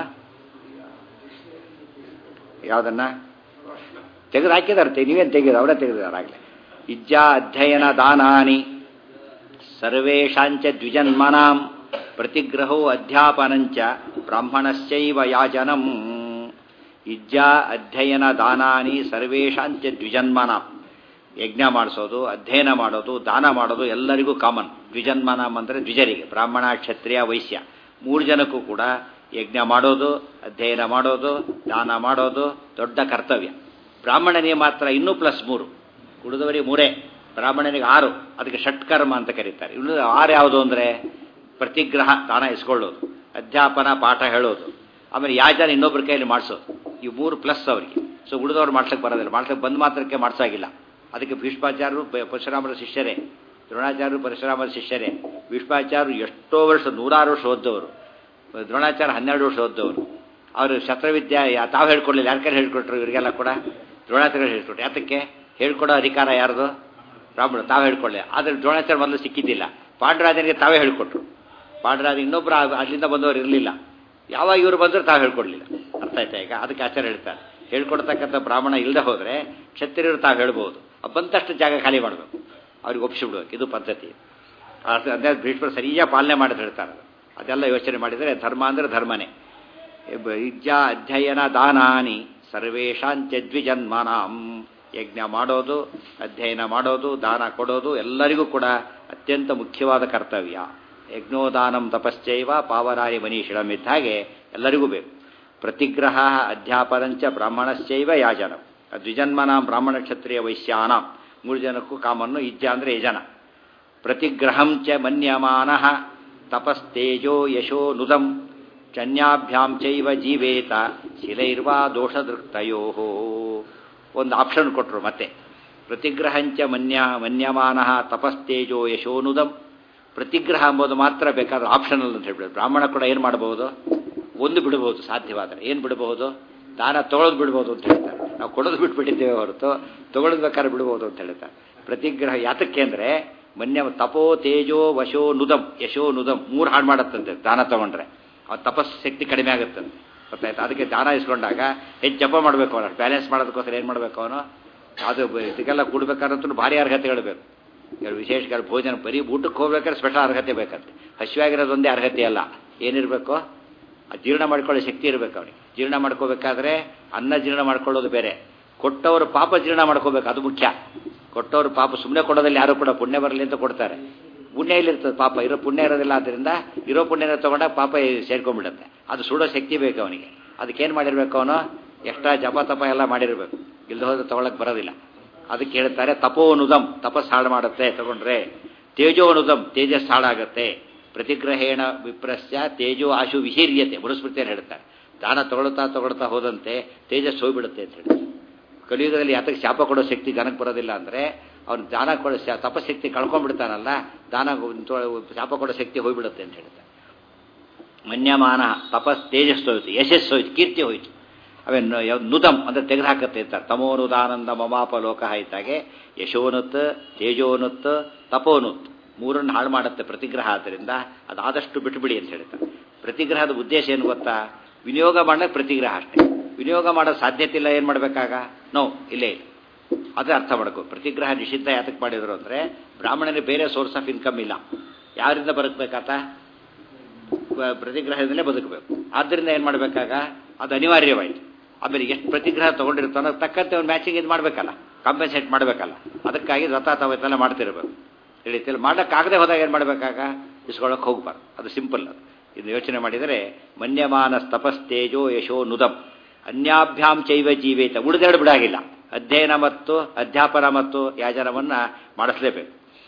A: ಯಾವುದನ್ನ ತೆಗೆದು ಹಾಕಿದಾರೆ ನೀವೇನು ತೆಗೆದು ಅವರೇ ತೆಗೆದಿದ್ದಾರೆ ಆಗಲೇ ಇಜ್ಜಾ ಅಧ್ಯಯನ ದಾನಾನಿ ಸರ್ವೇಷಾಂಚ ದ್ವಿಜನ್ಮನಾಂ ಪ್ರತಿಗ್ರಹೋ ಅಧ್ಯಾಪನಂಚ ಬ್ರಾಹ್ಮಣಶ್ಚೈವ ಯಾಜನಂ ಇಜ್ಜಾ ಅಧ್ಯಯನ ದಾನಾನಿ ಸರ್ವೇಷಾಂಚ ದ್ವಿಜನ್ಮನಾಂ ಯಜ್ಞ ಮಾಡಿಸೋದು ಅಧ್ಯಯನ ಮಾಡೋದು ದಾನ ಮಾಡೋದು ಎಲ್ಲರಿಗೂ ಕಾಮನ್ ದ್ವಿಜನ್ಮನಾಂ ಅಂದರೆ ದ್ವಿಜರಿಗೆ ಬ್ರಾಹ್ಮಣ ಕ್ಷತ್ರಿಯ ವೈಶ್ಯ ಮೂರು ಜನಕ್ಕೂ ಕೂಡ ಯಜ್ಞ ಮಾಡೋದು ಅಧ್ಯಯನ ಮಾಡೋದು ದಾನ ಮಾಡೋದು ದೊಡ್ಡ ಕರ್ತವ್ಯ ಬ್ರಾಹ್ಮಣನಿಗೆ ಮಾತ್ರ ಇನ್ನೂ ಪ್ಲಸ್ ಮೂರು ಉಳಿದವರಿಗೆ ಮೂರೇ ಬ್ರಾಹ್ಮಣನಿಗೆ ಆರು ಅದಕ್ಕೆ ಷಟ್ಕರ್ಮ ಅಂತ ಕರೀತಾರೆ ಇನ್ನು ಆರು ಯಾವುದು ಅಂದರೆ ಪ್ರತಿಗ್ರಹ ದಾನ ಇಸ್ಕೊಳ್ಳೋದು ಅಧ್ಯಾಪನ ಪಾಠ ಹೇಳೋದು ಆಮೇಲೆ ಯಾಜನ ಇನ್ನೊಬ್ಬರ ಕೈಯಲ್ಲಿ ಮಾಡಿಸೋದು ಈ ಮೂರು ಪ್ಲಸ್ ಅವರಿಗೆ ಸೊ ಉಳಿದವ್ರು ಮಾಡ್ಸಕ್ಕೆ ಬರೋದಿಲ್ಲ ಮಾಡ್ಸಕ್ಕೆ ಬಂದ ಮಾತ್ರಕ್ಕೆ ಮಾಡ್ಸಾಗಿಲ್ಲ ಅದಕ್ಕೆ ಭೀಷ್ಮಾಚಾರ್ಯರು ಪರಶುರಾಮರ ಶಿಷ್ಯರೇ ದ್ರೋಣಾಚಾರ್ಯರು ಪರಶುರಾಮರ ಶಿಷ್ಯರೇ ಭೀಷ್ಮಾಚಾರ್ಯರು ಎಷ್ಟೋ ವರ್ಷ ನೂರಾರು ವರ್ಷ ಓದ್ದವರು ದ್ರೋಣಾಚಾರ್ಯ ಹನ್ನೆರಡು ವರ್ಷ ಓದ್ದವರು ಅವರು ಶಸ್ತ್ರವಿದ್ಯೆ ತಾವು ಹೇಳ್ಕೊಡ್ಲಿಲ್ಲ ಯಾರ ಕೈಲಿ ಹೇಳ್ಕೊಟ್ರು ಇವರಿಗೆಲ್ಲ ಕೂಡ ದ್ರೋಣಾಚಾರ್ಯ ಹೇಳ್ಕೊಟ್ರು ಯಾತಕ್ಕೆ ಹೇಳ್ಕೊಡೋ ಅಧಿಕಾರ ಯಾರ್ದು ಬ್ರಾಹ್ಮಣ ತಾವು ಹೇಳ್ಕೊಳ್ಳಿ ಆದರೆ ದ್ರೋಣಾಚಾರ್ಯ ಮೊದಲು ಸಿಕ್ಕಿದ್ದಿಲ್ಲ ಪಾಂಡರಾಜನಿಗೆ ತಾವೇ ಹೇಳ್ಕೊಟ್ರು ಪಾಂಡರಾಜ ಇನ್ನೊಬ್ಬರು ಅಲ್ಲಿಂದ ಬಂದವರು ಇರಲಿಲ್ಲ ಯಾವಾಗ ಇವರು ಬಂದರೂ ತಾವು ಹೇಳ್ಕೊಡ್ಲಿಲ್ಲ ಅರ್ಥ ಆಯ್ತಾ ಈಗ ಅದಕ್ಕೆ ಆಚಾರ್ಯ ಹೇಳ್ತಾರೆ ಹೇಳ್ಕೊಡ್ತಕ್ಕಂಥ ಬ್ರಾಹ್ಮಣ ಇಲ್ಲದೆ ಹೋದರೆ ಕ್ಷತ್ರಿಯರು ತಾವು ಹೇಳ್ಬೋದು ಬಂದಷ್ಟು ಜಾಗ ಖಾಲಿ ಮಾಡಬೇಕು ಅವ್ರಿಗೆ ಒಪ್ಪಿಸಿಬಿಡ್ಬೇಕು ಇದು ಪದ್ಧತಿ ಅದೇ ಭೀಷ್ಮರು ಸರಿಯಾಗಿ ಪಾಲನೆ ಮಾಡಿದ್ ಹೇಳ್ತಾರೆ ಅದೆಲ್ಲ ಯೋಚನೆ ಮಾಡಿದರೆ ಧರ್ಮ ಅಂದರೆ ಧರ್ಮನೇ ಇಜ್ಜಾ ಅಧ್ಯಯನ ದಾನಾನಿ ಸರ್ವೇಷಾಂಚ ದ್ವಿಜನ್ಮನಾಂ ಯಜ್ಞ ಮಾಡೋದು ಅಧ್ಯಯನ ಮಾಡೋದು ದಾನ ಕೊಡೋದು ಎಲ್ಲರಿಗೂ ಕೂಡ ಅತ್ಯಂತ ಮುಖ್ಯವಾದ ಕರ್ತವ್ಯ ಯಜ್ಞೋದಾನಂ ತಪಶ್ಚೈವ ಪಾವರಾರಿ ಮನೀಷಿಣಂ ಇದ್ದ ಹಾಗೆ ಎಲ್ಲರಿಗೂ ಬೇಕು ಪ್ರತಿಗ್ರಹ ಅಧ್ಯಾಪನಂಚ ಬ್ರಾಹ್ಮಣಶ್ಚೈವ ಯಾಜನಂ ದ್ವಿಜನ್ಮನಾಂ ಬ್ರಾಹ್ಮಣ ಕ್ಷತ್ರಿಯ ವೈಶ್ಯಾನಾಂ ಮೂರು ಜನಕ್ಕೂ ಕಾಮನ್ನು ಇಜ್ಜ ಅಂದರೆ ಯಜನ ಪ್ರತಿಗ್ರಹಂ ಚ ಮನ್ಯಮಾನ ತಪಸ್ತೇಜೋ ಯಶೋ ನುದಂ ಚನ್ಯಾಭ್ಯಾಂ ಚೈವ ಜೀವೇತ ಶಿಲೈರ್ವಾ ದೋಷದೃಕ್ತಯೋ ಒಂದು ಆಪ್ಷನ್ ಕೊಟ್ಟರು ಮತ್ತೆ ಪ್ರತಿಗ್ರಹಂಚ ಮನ್ಯ ಮನ್ಯಮಾನ ತಪಸ್ತೇಜೋ ಯಶೋನುದಂ ಪ್ರತಿಗ್ರಹ ಎಂಬುದು ಮಾತ್ರ ಬೇಕಾದ್ರೆ ಆಪ್ಷನಲ್ ಅಂತ ಹೇಳ್ಬಿಡೋದು ಬ್ರಾಹ್ಮಣ ಕೂಡ ಏನು ಮಾಡಬಹುದು ಒಂದು ಬಿಡಬಹುದು ಸಾಧ್ಯವಾದರೆ ಏನು ಬಿಡಬಹುದು ದಾನ ತೊಗೊಳೋದು ಬಿಡ್ಬೋದು ಅಂತ ಹೇಳ್ತಾರೆ ನಾವು ಕೊಡೋದು ಬಿಟ್ಬಿಟ್ಟಿದ್ದೇವೆ ಹೊರತು ತೊಗೊಳೋದು ಬೇಕಾದ್ರೆ ಬಿಡ್ಬೋದು ಅಂತ ಹೇಳ್ತಾರೆ ಪ್ರತಿಗ್ರಹ ಯಾತಕ್ಕೆ ಅಂದರೆ ಮನ್ಯ ತಪೋ ತೇಜೋ ವಶೋ ನುದಂ ಯಶೋ ನುದಂ ಮೂರು ಹಾಳು ಮಾಡತ್ತಂತೆ ದಾನ ತಗೊಂಡ್ರೆ ಆ ತಪಸ್ ಶಕ್ತಿ ಕಡಿಮೆ ಆಗುತ್ತಂತೆ ಗೊತ್ತಾಯ್ತು ಅದಕ್ಕೆ ದಾನ ಇಸ್ಕೊಂಡಾಗ ಹೆಚ್ಚು ಜಪ ಮಾಡಬೇಕು ಅವನು ಬ್ಯಾಲೆನ್ಸ್ ಮಾಡೋದಕ್ಕೋಸ್ಕರ ಏನು ಮಾಡಬೇಕು ಅವನು ಅದು ಇದಕ್ಕೆಲ್ಲ ಕೊಡ್ಬೇಕಾದ್ರೂ ಭಾರಿ ಅರ್ಹತೆಗಳು ಬೇಕು ಎರಡು ವಿಶೇಷ ಭೋಜನ ಬರೀ ಊಟಕ್ಕೆ ಹೋಗ್ಬೇಕಾದ್ರೆ ಸ್ಪೆಷಲ್ ಅರ್ಹತೆ ಬೇಕಂತೆ ಹಸಿವಾಗಿರೋದೊಂದೇ ಅರ್ಹತೆ ಅಲ್ಲ ಏನಿರಬೇಕು ಆ ಜೀರ್ಣ ಮಾಡ್ಕೊಳ್ಳೋ ಶಕ್ತಿ ಇರಬೇಕು ಅವನಿಗೆ ಜೀರ್ಣ ಮಾಡ್ಕೋಬೇಕಾದ್ರೆ ಅನ್ನ ಜೀರ್ಣ ಮಾಡ್ಕೊಳ್ಳೋದು ಬೇರೆ ಕೊಟ್ಟವರು ಪಾಪ ಜೀರ್ಣ ಮಾಡ್ಕೋಬೇಕು ಅದು ಮುಖ್ಯ ಕೊಟ್ಟವರು ಪಾಪ ಸುಮ್ಮನೆ ಕೊಡೋದಲ್ಲಿ ಯಾರು ಕೂಡ ಪುಣ್ಯ ಬರಲಿ ಅಂತ ಕೊಡ್ತಾರೆ ಪುಣ್ಯ ಇಲ್ಲಿರ್ತದೆ ಪಾಪ ಇರೋ ಪುಣ್ಯ ಇರೋದಿಲ್ಲ ಆದ್ದರಿಂದ ಇರೋ ಪುಣ್ಯನ ತಗೊಂಡಾಗ ಪಾಪ ಸೇರ್ಕೊಂಡ್ಬಿಡುತ್ತೆ ಅದು ಸುಡೋ ಶಕ್ತಿ ಬೇಕು ಅವನಿಗೆ ಅದಕ್ಕೇನು ಮಾಡಿರ್ಬೇಕು ಅವನು ಎಕ್ಸ್ಟ್ರಾ ಜಪ ತಪ ಎಲ್ಲ ಮಾಡಿರಬೇಕು ಇಲ್ದ ಹೋದ್ರೆ ತಗೊಳಕ್ ಬರೋದಿಲ್ಲ ಅದಕ್ಕೆ ಹೇಳ್ತಾರೆ ತಪೋನುದಂ ತಪಸ್ ಹಾಳು ಮಾಡುತ್ತೆ ತಗೊಂಡ್ರೆ ತೇಜೋನುದಂ ತೇಜಸ್ ಹಾಳಾಗತ್ತೆ ಪ್ರತಿಗ್ರಹೇಣ ವಿಪ್ರಸ್ಯ ತೇಜೋ ಆಶು ವಿಹೀರ್ಯತೆ ಮನುಸ್ಮೃತಿಯಲ್ಲಿ ಹೇಳ್ತಾರೆ ದಾನ ತಗೊಳ್ತಾ ತಗೊಳ್ತಾ ಹೋದಂತೆ ತೇಜಸ್ ಹೋಗ್ಬಿಡುತ್ತೆ ಅಂತ ಹೇಳ್ತಾರೆ ಕಲಿಯುಗದಲ್ಲಿ ಯಾತಕ್ಕೆ ಶಾಪ ಕೊಡೋ ಶಕ್ತಿ ಜನಕ್ಕೆ ಬರೋದಿಲ್ಲ ಅಂದರೆ ಅವ್ನು ದಾನ ಕೊಡೋ ತಪಶಕ್ತಿ ಕಳ್ಕೊಂಡ್ಬಿಡ್ತಾನಲ್ಲ ದಾನ ಶಾಪ ಕೊಡೋ ಶಕ್ತಿ ಹೋಗ್ಬಿಡುತ್ತೆ ಅಂತ ಹೇಳ್ತಾರೆ ಮನ್ಯಮಾನ ತಪಸ್ ತೇಜಸ್ ಹೋಯ್ತು ಯಶಸ್ಸು ಹೋಯ್ತು ಕೀರ್ತಿ ಹೋಯ್ತು ಅವೇನು ನುದಂ ಅಂದರೆ ತೆಗೆದುಹಾಕತ್ತೆ ಅಂತಾರೆ ತಮೋನುದಾನಂದ ಮಮಾಪ ಲೋಕ ಇದ್ದಾಗೆ ಯಶೋನುತ್ ತೇಜೋನುತ್ ತಪೋನುತ್ ಮೂರನ್ನು ಹಾಳು ಮಾಡುತ್ತೆ ಪ್ರತಿಗ್ರಹ ಆದ್ದರಿಂದ ಅದಾದಷ್ಟು ಬಿಟ್ಟುಬಿಡಿ ಅಂತ ಹೇಳ್ತಾರೆ ಪ್ರತಿಗ್ರಹದ ಉದ್ದೇಶ ಏನು ಗೊತ್ತಾ ವಿನಿಯೋಗ ಮಾಡೋಕ್ಕೆ ಪ್ರತಿಗ್ರಹ ಅಷ್ಟೇ ವಿನಿಯೋಗ ಮಾಡೋ ಸಾಧ್ಯತೆ ಇಲ್ಲ ಏನು ಮಾಡಬೇಕಾಗ ನೋ ಇಲ್ಲೇ ಇಲ್ಲ ಅದೇ ಅರ್ಥ ಮಾಡ್ಕೋ ಪ್ರತಿಗ್ರಹ ನಿಷಿದ್ಧ ಯಾತಕ್ಕೆ ಮಾಡಿದ್ರು ಅಂದರೆ ಬ್ರಾಹ್ಮಣನಿಗೆ ಬೇರೆ ಸೋರ್ಸ್ ಆಫ್ ಇನ್ಕಮ್ ಇಲ್ಲ ಯಾರಿಂದ ಬದುಕಬೇಕಾತ ಪ್ರತಿಗ್ರಹದಿಂದಲೇ ಬದುಕಬೇಕು ಆದ್ದರಿಂದ ಏನು ಮಾಡಬೇಕಾಗ ಅದು ಅನಿವಾರ್ಯವಾಯಿತು ಆಮೇಲೆ ಎಷ್ಟು ಪ್ರತಿಗ್ರಹ ತೊಗೊಂಡಿರ್ತಾನೋ ತಕ್ಕಂತೆ ಒಂದು ಮ್ಯಾಚಿಂಗ್ ಇದು ಮಾಡಬೇಕಲ್ಲ ಕಾಂಪನ್ಸೇಟ್ ಮಾಡಬೇಕಲ್ಲ ಅದಕ್ಕಾಗಿ ರಥ ತವೆಲ್ಲ ಮಾಡ್ತಿರ್ಬೇಕು ತಿಳಿತಿಲ್ಲ ಮಾಡೋಕ್ಕಾಗದೆ ಹೋದಾಗ ಏನು ಮಾಡಬೇಕಾಗ ಇಸ್ಕೊಳ್ಳೋಕೆ ಹೋಗ್ಬಾರ್ದು ಅದು ಸಿಂಪಲ್ ಅದು ಇದು ಯೋಚನೆ ಮಾಡಿದರೆ ಮನ್ಯಮಾನ ತಪಸ್ತೇಜೋ ಯಶೋ ನುದಂ ಅನ್ಯಾಭ್ಯಾಂ ಚೈವ ಜೀವೇತ ಉಳಿದೆರಡು ಬಿಡಾಗಿಲ್ಲ ಅಧ್ಯಯನ ಮತ್ತು ಅಧ್ಯಾಪನ ಮತ್ತು ಯಾಜನವನ್ನು ಮಾಡಿಸ್ಲೇಬೇಕು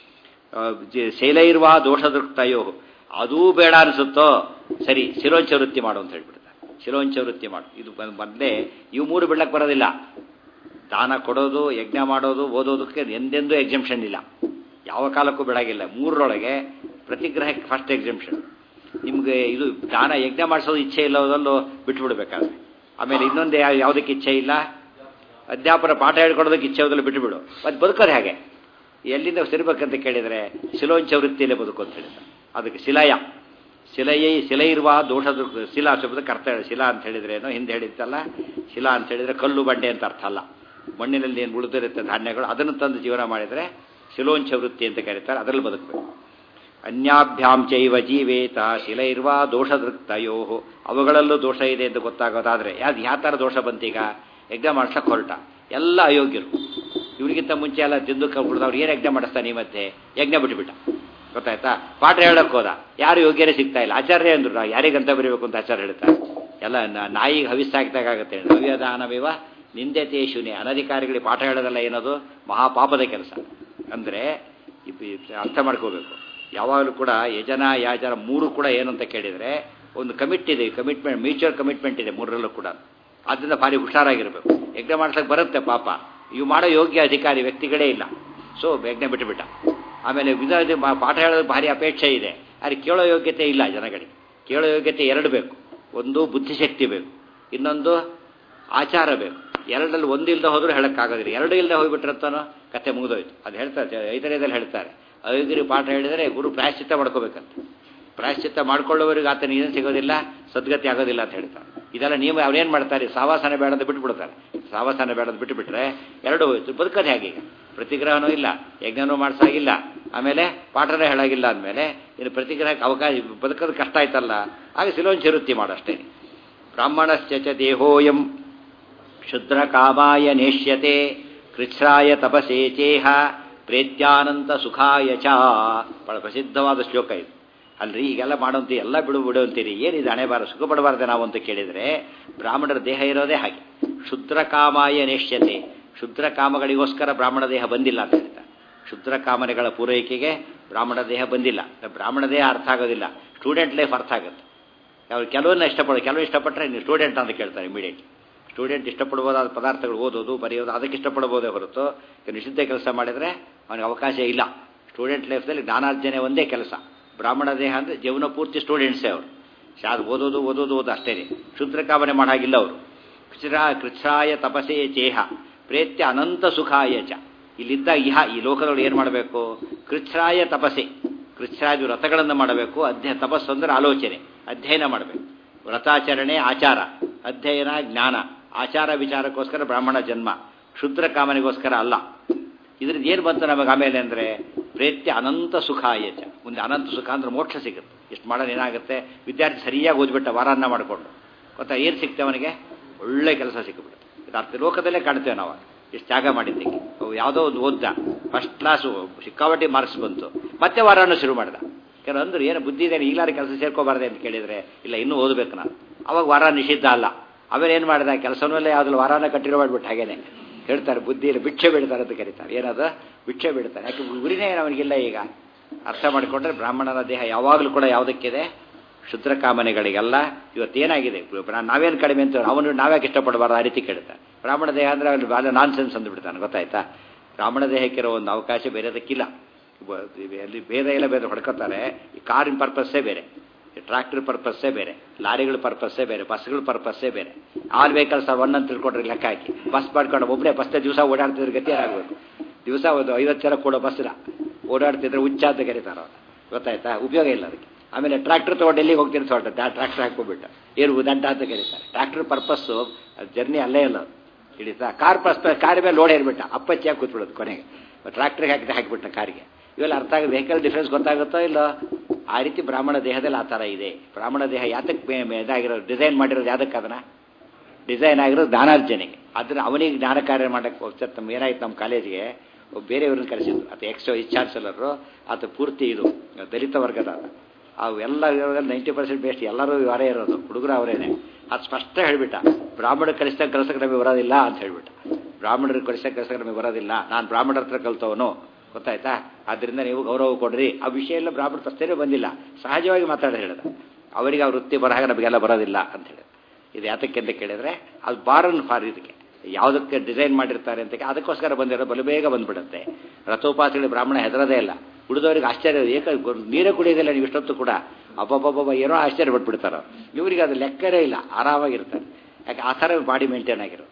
A: ಶೈಲೈರ್ವಾ ದೋಷದೃಕ್ತಯೋ ಅದೂ ಬೇಡ ಅನಿಸುತ್ತೋ ಸರಿ ಶಿರೋಂಚ ವೃತ್ತಿ ಮಾಡು ಅಂತ ಹೇಳ್ಬಿಡ್ತಾರೆ ಶಿರೋಂಚ ವೃತ್ತಿ ಮಾಡು ಇದು ಮೊದಲೇ ಇವು ಮೂರು ಬಿಡ್ಲಕ್ಕೆ ಬರೋದಿಲ್ಲ ದಾನ ಕೊಡೋದು ಯಜ್ಞ ಮಾಡೋದು ಓದೋದಕ್ಕೆ ಎಂದೆಂದೂ ಎಕ್ಸಂಪ್ಷನ್ ಇಲ್ಲ ಯಾವ ಕಾಲಕ್ಕೂ ಬಿಡಾಗಿಲ್ಲ ಮೂರರೊಳಗೆ ಪ್ರತಿಗ್ರಹಕ್ಕೆ ಫಸ್ಟ್ ಎಕ್ಸಂಪ್ಷನ್ ನಿಮಗೆ ಇದು ದಾನ ಯಜ್ಞ ಮಾಡಿಸೋದು ಇಚ್ಛೆ ಇಲ್ಲದಲ್ಲೂ ಬಿಟ್ಬಿಡ್ಬೇಕಾದ್ರೆ ಆಮೇಲೆ ಇನ್ನೊಂದು ಯಾವುದಕ್ಕೆ ಇಚ್ಛೆ ಇಲ್ಲ ಅಧ್ಯಾಪನ ಪಾಠ ಹೇಳ್ಕೊಡೋದಕ್ಕೆ ಇಚ್ಛೆ ಹೋದಲ್ಲಿ ಬಿಟ್ಟುಬಿಡು ಅದು ಬದುಕೋದು ಹೇಗೆ ಎಲ್ಲಿಂದ ಸಿರ್ಬೇಕಂತ ಕೇಳಿದರೆ ಶಿಲೋಂಚ ವೃತ್ತಿಯಲ್ಲೇ ಬದುಕು ಅಂತ ಹೇಳಿದ್ದಾರೆ ಅದಕ್ಕೆ ಶಿಲಯ ಶಿಲೆಯೇ ಶಿಲೆ ಇರುವ ದೋಷದ ಶಿಲಾ ಶಬ್ದಕ್ಕೆ ಅರ್ಥ ಹೇಳಿ ಶಿಲಾ ಅಂತ ಹೇಳಿದ್ರೇನೋ ಹಿಂದೆ ಹೇಳಿದ್ದಲ್ಲ ಶಿಲಾ ಅಂತ ಹೇಳಿದರೆ ಕಲ್ಲು ಬಂಡೆ ಅಂತ ಅರ್ಥ ಅಲ್ಲ ಮಣ್ಣಿನಲ್ಲಿ ಏನು ಉಳಿದಿರುತ್ತೆ ಧಾನ್ಯಗಳು ಅದನ್ನು ತಂದು ಜೀವನ ಮಾಡಿದರೆ ಶಿಲೋಂಚ ವೃತ್ತಿ ಅಂತ ಕರೀತಾರೆ ಅದರಲ್ಲಿ ಬದುಕಬೇಕು ಅನ್ಯಾಭ್ಯಾಂ ಚೈವ ಜೀವೇತ ಶಿಲೈರ್ವಾ ದೋಷದೃಕ್ತಯೋ ಅವುಗಳಲ್ಲೂ ದೋಷ ಇದೆ ಅಂತ ಗೊತ್ತಾಗೋದಾದರೆ ಯಾವ್ದು ಯಾವ ಥರ ದೋಷ ಬಂತೀಗ ಯಜ್ಞ ಮಾಡ್ಸಕ್ಕೆ ಹೊರಟ ಎಲ್ಲ ಅಯೋಗ್ಯರು ಇವ್ರಿಗಿಂತ ಮುಂಚೆ ಎಲ್ಲ ತಿಂದು ಕುಡಿದವ್ರು ಏನು ಯಜ್ಞ ಮಾಡಿಸ್ತಾನೆ ಈ ಮಧ್ಯೆ ಯಜ್ಞ ಬಿಟ್ಟುಬಿಟ್ಟ ಗೊತ್ತಾಯ್ತಾ ಪಾಠ ಹೇಳಕ್ ಹೋದ ಯಾರು ಯೋಗ್ಯರೇ ಸಿಗ್ತಾ ಇಲ್ಲ ಆಚಾರ್ಯ ಅಂದ್ರು ಯಾರಿಗಂತ ಬರೀಬೇಕು ಅಂತ ಆಚಾರ್ಯ ಹೇಳ್ತಾರೆ ಎಲ್ಲ ನಾಯಿಗೆ ಹವಿಸ್ತಾಗ್ದಾಗತ್ತೆ ನವ್ಯದಾನವಿವ ನಿಂದೆತೆ ಶೂನ್ಯ ಅನಧಿಕಾರಿಗಳಿಗೆ ಪಾಠ ಹೇಳೋದಲ್ಲ ಏನದು ಮಹಾಪಾಪದ ಕೆಲಸ ಅಂದರೆ ಅರ್ಥ ಮಾಡ್ಕೋಬೇಕು ಯಾವಾಗಲೂ ಕೂಡ ಯಜನ ಯಾಜನ ಮೂರು ಕೂಡ ಏನು ಅಂತ ಕೇಳಿದರೆ ಒಂದು ಕಮಿಟ್ ಇದೆ ಕಮಿಟ್ಮೆಂಟ್ ಮ್ಯೂಚುವಲ್ ಕಮಿಟ್ಮೆಂಟ್ ಇದೆ ಮೂರರಲ್ಲೂ ಕೂಡ ಆದ್ದರಿಂದ ಭಾರಿ ಹುಷಾರಾಗಿರ್ಬೇಕು ಯಜ್ಞ ಮಾಡ್ಸಕ್ಕೆ ಬರುತ್ತೆ ಪಾಪ ಇವು ಮಾಡೋ ಯೋಗ್ಯ ಅಧಿಕಾರಿ ವ್ಯಕ್ತಿಗಳೇ ಇಲ್ಲ ಸೊ ಯಜ್ಞ ಬಿಟ್ಟುಬಿಟ್ಟ ಆಮೇಲೆ ವಿಧ ಪಾಠ ಹೇಳೋದು ಭಾರಿ ಅಪೇಕ್ಷೆ ಇದೆ ಆದರೆ ಕೇಳೋ ಯೋಗ್ಯತೆ ಇಲ್ಲ ಜನಗಳಿಗೆ ಕೇಳೋ ಯೋಗ್ಯತೆ ಎರಡು ಬೇಕು ಒಂದು ಬುದ್ಧಿಶಕ್ತಿ ಬೇಕು ಇನ್ನೊಂದು ಆಚಾರ ಬೇಕು ಎರಡರಲ್ಲಿ ಒಂದು ಇಲ್ಲದೆ ಹೋದ್ರೂ ಹೇಳೋಕ್ಕಾಗೋದಿಲ್ಲ ಎರಡು ಇಲ್ಲದೆ ಹೋಗ್ಬಿಟ್ರಂತಾನೋ ಕತೆ ಮುಗಿದೋಯ್ತು ಅದು ಹೇಳ್ತಾರೆ ಐದನೇದಲ್ಲಿ ಹೇಳ್ತಾರೆ ಅಯೋಗ್ಯರಿ ಪಾಠ ಹೇಳಿದರೆ ಗುರು ಪ್ರಾಯಶ್ಚಿತ್ತ ಮಾಡ್ಕೋಬೇಕಂತ ಪ್ರಾಯಶ್ಚಿತ್ತ ಮಾಡ್ಕೊಳ್ಳೋವರಿಗೆ ಆತನ ಏನು ಸಿಗೋದಿಲ್ಲ ಸದ್ಗತಿ ಆಗೋದಿಲ್ಲ ಅಂತ ಹೇಳ್ತಾರೆ ಇದೆಲ್ಲ ನೀವು ಅವ್ರೇನು ಮಾಡ್ತಾರೆ ಸಾವಾಸನ ಬೇಡದ ಬಿಟ್ಬಿಡ್ತಾರೆ ಸಾವಾಸನ ಬೇಡದ ಬಿಟ್ಟುಬಿಟ್ರೆ ಎರಡು ಬದುಕೋದು ಹೇಗೆ ಈಗ ಪ್ರತಿಗ್ರಹನೂ ಇಲ್ಲ ಯಜ್ಞನೂ ಮಾಡ್ಸಾಗಿಲ್ಲ ಆಮೇಲೆ ಪಾಠನೇ ಹೇಳಾಗಿಲ್ಲ ಅಂದಮೇಲೆ ಇನ್ನು ಪ್ರತಿಗ್ರಹಕ್ಕೆ ಅವಕಾಶ ಬದುಕೋದು ಕಷ್ಟ ಆಯ್ತಲ್ಲ ಆಗ ಸಿಲೋನ್ ಚಿರುತ್ತಿ ಮಾಡಷ್ಟೇ ಬ್ರಾಹ್ಮಣಶ್ಚ ದೇಹೋಯಂ ಶುದ್ರ ಕಾಮಾಯ ನೇಷ್ಯತೆ ಕೃಚ್ಛ್ರಾಯ ತಪಸೇ ಚೇಹ ಪ್ರೇತ್ಯಾನಂತ ಸುಖಾಯ ಚ ಬಹಳ ಪ್ರಸಿದ್ಧವಾದ ಶ್ಲೋಕ ಇದು ಅಲ್ರಿ ಈಗೆಲ್ಲ ಮಾಡೋಂತ ಎಲ್ಲ ಬಿಡು ಬಿಡು ಅಂತೀರಿ ಏನಿದೆ ಹಣೆ ಬಾರ ಸುಖ ಪಡಬಾರ್ದೆ ನಾವು ಅಂತ ಕೇಳಿದರೆ ಬ್ರಾಹ್ಮಣರ ದೇಹ ಇರೋದೇ ಹಾಗೆ ಶುದ್ರ ಕಾಮಾಯ ನೇಷ್ಯತೆ ಶುದ್ರ ಕಾಮಗಳಿಗೋಸ್ಕರ ಬ್ರಾಹ್ಮಣ ದೇಹ ಬಂದಿಲ್ಲ ಅಂತ ಹೇಳ್ತಾರೆ ಶುದ್ರ ಕಾಮನೆಗಳ ಪೂರೈಕೆಗೆ ಬ್ರಾಹ್ಮಣ ದೇಹ ಬಂದಿಲ್ಲ ಬ್ರಾಹ್ಮಣ ದೇಹ ಅರ್ಥ ಆಗೋದಿಲ್ಲ ಸ್ಟೂಡೆಂಟ್ ಲೈಫ್ ಅರ್ಥ ಆಗುತ್ತೆ ಅವ್ರು ಕೆಲವನ್ನ ಇಷ್ಟಪಡೋ ಕೆಲವು ಇಷ್ಟಪಟ್ಟರೆ ನೀವು ಸ್ಟೂಡೆಂಟ್ ಅಂತ ಕೇಳ್ತಾರೆ ಇಮಿಡಿಯೇಟ್ ಸ್ಟೂಡೆಂಟ್ ಇಷ್ಟಪಡ್ಬೋದಾದ ಪದಾರ್ಥಗಳು ಓದೋದು ಬರೆಯೋದು ಅದಕ್ಕೆ ಇಷ್ಟಪಡ್ಬೋದೇ ಹೊರತು ನಿಷಿದ್ಧ ಕೆಲಸ ಮಾಡಿದರೆ ಅವನಿಗೆ ಅವಕಾಶ ಇಲ್ಲ ಸ್ಟೂಡೆಂಟ್ ಲೈಫ್ದಲ್ಲಿ ಜ್ಞಾನಾರ್ಜನೆ ಒಂದೇ ಕೆಲಸ ಬ್ರಾಹ್ಮಣ ದೇಹ ಅಂದರೆ ಜೀವನ ಪೂರ್ತಿ ಸ್ಟೂಡೆಂಟ್ಸೇ ಅವರು ಶಾದ್ ಓದೋದು ಓದೋದು ಓದು ಅಷ್ಟೇ ಶುದ್ರ ಕಾಮನೆ ಮಾಡಾಗಿಲ್ಲ ಅವರು ಕೃಚ್ಛ್ರಾ ಕೃಚ್ಛ್ರಾಯ ತಪಸೇ ಚೇಹ ಪ್ರೇತ್ಯ ಅನಂತ ಸುಖಾಯ ಚ ಇಲ್ಲಿದ್ದ ಇಹ ಈ ಲೋಕದೊಳಗೆ ಏನು ಮಾಡಬೇಕು ಕೃಚ್ಛ್ರಾಯ ತಪಸೆ ಕೃಚ್ಛ್ರಾಯ ವ್ರತಗಳನ್ನು ಮಾಡಬೇಕು ಅಧ್ಯ ತಪಸ್ಸು ಅಂದ್ರೆ ಆಲೋಚನೆ ಅಧ್ಯಯನ ಮಾಡಬೇಕು ವ್ರತಾಚರಣೆ ಆಚಾರ ಅಧ್ಯಯನ ಜ್ಞಾನ ಆಚಾರ ವಿಚಾರಕ್ಕೋಸ್ಕರ ಬ್ರಾಹ್ಮಣ ಜನ್ಮ ಕ್ಷುದ್ರ ಕಾಮನೆಗೋಸ್ಕರ ಅಲ್ಲ ಇದ್ರದ್ದು ಏನು ಬಂತು ನಮಗೆ ಆಮೇಲೆ ಅಂದರೆ ಪ್ರೇತ್ಯ ಅನಂತ ಸುಖ ಆಯಚ ಮುಂದೆ ಅನಂತ ಸುಖ ಅಂದ್ರೆ ಮೋಕ್ಷ ಸಿಗುತ್ತೆ ಇಷ್ಟು ಮಾಡೋದು ಏನಾಗುತ್ತೆ ವಿದ್ಯಾರ್ಥಿ ಸರಿಯಾಗಿ ಓದ್ಬಿಟ್ಟ ವಾರಾನ್ನ ಮಾಡಿಕೊಂಡು ಗೊತ್ತಾ ಏನು ಸಿಗ್ತೇವೆ ಅವನಿಗೆ ಒಳ್ಳೆ ಕೆಲಸ ಸಿಕ್ಕಿಬಿಡುತ್ತೆ ಇದು ಅರ್ಥ ಲೋಕದಲ್ಲೇ ಕಾಣ್ತೇವೆ ನಾವು ಇಷ್ಟು ತ್ಯಾಗ ಮಾಡಿದ್ದಕ್ಕೆ ಅವು ಯಾವುದೋ ಒಂದು ಓದ್ದ ಫಸ್ಟ್ ಕ್ಲಾಸು ಸಿಕ್ಕಾಪಟ್ಟಿ ಮಾರ್ಕ್ಸ್ ಬಂತು ಮತ್ತೆ ವಾರಾನು ಶುರು ಮಾಡ್ದ ಕೆಲವು ಅಂದ್ರೆ ಏನು ಬುದ್ಧಿ ಇದೆ ಈಗಲಾರ ಕೆಲಸ ಸೇರ್ಕೋಬಾರ್ದೆ ಅಂತ ಕೇಳಿದರೆ ಇಲ್ಲ ಇನ್ನೂ ಓದಬೇಕು ನಾನು ಅವಾಗ ವಾರ ನಿಷಿದ್ಧ ಅಲ್ಲ ಆಮೇಲೆ ಏನು ಮಾಡಿದ ಕೆಲಸನೂ ಇಲ್ಲ ಯಾವ್ದು ವಾರಾನ ಕಂಟಿನ್ಯೂ ಮಾಡಿಬಿಟ್ಟು ಹಾಗೇನೆ ಹೇಳ್ತಾರೆ ಬುದ್ಧಿ ಇಲ್ಲ ಭಿಕ್ಷೆ ಬಿಡ್ತಾರೆ ಅಂತ ಕರೀತಾರೆ ಏನದು ಭಿಕ್ಷೆ ಬಿಡ್ತಾರೆ ಯಾಕೆ ಗುರಿನೇ ಅವನಿಗಿಲ್ಲ ಈಗ ಅರ್ಥ ಮಾಡಿಕೊಂಡ್ರೆ ಬ್ರಾಹ್ಮಣನ ದೇಹ ಯಾವಾಗಲೂ ಕೂಡ ಯಾವುದಕ್ಕಿದೆ ಶುದ್ರ ಕಾಮನೆಗಳಿಗೆಲ್ಲ ಇವತ್ತೇನಾಗಿದೆ ನಾವೇನು ಕಡಿಮೆ ಅಂತ ಅವನು ನಾವ್ಯಾಕೆ ಇಷ್ಟಪಡಬಾರ್ದು ಆ ರೀತಿ ಕೇಳ್ತಾರೆ ಬ್ರಾಹ್ಮಣ ದೇಹ ಅಂದರೆ ಅಲ್ಲಿ ಬಾಲ ನಾನ್ ಸೆನ್ಸ್ ಅಂದ್ಬಿಡ್ತಾನೆ ಗೊತ್ತಾಯ್ತಾ ಬ್ರಾಹ್ಮಣ ದೇಹಕ್ಕಿರೋ ಒಂದು ಅವಕಾಶ ಬೇರೆದಕ್ಕಿಲ್ಲ ಅಲ್ಲಿ ಭೇದ ಎಲ್ಲ ಬೇರೆ ಹೊಡ್ಕೋತಾರೆ ಈ ಕಾರಿನ ಪರ್ಪಸ್ಸೇ ಬೇರೆ ಟ್ರಾಕ್ಟರ್ ಪರ್ಪಸ್ಸೇ ಬೇರೆ ಲಾರಿಗಳ ಪರ್ಪಸ್ಸೇ ಬೇರೆ ಬಸ್ಗಳ ಪರ್ಪಸ್ಸೇ ಬೇರೆ ಆಲ್ ವೆಹಿಕಲ್ಸ್ ಒನ್ ಅಂತ ತಿಳ್ಕೊಂಡ್ರೆ ಲೆಕ್ಕ ಹಾಕಿ ಬಸ್ ಮಾಡ್ಕೊಂಡು ಒಬ್ಬನೇ ಬಸ್ತೆ ದಿವಸ ಓಡಾಡ್ತಿದ್ರೆ ಗತಿ ಏನಾಗಬೇಕು ದಿವಸ ಒಂದು ಐವತ್ತು ಜನ ಕೊಡೋ ಬಸ್ನ ಓಡಾಡ್ತಿದ್ರೆ ಹುಚ್ಚ ಅಂತ ಕರೀತಾರ ಗೊತ್ತಾಯ್ತಾ ಉಪಯೋಗ ಇಲ್ಲ ಅದಕ್ಕೆ ಆಮೇಲೆ ಟ್ರಾಕ್ಟರ್ ತೊಗೊಂಡು ಎಲ್ಲಿಗೆ ಹೋಗ್ತೀನಿ ಹೊರಟದ್ದು ಆ ಟ್ರಾಕ್ಟರ್ ಹಾಕ್ಕೊಂಡ್ಬಿಟ್ಟು ಏನು ದಂಡ ಅಂತ ಕರೀತಾರೆ ಟ್ರಾಕ್ಟರ್ ಪರ್ಪಸ್ಸು ಜರ್ನಿ ಅಲ್ಲೇ ಇಲ್ಲ ಹಿಡಿತಾ ಕಾರ್ ಪರ್ಸ್ ಕಾರ್ ಮೇಲೆ ಲೋಡ್ ಏರ್ಬಿಟ್ಟ ಅಪ್ಪಚ್ಚಿಯಾಗಿ ಕೂತ್ಬಿಡೋದು ಕೊನೆಗೆ ಟ್ರಾಕ್ಟರ್ಗೆ ಹಾಕಿದೆ ಹಾಕಿಬಿಟ್ಟ ಕಾರಿಗೆ ಇವೆಲ್ಲ ಅರ್ಥ ಆಗ ವೆಹಿಕಲ್ ಡಿಫ್ರೆನ್ಸ್ ಗೊತ್ತಾಗುತ್ತೋ ಇಲ್ಲ ಆ ರೀತಿ ಬ್ರಾಹ್ಮಣ ದೇಹದಲ್ಲಿ ಆ ಥರ ಇದೆ ಬ್ರಾಹ್ಮಣ ದೇಹ ಯಾತಕ್ಕೆ ಇದಾಗಿರೋದು ಡಿಸೈನ್ ಮಾಡಿರೋದು ಯಾತಕ್ಕೆ ಅದನ್ನ ಡಿಸೈನ್ ಆಗಿರೋದು ಜ್ಞಾನಾರ್ಜನೆಗೆ ಅದನ್ನ ಅವನಿಗೆ ಜ್ಞಾನ ಕಾರ್ಯ ಮಾಡಕ್ಕೆ ಹೋಗ್ತಾರೆ ನಮ್ಮ ಏನಾಯ್ತು ನಮ್ಮ ಕಾಲೇಜಿಗೆ ಬೇರೆಯವ್ರನ್ನ ಕರೆಸಿದ್ರು ಅದು ಎಕ್ಸ್ ವೈಸ್ ಚಾನ್ಸಲರು ಅದು ಪೂರ್ತಿ ಇದು ದಲಿತ ವರ್ಗದ ಅವೆಲ್ಲ ಇರೋದ್ರಲ್ಲಿ ನೈಂಟಿ ಪರ್ಸೆಂಟ್ ಬೇಸ್ಟ್ ಎಲ್ಲರೂ ಅವರೇ ಇರೋದು ಹುಡುಗರು ಅವರೇನೆ ಅದು ಸ್ಪಷ್ಟ ಹೇಳಿಬಿಟ್ಟ ಬ್ರಾಹ್ಮಣ ಕಲಿಸಿದಾಗ ಕಲಿಸಕ್ಕೆ ನಮಗೆ ಬರೋದಿಲ್ಲ ಅಂತ ಹೇಳ್ಬಿಟ್ಟ ಬ್ರಾಹ್ಮಣರಿಗೆ ಕಲಿಸಕ್ಕೆ ಕಲಿಸಕ್ಕೆ ನಮಗೆ ಬರೋದಿಲ್ಲ ನಾನು ಬ್ರಾಹ್ಮಣರ ಹತ್ರ ಕಲ್ತವನು ಗೊತ್ತಾಯ್ತಾ ಆದ್ದರಿಂದ ನೀವು ಗೌರವ ಕೊಡ್ರಿ ಆ ವಿಷಯ ಎಲ್ಲ ಬ್ರಾಹ್ಮಣ ಪ್ರಶ್ನೆ ಬಂದಿಲ್ಲ ಸಹಜವಾಗಿ ಮಾತಾಡ ಹೇಳಿದ ಅವರಿಗೆ ಆ ವೃತ್ತಿ ಬರಹಾಗ ನಮಗೆಲ್ಲ ಬರೋದಿಲ್ಲ ಅಂತ ಹೇಳಿ ಇದು ಯಾತಕ್ಕೆ ಅಂತ ಕೇಳಿದ್ರೆ ಅದು ಬಾರನ್ ಫಾರ್ ಇದಕ್ಕೆ ಯಾವುದಕ್ಕೆ ಡಿಸೈನ್ ಮಾಡಿರ್ತಾರೆ ಅಂತ ಅದಕ್ಕೋಸ್ಕರ ಬಂದಿರೋ ಬಲು ಬೇಗ ಬಂದ್ಬಿಡುತ್ತೆ ರಥೋಪಾಸಗಳು ಬ್ರಾಹ್ಮಣ ಹೆದರದೇ ಇಲ್ಲ ಉಳಿದವರಿಗೆ ಆಶ್ಚರ್ಯ ಏಕ ನೀರೇ ಕುಡಿಯೋದಿಲ್ಲ ನೀವು ಇಷ್ಟೊತ್ತು ಕೂಡ ಅಬ್ಬಬ್ಬಬ್ಬ ಏನೋ ಆಶ್ಚರ್ಯ ಪಟ್ಬಿಡ್ತಾರೆ ಇವರಿಗೆ ಅದು ಲೆಕ್ಕರೇ ಇಲ್ಲ ಆರಾಮಾಗಿರ್ತಾರೆ ಯಾಕೆ ಆ ಥರ ಬಾಡಿ ಮೇಂಟೈನ್ ಆಗಿರೋ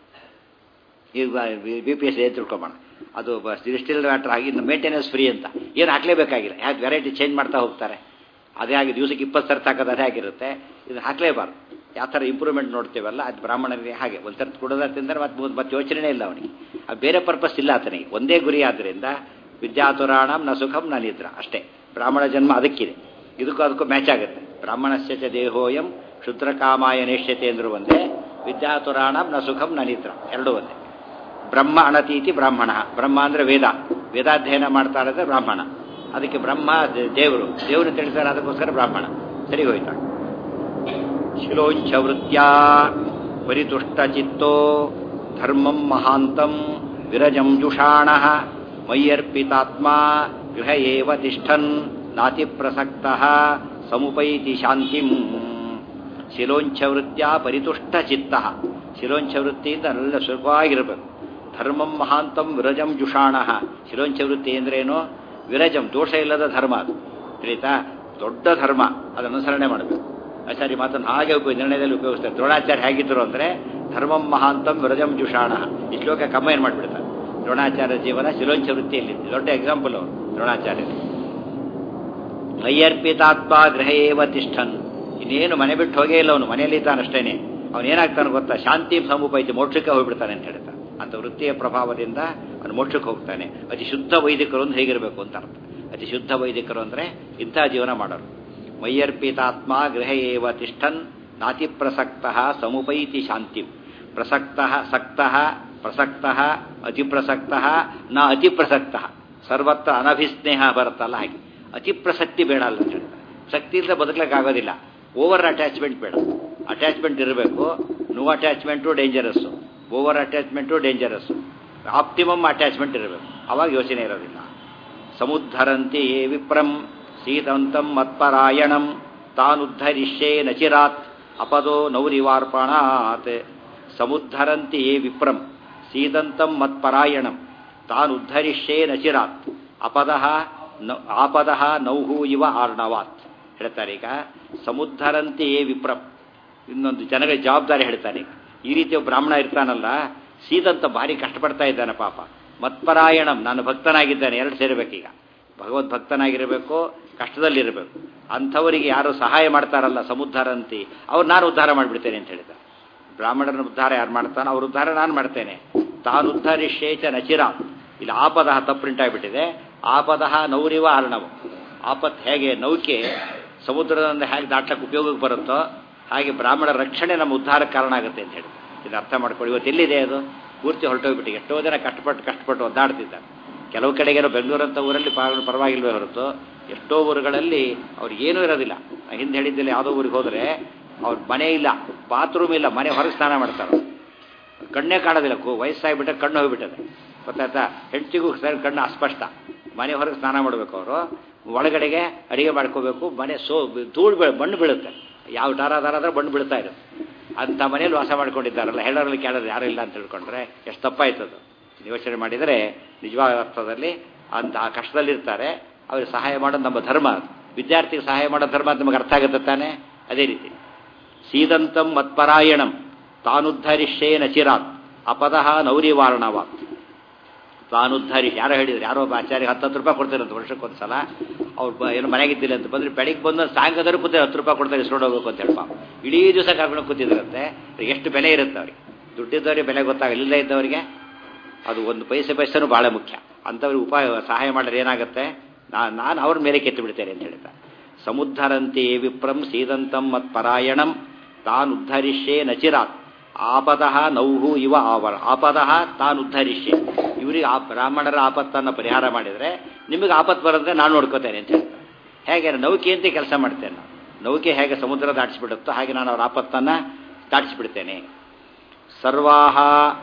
A: ಈಗ ಬಿ ಪಿ ಎಸ್ ಏನು ತಿಳ್ಕೊಬೋಣ ಅದು ಡಿಸ್ಟಿಲ್ ವಾಟರ್ ಆಗಿ ಇನ್ನು ಮೇಂಟೆನೆನ್ಸ್ ಫ್ರೀ ಅಂತ ಏನು ಹಾಕಲೇಬೇಕಾಗಿಲ್ಲ ಯಾಕೆ ವೆರೈಟಿ ಚೇಂಜ್ ಮಾಡ್ತಾ ಹೋಗ್ತಾರೆ ಅದೇ ಆಗಿ ದಿವಸಕ್ಕೆ ಇಪ್ಪತ್ತು ಸರ್ತಿ ಹಾಕೋದು ಅದೇ ಆಗಿರುತ್ತೆ ಇದು ಹಾಕಲೇಬಾರ್ದು ಯಾವ ಥರ ಇಂಪ್ರೂವ್ಮೆಂಟ್ ನೋಡ್ತೇವಲ್ಲ ಅದು ಬ್ರಾಹ್ಮಣರಿಗೆ ಹಾಗೆ ಒಂದು ಸರ್ತಿ ಕೊಡೋದ ತಿಂದರೆ ಮತ್ತೆ ಮತ್ತೆ ಯೋಚನೆ ಇಲ್ಲ ಅವನಿಗೆ ಅದು ಬೇರೆ ಪರ್ಪಸ್ ಇಲ್ಲ ಆತನಿಗೆ ಒಂದೇ ಗುರಿ ಆದ್ದರಿಂದ ವಿದ್ಯಾತುರಾಣಂ ನ ಸುಖಂ ನ ನಿದ್ರ ಅಷ್ಟೇ ಬ್ರಾಹ್ಮಣ ಜನ್ಮ ಅದಕ್ಕಿದೆ ಇದಕ್ಕೂ ಅದಕ್ಕೂ ಮ್ಯಾಚ್ ಆಗುತ್ತೆ ಬ್ರಾಹ್ಮಣಸ್ಯ ಚ ದೇಹೋಯಂ ಶುದ್ರಕಾಮಾಯ ನೇಷ್ಯತೆ ಅಂದ್ರು ಒಂದೇ ವಿದ್ಯಾತುರಾಣಂ ನ ಸುಖಂ ನ ನಿದ್ರ ಎರಡೂ ಒಂದೇ ಬ್ರಹ್ಮ ಅಣತೀತಿ ಬ್ರಾಹ್ಮಣ ಬ್ರಹ್ಮ ಅಂದ್ರೆ ವೇದ ವೇದಾಧ್ಯಯನ ಮಾಡ್ತಾ ಇರೋದೇ ಬ್ರಾಹ್ಮಣ ಅದಕ್ಕೆ ಬ್ರಹ್ಮ ದೇವರು ದೇವರು ತಿಳಿತಾರೆ ಅದಕ್ಕೋಸ್ಕರ ಬ್ರಾಹ್ಮಣ ಸರಿ ಹೋಯ್ತಾ ಶಿಲೋಂಚ ವೃತ್ಯ ಪರಿತುಷ್ಟ ಚಿತ್ತೋ ಧರ್ಮಂ ಮಹಾಂತಂ ವಿರಜಂ ಜುಷಾಣ ಮಯ್ಯರ್ಪಿತಾತ್ಮ ಗೃಹ ಏವ ತಿಷ್ಠನ್ ನಾತಿ ಪ್ರಸಕ್ತ ಸಮುಪೈತಿ ಶಾಂತಿಂ ಶಿಲೋಂಚ ವೃತ್ಯ ಪರಿತುಷ್ಟ ಚಿತ್ತ ಶಿಲೋಂಚ ವೃತ್ತಿಯಿಂದ ಎಲ್ಲ ಸುಖವಾಗಿರಬೇಕು ಧರ್ಮಂ ಮಹಾಂತಂ ವಿರಜಂ ಜುಷಾಣ ಶಿಲೋಂಚ ವೃತ್ತಿ ಅಂದ್ರೇನು ವಿರಜಂ ದೋಷ ಇಲ್ಲದ ಧರ್ಮ ಅದು ತಿಳಿತಾ ದೊಡ್ಡ ಧರ್ಮ ಅದನ್ನು ಅನುಸರಣೆ ಮಾಡಬೇಕು ಆಚಾರ್ಯ ಮಾತನ್ನು ಹಾಗೆ ಉಪಯೋಗ ನಿರ್ಣಯದಲ್ಲಿ ಉಪಯೋಗಿಸ್ತಾರೆ ದ್ರೋಣಾಚಾರ್ಯ ಹೇಗಿದ್ರು ಅಂದರೆ ಧರ್ಮಂ ಮಹಾಂತಂ ವಿರಜಂ ಜುಷಾಣ ಈ ಶ್ಲೋಕ ಕಂಬೈನ್ ಮಾಡಿಬಿಡ್ತಾರೆ ದ್ರೋಣಾಚಾರ್ಯ ಜೀವನ ಶಿಲೋಂಚ ವೃತ್ತಿಯಲ್ಲಿ ದೊಡ್ಡ ಎಕ್ಸಾಂಪಲ್ ಅವರು ದ್ರೋಣಾಚಾರ್ಯ ಮೈಯರ್ಪಿತಾತ್ಮ ಗೃಹ ಏವ ತಿಷ್ಠನ್ ಇನ್ನೇನು ಮನೆ ಬಿಟ್ಟು ಹೋಗೇ ಇಲ್ಲ ಅವನು ಮನೆಯಲ್ಲಿ ಇದ್ದಾನಷ್ಟೇನೆ ಅವನು ಏನಾಗ್ತಾನೆ ಗೊತ್ತಾ ಶಾಂತಿ ಸಮೂಪೈತಿ ಮೋಕ್ಷಕ್ಕೆ ಹೋಗ್ಬಿಡ್ತಾನೆ ಅಂತ ಹೇಳ್ತಾನೆ ಅಂತ ವೃತ್ತಿಯ ಪ್ರಭಾವದಿಂದ ಅವನು ಮೋಕ್ಷಕ್ಕೆ ಹೋಗ್ತಾನೆ ಅತಿ ಶುದ್ಧ ವೈದಿಕರು ಅಂದ್ರೆ ಹೇಗಿರಬೇಕು ಅಂತ ಅರ್ಥ ಅತಿ ಶುದ್ಧ ವೈದಿಕರು ಅಂದ್ರೆ ಇಂಥ ಜೀವನ ಮಾಡೋರು ಮೈಯರ್ಪಿತಾತ್ಮ ಗೃಹ ಏವ ತಿಷ್ಠನ್ ನಾತಿ ಪ್ರಸಕ್ತ ಸಮುಪೈತಿ ಶಾಂತಿ ಪ್ರಸಕ್ತ ಸಕ್ತ ಪ್ರಸಕ್ತ ಅತಿಪ್ರಸಕ್ತ ನ ಅತಿಪ್ರಸಕ್ತ ಸರ್ವತ್ರ ಅನಭಿಸ್ನೇಹ ಬರುತ್ತಲ್ಲ ಹಾಗೆ ಅತಿಪ್ರಸಕ್ತಿ ಬೇಡ ಅಲ್ಲ ಅಂತ ಹೇಳ್ತಾರೆ ಶಕ್ತಿಯಿಂದ ಬದುಕಲಿಕ್ಕಾಗೋದಿಲ್ಲ ಓವರ್ ಅಟ್ಯಾಚ್ಮೆಂಟ್ ಬೇಡ ಅಟ್ಯಾಚ್ಮೆಂಟ್ ಇರಬೇಕು no attachment dangerous over attachment dangerous optimum attachment ಇರಬೇಕು ಅವಾಗ ಯೋಚನೆ ಇರೋದಿಲ್ಲ ಸಮುದ್ಧರಂತೆ ಯೇ ವಿಪ್ರಂ ಸೀತಂತಂ ಮತ್ಪರಾಯಣಂ ತಾನುದ್ಧರಿಷ್ಯೇ ನಚಿರಾತ್ ಅಪದೋ ನೌರಿವಾರ್ಪಣಾತ್ ಸಮುದ್ಧರಂತೆ ಯೇ ವಿಪ್ರಂ ಸೀದಂತಂ ಮತ್ಪರಾಯಣಂ ತಾನುದ್ಧರಿಷ್ಯೇ ನಚಿರಾತ್ ಅಪದಃ ನ ಆಪದಃ ನೌಹು ಇವ ಆರ್ಣವಾತ್ ಹೇಳ್ತಾರೆ ಈಗ ಸಮುದ್ಧರಂತೆ ಯೇ ವಿಪ್ರಂ ಇನ್ನೊಂದು ಜನಗಳ ಜವಾಬ್ದಾರಿ ಹೇಳ್ತಾನೆ ಈ ರೀತಿ ಒಬ್ಬ ಬ್ರಾಹ್ಮಣ ಇರ್ತಾನಲ್ಲ ಸೀದಂತ ಭಾರಿ ಕಷ್ಟಪಡ್ತಾ ಇದ್ದಾನೆ ಪಾಪ ಮತ್ಪರಾಯಣಂ ನಾನು ಭಕ್ತನಾಗಿದ್ದಾನೆ ಎರಡು ಸೇರಬೇಕೀಗ ಭಗವದ್ ಭಕ್ತನಾಗಿರಬೇಕು ಕಷ್ಟದಲ್ಲಿರಬೇಕು ಅಂಥವರಿಗೆ ಯಾರು ಸಹಾಯ ಮಾಡ್ತಾರಲ್ಲ ಸಮುದ್ಧಾರಂತಿ ಅವ್ರು ನಾನು ಉದ್ಧಾರ ಮಾಡಿಬಿಡ್ತೇನೆ ಅಂತ ಹೇಳಿದ ಬ್ರಾಹ್ಮಣನ ಉದ್ಧಾರ ಯಾರು ಮಾಡ್ತಾನೋ ಅವ್ರ ಉದ್ಧಾರ ನಾನು ಮಾಡ್ತೇನೆ ತಾನು ಉದ್ಧರಿಶೇಚ ನಚಿರ ಇಲ್ಲಿ ಆಪದಹ ತಪ್ಪು ಪ್ರಿಂಟ್ ಆಗಿಬಿಟ್ಟಿದೆ ಆಪದಹ ನೌರಿವ ಅರ್ಣವು ಆಪತ್ ಹೇಗೆ ನೌಕೆ ಸಮುದ್ರದಿಂದ ಹೇಗೆ ದಾಟಕ್ಕೆ ಉಪಯೋಗಕ್ಕೆ ಬರುತ್ತೋ ಹಾಗೆ ಬ್ರಾಹ್ಮಣ ರಕ್ಷಣೆ ನಮ್ಮ ಉದ್ಧಾರಕ್ಕೆ ಕಾರಣ ಆಗುತ್ತೆ ಅಂತ ಹೇಳಿ ಇದು ಅರ್ಥ ಮಾಡ್ಕೊಳ್ಳಿ ಇವತ್ತು ಎಲ್ಲಿದೆ ಅದು ಪೂರ್ತಿ ಹೊರಟೋಗ್ಬಿಟ್ಟು ಎಷ್ಟೋ ಜನ ಕಷ್ಟಪಟ್ಟು ಕಷ್ಟಪಟ್ಟು ಒದ್ದಾಡ್ತಿದ್ದಾರೆ ಕೆಲವು ಕಡೆಗೇನೋ ಬೆಂಗಳೂರಂಥ ಊರಲ್ಲಿ ಪರವಾಗಿಲ್ವೇ ಹೊರತು ಎಷ್ಟೋ ಊರುಗಳಲ್ಲಿ ಅವ್ರಿಗೆ ಏನೂ ಇರೋದಿಲ್ಲ ಹಿಂದೆ ಹೇಳಿದ್ದಲ್ಲಿ ಯಾವುದೋ ಊರಿಗೆ ಹೋದರೆ ಅವ್ರ ಮನೆ ಇಲ್ಲ ಬಾತ್ರೂಮ್ ಇಲ್ಲ ಮನೆ ಹೊರಗೆ ಸ್ನಾನ ಮಾಡ್ತಾರೆ ಕಣ್ಣೇ ಕಾಣೋದಿಲ್ಲ ವಯಸ್ಸಾಗಿಬಿಟ್ಟೆ ಕಣ್ಣು ಹೋಗಿಬಿಟ್ಟದೆ ಗೊತ್ತಾಯ್ತಾ ಹೆಂಡತಿಗೂ ಸರಿ ಕಣ್ಣು ಅಸ್ಪಷ್ಟ ಮನೆ ಹೊರಗೆ ಸ್ನಾನ ಮಾಡಬೇಕು ಅವರು ಒಳಗಡೆಗೆ ಅಡಿಗೆ ಮಾಡ್ಕೋಬೇಕು ಮನೆ ಸೋ ಧೂಳು ಬೀಳ ಮಣ್ಣು ಬೀಳುತ್ತೆ ಯಾವ ದಾರ ದಾರ ಆದ್ರೆ ಮಣ್ಣು ಬೀಳ್ತಾ ಇರುತ್ತೆ ಅಂಥ ಮನೇಲಿ ವಾಸ ಮಾಡ್ಕೊಂಡಿದ್ದಾರಲ್ಲ ಹೇಳೋರಲ್ಲಿ ಕೇಳೋದು ಯಾರೂ ಇಲ್ಲ ಅಂತ ತಿಳ್ಕೊಂಡ್ರೆ ಎಷ್ಟು ತಪ್ಪಾಯ್ತದು ಯೋಚನೆ ಮಾಡಿದರೆ ನಿಜವಾದ ಅರ್ಥದಲ್ಲಿ ಅಂತ ಆ ಕಷ್ಟದಲ್ಲಿರ್ತಾರೆ ಅವ್ರಿಗೆ ಸಹಾಯ ಮಾಡೋದು ನಮ್ಮ ಧರ್ಮ ವಿದ್ಯಾರ್ಥಿಗೆ ಸಹಾಯ ಮಾಡೋ ಧರ್ಮ ಅಂತ ನಮಗೆ ಅರ್ಥ ಆಗುತ್ತೆ ತಾನೆ ಅದೇ ರೀತಿ ಸೀದಂತಂ ಮತ್ಪರಾಯಣಂ ತಾನುದ್ಧರಿಷ್ಯೇ ನಚಿರಾತ್ ಅಪದಃ ನೌರಿವಾರಣವಾತ್ ತಾನುದ್ಧರಿ ಯಾರೋ ಹೇಳಿದ್ರು ಯಾರೋ ಒಬ್ಬ ಆಚಾರ್ಯ ಹತ್ತು ಹತ್ತು ರೂಪಾಯಿ ಕೊಡ್ತಾರಂತ ವರ್ಷಕ್ಕೊಂದು ಸಲ ಅವ್ರು ಬ ಏನೋ ಮನೆಗಿದ್ದಿಲ್ಲ ಅಂತ ಬಂದ್ರೆ ಬೆಳಿಗ್ಗೆ ಬಂದು ಸಾಯಂಕಾಲದವ್ರು ಕೂತಾರೆ ಹತ್ತು ರೂಪಾಯಿ ಕೊಡ್ತಾರೆ ಇಸ್ಕೊಂಡು ಹೋಗ್ಬೇಕು ಅಂತ ಹೇಳಿ ಪಾಪ ಇಡೀ ದಿವಸ ಕರ್ಕೊಂಡು ಕೂತಿದ್ರಂತೆ ಎಷ್ಟು ಬೆಲೆ ಇರುತ್ತೆ ಅವ್ರಿಗೆ ದುಡ್ಡಿದ್ದವ್ರಿಗೆ ಬೆಲೆ ಗೊತ್ತಾಗಲಿಲ್ಲ ಇದ್ದವರಿಗೆ ಅದು ಒಂದು ಪೈಸೆ ಪೈಸೆನೂ ಭಾಳ ಮುಖ್ಯ ಅಂಥವ್ರಿಗೆ ಉಪಾಯ ಸಹಾಯ ಮಾಡಿದ್ರೆ ಏನಾಗುತ್ತೆ ನಾನು ಅವ್ರ ಮೇಲೆ ಕೆತ್ತು ಬಿಡ್ತೇನೆ ಅಂತ ಹೇಳ್ತಾರೆ ಸಮುದ್ಧರಂತೆ ವಿಪ್ರಂ ಸೀದಂತಂ ಮತ್ಪರಾಯಣಂ ತಾನುದ್ಧರಿಷ್ಯೇ ನಚಿರಾತ್ ಆಪದಃ ನೌಹು ಇವ ಆವರ ಆಪದಃ ತಾನುದ್ಧರಿಷ್ಯೆ ಇವರಿಗೆ ಆ ಬ್ರಾಹ್ಮಣರ ಆಪತ್ತನ್ನು ಪರಿಹಾರ ಮಾಡಿದರೆ ನಿಮಗೆ ಆಪತ್ತು ಬರೋದ್ರೆ ನಾನು ನೋಡ್ಕೋತೇನೆ ಅಂತ ಹೇಳ್ತಾರೆ ಹೇಗೆ ನೌಕೆಯಂತೆ ಕೆಲಸ ಮಾಡ್ತೇನೆ ನಾನು ನೌಕೆ ಹೇಗೆ ಸಮುದ್ರ ದಾಟಿಸ್ಬಿಡುತ್ತೋ ಹಾಗೆ ನಾನು ಅವ್ರ ಆಪತ್ತನ್ನು ದಾಟಿಸ್ಬಿಡ್ತೇನೆ ಸರ್ವಾಹ